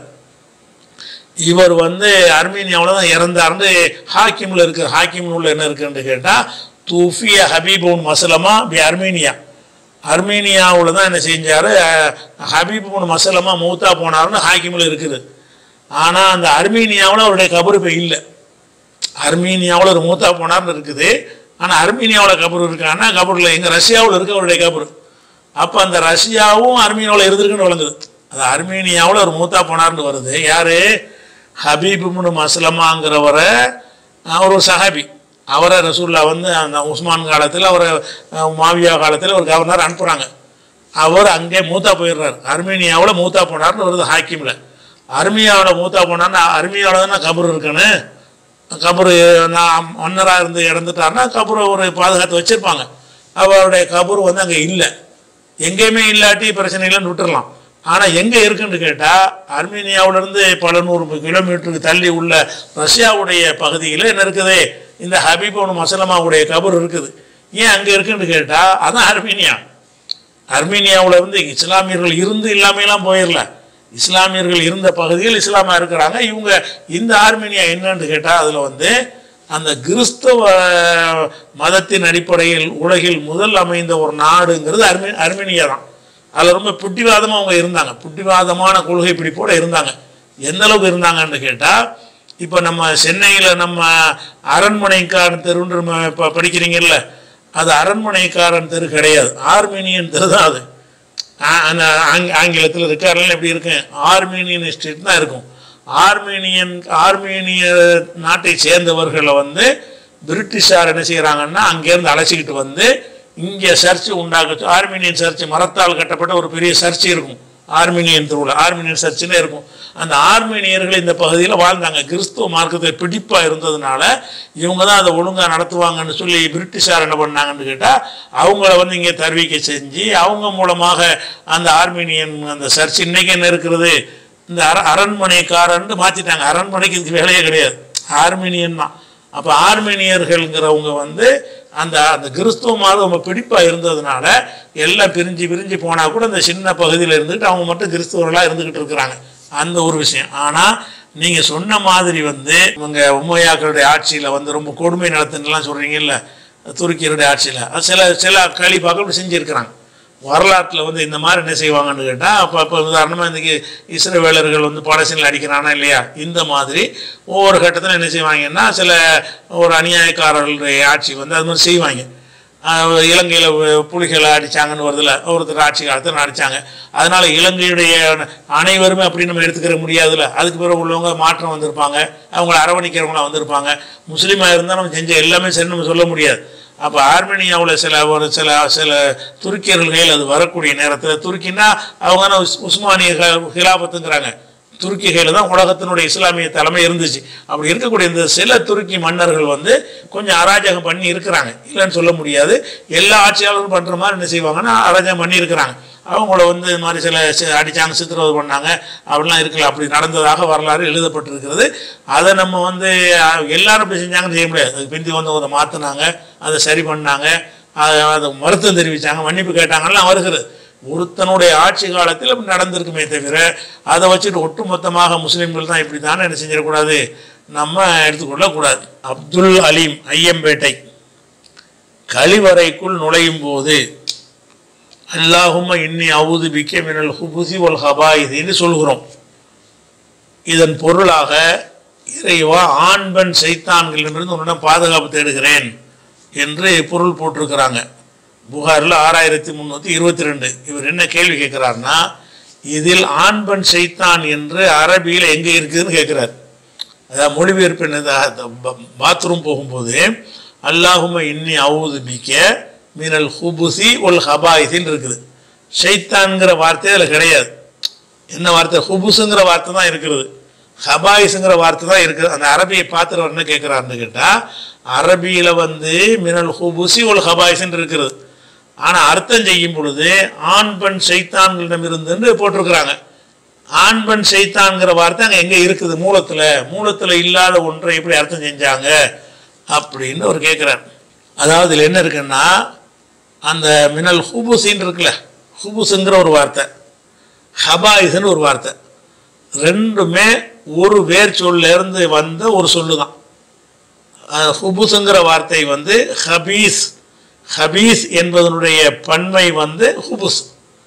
இவர் வந்து அர்மீனியாவில் தான் இறந்தார்னு ஹாக்கிமில் இருக்கு ஹாக்கிம் நூலில் என்ன இருக்குன்னு கேட்டால் தூஃபிய ஹபீபுன் மசலமா பி அர்மீனியா அர்மீனியாவில் தான் என்ன செஞ்சார் ஹபீபுன் மசலமா மூத்தா போனார்னு ஹாக்கிமில் இருக்குது ஆனால் அந்த அர்மீனியாவில் அவருடைய கபரு இப்போ இல்லை அர்மீனியாவில் ஒரு மூத்தா போனார்னு இருக்குது ஆனால் அர்மீனியாவில் கபர் இருக்கான்னா கபரில் எங்கள் ரஷ்யாவில் இருக்கு அவருடைய கபர் அப்போ அந்த ரஷ்யாவும் அர்மீனியாவில் இருந்திருக்குன்னு விளங்குது அது அர்மீனியாவில் ஒரு மூத்தா போனார்னு வருது யாரு ஹபீபுமுனு மஸ்லமாங்கிறவரை அவர் ஒரு சஹாபி அவரை ரசூல்லா வந்து அந்த உஸ்மான் காலத்தில் அவர் மாவியா காலத்தில் ஒரு கவர்னர் அனுப்புகிறாங்க அவர் அங்கே மூத்தா போயிடுறாரு அர்மீனியாவில் மூத்தா போனார்னு வருது ஹாக்கிமில் அர்மியாவில் மூத்தா போனார்னா அர்மியாவில் தானே கபர் இருக்குன்னு கபரு நான் மன்னராக இருந்து இறந்துட்டாருன்னா கபரை ஒரு பாதுகாத்து வச்சுருப்பாங்க அவருடைய கபர் வந்து அங்கே இல்லை எங்கேயுமே இல்லாட்டி பிரச்சனை இல்லைன்னு விட்டுறலாம் ஆனால் எங்கே இருக்குன்னு கேட்டால் அர்மீனியாவிலேருந்து பல நூறு கிலோமீட்டருக்கு தள்ளி உள்ள ரஷ்யாவுடைய பகுதியில் என்ன இருக்குது இந்த ஹபீபோன் மசலமாவுடைய கபர் இருக்குது ஏன் அங்கே இருக்குன்னு கேட்டால் அதான் அர்மீனியா அர்மீனியாவில் வந்து இஸ்லாமியர்கள் இருந்து இல்லாமையெல்லாம் போயிடல இஸ்லாமியர்கள் இருந்த பகுதியில் இஸ்லாமா இருக்கிறாங்க இவங்க இந்த ஆர்மீனியா என்னன்னு கேட்டால் அதில் வந்து அந்த கிறிஸ்தவ மதத்தின் அடிப்படையில் உலகில் முதல் அமைந்த ஒரு நாடுங்கிறது அர்மீ அர்மீனியா தான் அதில் ரொம்ப புட்டிவாதமாக அவங்க இருந்தாங்க புட்டிவாதமான கொள்கை பிடிப்போட இருந்தாங்க எந்த அளவுக்கு இருந்தாங்கன்னு கேட்டால் இப்போ நம்ம சென்னையில் நம்ம அரண்மனைக்காரன் தெருன்னு நம்ம இப்போ படிக்கிறீங்கல்ல அது அரண்மனைக்காரன் தெரு கிடையாது ஆர்மீனியன் தெரு தான் அது ஆ- அந்த ஆங் ஆங்கிலத்தில் இருக்காருல எப்படி இருக்கு ஆர்மீனியன் ஸ்டேட் தான் இருக்கும் ஆர்மீனியன் ஆர்மீனிய நாட்டை சேர்ந்தவர்களை வந்து பிரிட்டிஷார் என்ன செய்கிறாங்கன்னா அங்கேருந்து அழைச்சிக்கிட்டு வந்து இங்கே சர்ச்சு உண்டாக்க ஆர்மீனியன் சர்ச் மரத்தால் கட்டப்பட்ட ஒரு பெரிய சர்ச் இருக்கும் ஆர்மீனியன் திருவிழா ஆர்மீனியன் சர்ச்சுன்னு இருக்கும் அந்த ஆர்மீனியர்கள் இந்த பகுதியில் வாழ்ந்தாங்க கிறிஸ்துவ மார்க்கத்தை பிடிப்பாக இருந்ததுனால இவங்க தான் அதை ஒழுங்காக நடத்துவாங்கன்னு சொல்லி பிரிட்டிஷார் என்ன பண்ணாங்கன்னு கேட்டால் அவங்கள வந்து இங்கே தருவிக்க செஞ்சு அவங்க மூலமாக அந்த ஆர்மீனியன் அந்த சர்ச் இன்னைக்கு என்ன இருக்கிறது இந்த அர அரண்மனைக்காரன்ட்டு மாற்றிட்டாங்க அரண்மனைக்கு இதுக்கு வேலையே கிடையாது ஆர்மீனியன் தான் அப்போ ஆர்மீனியர்கள்ங்கிறவங்க வந்து அந்த அந்த கிறிஸ்துவ மாதம் ரொம்ப பிடிப்பாக இருந்ததுனால எல்லாம் பிரிஞ்சு பிரிஞ்சு போனால் கூட அந்த சின்ன பகுதியில் இருந்துக்கிட்டு அவங்க மட்டும் கிறிஸ்துவர்களாக இருந்துக்கிட்டு இருக்கிறாங்க அந்த ஒரு விஷயம் ஆனால் நீங்கள் சொன்ன மாதிரி வந்து இவங்க உண்மையாக்களுடைய ஆட்சியில் வந்து ரொம்ப கொடுமை நடத்துன்னுலாம் சொல்கிறீங்கல்ல துருக்கியருடைய ஆட்சியில் அது சில சில கழிப்பாக்கள் செஞ்சுருக்கிறாங்க வரலாற்றில் வந்து இந்த மாதிரி என்ன செய்வாங்கன்னு கேட்டால் அப்போ இப்போ உதாரணமாக இன்றைக்கி இஸ்ரவேலர்கள் வந்து பாலஸ்தீனில் அடிக்கிறானா இல்லையா இந்த மாதிரி ஒவ்வொரு கட்டத்தில் என்ன செய்வாங்கன்னா சில ஒரு அநியாயக்காரர்களுடைய ஆட்சி வந்து அது மாதிரி செய்வாங்க ஆஹ் இலங்கையில் புலிகளை அடிச்சாங்கன்னு வருதுல ஒருத்தர் ஆட்சி காலத்தில் அடிச்சாங்க அதனால இலங்கையுடைய அனைவருமே அப்படி நம்ம எடுத்துக்கிற முடியாதுல்ல அதுக்கு பிறகு உள்ளவங்க மாற்றம் வந்திருப்பாங்க அவங்கள அரவணைக்கிறவங்களா வந்திருப்பாங்க முஸ்லீமாக இருந்தால் நம்ம செஞ்ச எல்லாமே சரி நம்ம சொல்ல முடியாது அப்போ ஆர்மேனியாவில் சில ஒரு சில சில துருக்கியர்கள் கையில் அது வரக்கூடிய நேரத்தில் துருக்கின்னா அவங்க தானே உஸ்- உஸ்மானிய ஹ- ஹிலாபத்துங்கிறாங்க துருக்கி கையில் தான் உலகத்தினுடைய இஸ்லாமிய தலைமை இருந்துச்சு அப்படி இருக்கக்கூடிய இந்த சில துருக்கி மன்னர்கள் வந்து கொஞ்சம் அராஜகம் பண்ணி இருக்கிறாங்க இல்லைன்னு சொல்ல முடியாது எல்லா ஆட்சியாளரும் பண்ணுற மாதிரி என்ன செய்வாங்கன்னா அராஜகம் பண்ணி இருக்கிறாங்க அவங்கள வந்து இது மாதிரி சில சி- அடிச்சாங்க சித்திரவதை பண்ணாங்க அப்படிலாம் இருக்கல அப்படி நடந்ததாக வரலாறு எழுதப்பட்டிருக்கிறது அதை நம்ம வந்து அஹ், எல்லாரும் இப்படி செஞ்சாங்கன்னு செய்ய முடியாது அதுக்கு பிந்தி வந்து அதை மாற்றினாங்க அதை சரி பண்ணாங்க அதை அதை வருத்தம் தெரிவித்தாங்க மன்னிப்பு கேட்டாங்கலாம் வருகிறது ஒருத்தனுடைய ஆட்சி காலத்தில் இப்படி நடந்திருக்குமே தவிர அதை வச்சுட்டு ஒட்டுமொத்தமாக முஸ்லீம்கள் தான் இப்படி தானே என்ன செஞ்சிடக்கூடாது நம்ம எடுத்துக்கொள்ளக்கூடாது அப்துல் அலீம் ஐயம்பேட்டை கழிவறைக்குள் நுழையும் போது அல்லாஹும்ம இன்னி அவுது பிக்க மினல் ஹுபுசி ஒல் ஹபாயிதின்னு சொல்கிறோம் இதன் பொருளாக இறைவா ஆண் பெண் சைத்தான்களிலிருந்து உன்னிடம் பாதுகாப்பு தேடுகிறேன் என்று பொருள் போட்டிருக்கிறாங்க புகாரில் ஆறாயிரத்தி முந்நூற்றி இருபத்தி ரெண்டு இவர் என்ன கேள்வி கேட்குறாருன்னா இதில் ஆண் பெண் சைத்தான் என்று அரபியில் எங்கே இருக்குதுன்னு கேட்குறாரு அதாவது மொழிபெயர்ப்பு என்ன பாத்ரூம் போகும்போது அல்லாஹும இன்னி அவுது பிக்க மீனல் ஹுபுசி ஒல் ஹபாயிசின்னு இருக்குது ஷைத்தான்ங்கிற வார்த்தை அதில் கிடையாது என்ன வார்த்தை ஹுபுஸுங்கிற வார்த்தை தான் இருக்கிறது ஹபாயிஸுங்கிற வார்த்தை தான் இருக்குது அந்த அரபியை பார்த்துறவர் என்ன கேட்குறாருன்னு கேட்டால் அரபியில் வந்து மினல் ஹுபுசி ஒல் ஹபாயிஸ்ன்னு இருக்கிறது ஆனால் அர்த்தம் செய்யும் பொழுது ஆண் பெண் சைத்தான்களிடம் இருந்துன்னு போட்டிருக்கிறாங்க ஆண் பெண் சைத்தான்கிற வார்த்தை அங்கே எங்கே இருக்குது மூலத்தில் மூலத்தில் இல்லாத ஒன்றை எப்படி அர்த்தம் செஞ்சாங்க அப்படின்னு அவர் கேட்குறார் அதாவது இதில் என்ன இருக்குன்னா அந்த மினல் ஹுபுசின்னு இருக்குல்ல ஹுபுஸுங்கிற ஒரு வார்த்தை ஹபாயிஸ்னு ஒரு வார்த்தை ரெண்டுமே ஒரு வேர் சொல்ல இருந்து வந்த ஒரு சொல்லு தான் அஹ் ஹுபுஸுங்கிற வார்த்தை வந்து ஹபீஸ் ஹபீஸ் என்பதனுடைய பன்மை வந்து ஹுபுஸ்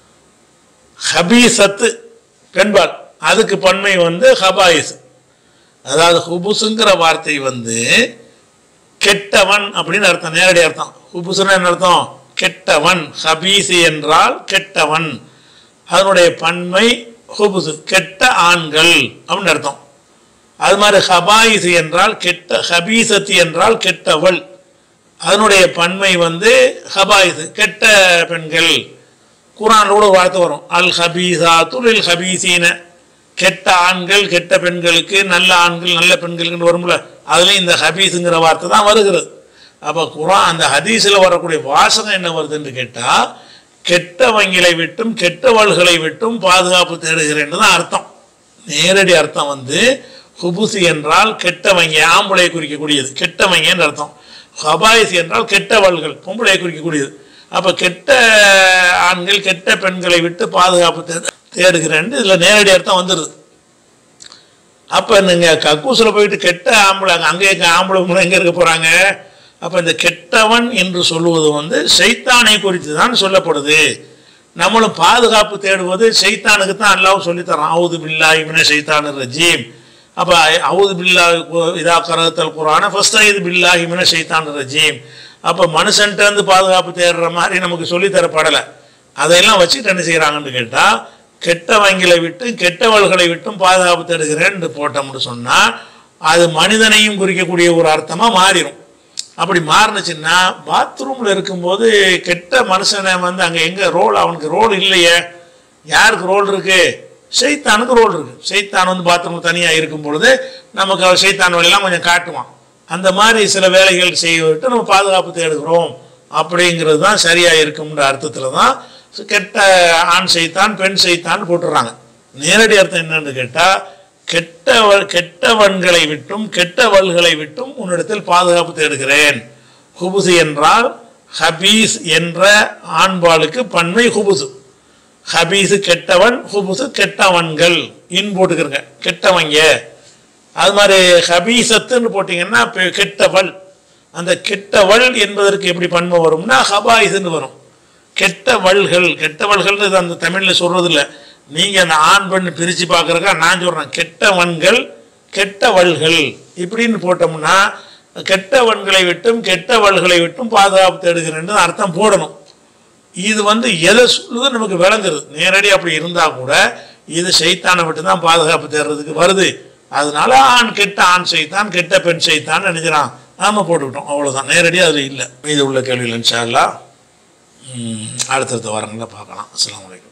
ஹபீசத்து பெண்பால் அதுக்கு பன்மை வந்து ஹபாயிஸ் அதாவது ஹுபுஸுங்கிற வார்த்தை வந்து கெட்டவன் அப்படின்னு அர்த்தம் நேரடி அர்த்தம் ஹுபுஸ்னா என்ன அர்த்தம் கெட்டவன் ஹபீஸ் என்றால் கெட்டவன் அதனுடைய பன்மை ஹுபுசு கெட்ட ஆண்கள் அப்படின்னு அர்த்தம் அது மாதிரி ஹபாயிஸ் என்றால் கெட்ட ஹபீசத்தி என்றால் கெட்டவள் அதனுடைய பன்மை வந்து ஹபாயிஸ் கெட்ட பெண்கள் குரானில் கூட ஒரு வார்த்தை வரும் அல் ஹபீசா துலில் ஹபீசீன கெட்ட ஆண்கள் கெட்ட பெண்களுக்கு நல்ல ஆண்கள் நல்ல பெண்களுக்குன்னு வரும்ல அதுலேயும் இந்த ஹபீஸுங்கிற வார்த்தை தான் வருகிறது அப்போ குரான் அந்த ஹதீஸில் வரக்கூடிய வாசகம் என்ன வருதுன்னு கேட்டால் கெட்டவங்களை விட்டும் கெட்டவள்களை விட்டும் பாதுகாப்பு தேடுகிறேன்னு தான் அர்த்தம் நேரடி அர்த்தம் வந்து ஹுபுசி என்றால் கெட்டவங்க ஆம்பளை குறிக்கக்கூடியது கெட்டவங்கன்னு அர்த்தம் ஹபாயிஸ் என்றால் கெட்டவள்கள் பொம்பளை குறிக்கக்கூடியது அப்போ கெட்ட ஆண்கள் கெட்ட பெண்களை விட்டு பாதுகாப்பு தேடு தேடுகிறேன்னு இதில் நேரடி அர்த்தம் வந்துடுது அப்போ நீங்கள் கக்கூசில் போயிட்டு கெட்ட ஆம்பளை அங்கே எங்க ஆம்பளை முறை எங்கே இருக்க போகிறாங்க அப்போ இந்த கெட்டவன் என்று சொல்லுவது வந்து சைத்தானை குறித்து தான் சொல்லப்படுது நம்மளும் பாதுகாப்பு தேடுவது சைத்தானுக்கு தான் அல்லாவும் சொல்லித்தரான் அவுது பில்லா இவனே சைத்தானு ரஜீம் அப்போ அவுது பில்லா இதா கரகத்தல் குரான ஃபஸ்ட் இது பில்லா இவனே சைத்தானு ரஜீம் அப்போ மனுஷன்ட்ட இருந்து பாதுகாப்பு தேடுற மாதிரி நமக்கு சொல்லித்தரப்படலை அதையெல்லாம் வச்சுட்டு என்ன செய்கிறாங்கன்னு கேட்டால் கெட்டவங்களை விட்டு கெட்டவள்களை விட்டும் பாதுகாப்பு தேடுகிறேன்னு போட்டோம்னு சொன்னால் அது மனிதனையும் குறிக்கக்கூடிய ஒரு அர்த்தமாக மாறிடும் அப்படி மாறுனுச்சுன்னா பாத்ரூமில் இருக்கும்போது கெட்ட மனுஷனை வந்து அங்கே எங்கே ரோல் அவனுக்கு ரோல் இல்லையே யாருக்கு ரோல் இருக்கு சைத்தானுக்கு ரோல் இருக்கு சைத்தான் வந்து பாத்ரூமில் தனியாக இருக்கும் பொழுது நமக்கு அவர் சைத்தான் வழியெல்லாம் கொஞ்சம் காட்டுவான் அந்த மாதிரி சில வேலைகள் செய்ய விட்டு நம்ம பாதுகாப்பு தேடுகிறோம் அப்படிங்கிறது தான் சரியாக இருக்கும்ன்ற அர்த்தத்தில் தான் கெட்ட ஆண் செய்தான் பெண் செய்தான் போட்டுடுறாங்க நேரடி அர்த்தம் என்னன்னு கேட்டால் கெட்டவள் கெட்டவன்களை விட்டும் கெட்டவள்களை விட்டும் உன்னிடத்தில் பாதுகாப்பு தேடுகிறேன் ஹுபுசு என்றால் ஹபீஸ் என்ற ஆண்பாளுக்கு பன்மை ஹுபுசு ஹபீஸு கெட்டவன் ஹுபுசு கெட்டவன்கள் இன் போட்டுக்கிறங்க கெட்டவங்க அது மாதிரி ஹபீசத்துன்னு போட்டிங்கன்னா பெ- கெட்டவள் அந்த கெட்டவள் என்பதற்கு எப்படி பன்மை வரும்னா ஹபாயிஸ்ன்னு வரும் கெட்டவள்கள் கெட்டவள்கள் அந்த தமிழில் சொல்றது இல்ல நீங்க அந்த ஆண் பெண் பிரிச்சு பார்க்கறக்கா நான் சொல்றேன் கெட்டவன்கள் கெட்டவள்கள் இப்படின்னு போட்டோம்னா கெட்டவன்களை விட்டும் கெட்டவள்களை விட்டும் பாதுகாப்பு தேடுகிறேன்னு அர்த்தம் போடணும் இது வந்து எதை சொல்லுது நமக்கு விளங்குறது நேரடி அப்படி இருந்தா கூட இது சைத்தானை விட்டு தான் பாதுகாப்பு தேடுறதுக்கு வருது அதனால ஆண் கெட்ட ஆண் செய்தான் கெட்ட பெண் செய்தான் நினைக்கிறான் நாம போட்டுக்கிட்டோம் அவ்வளவுதான் நேரடியாக அதில் இல்லை மீது உள்ள கேள்விகள் இன்ஷா அல்லாஹ் ம், அடுத்தடுத்த வாரங்களில் பார்க்கலாம் அஸ்ஸலாமு அலைக்கும்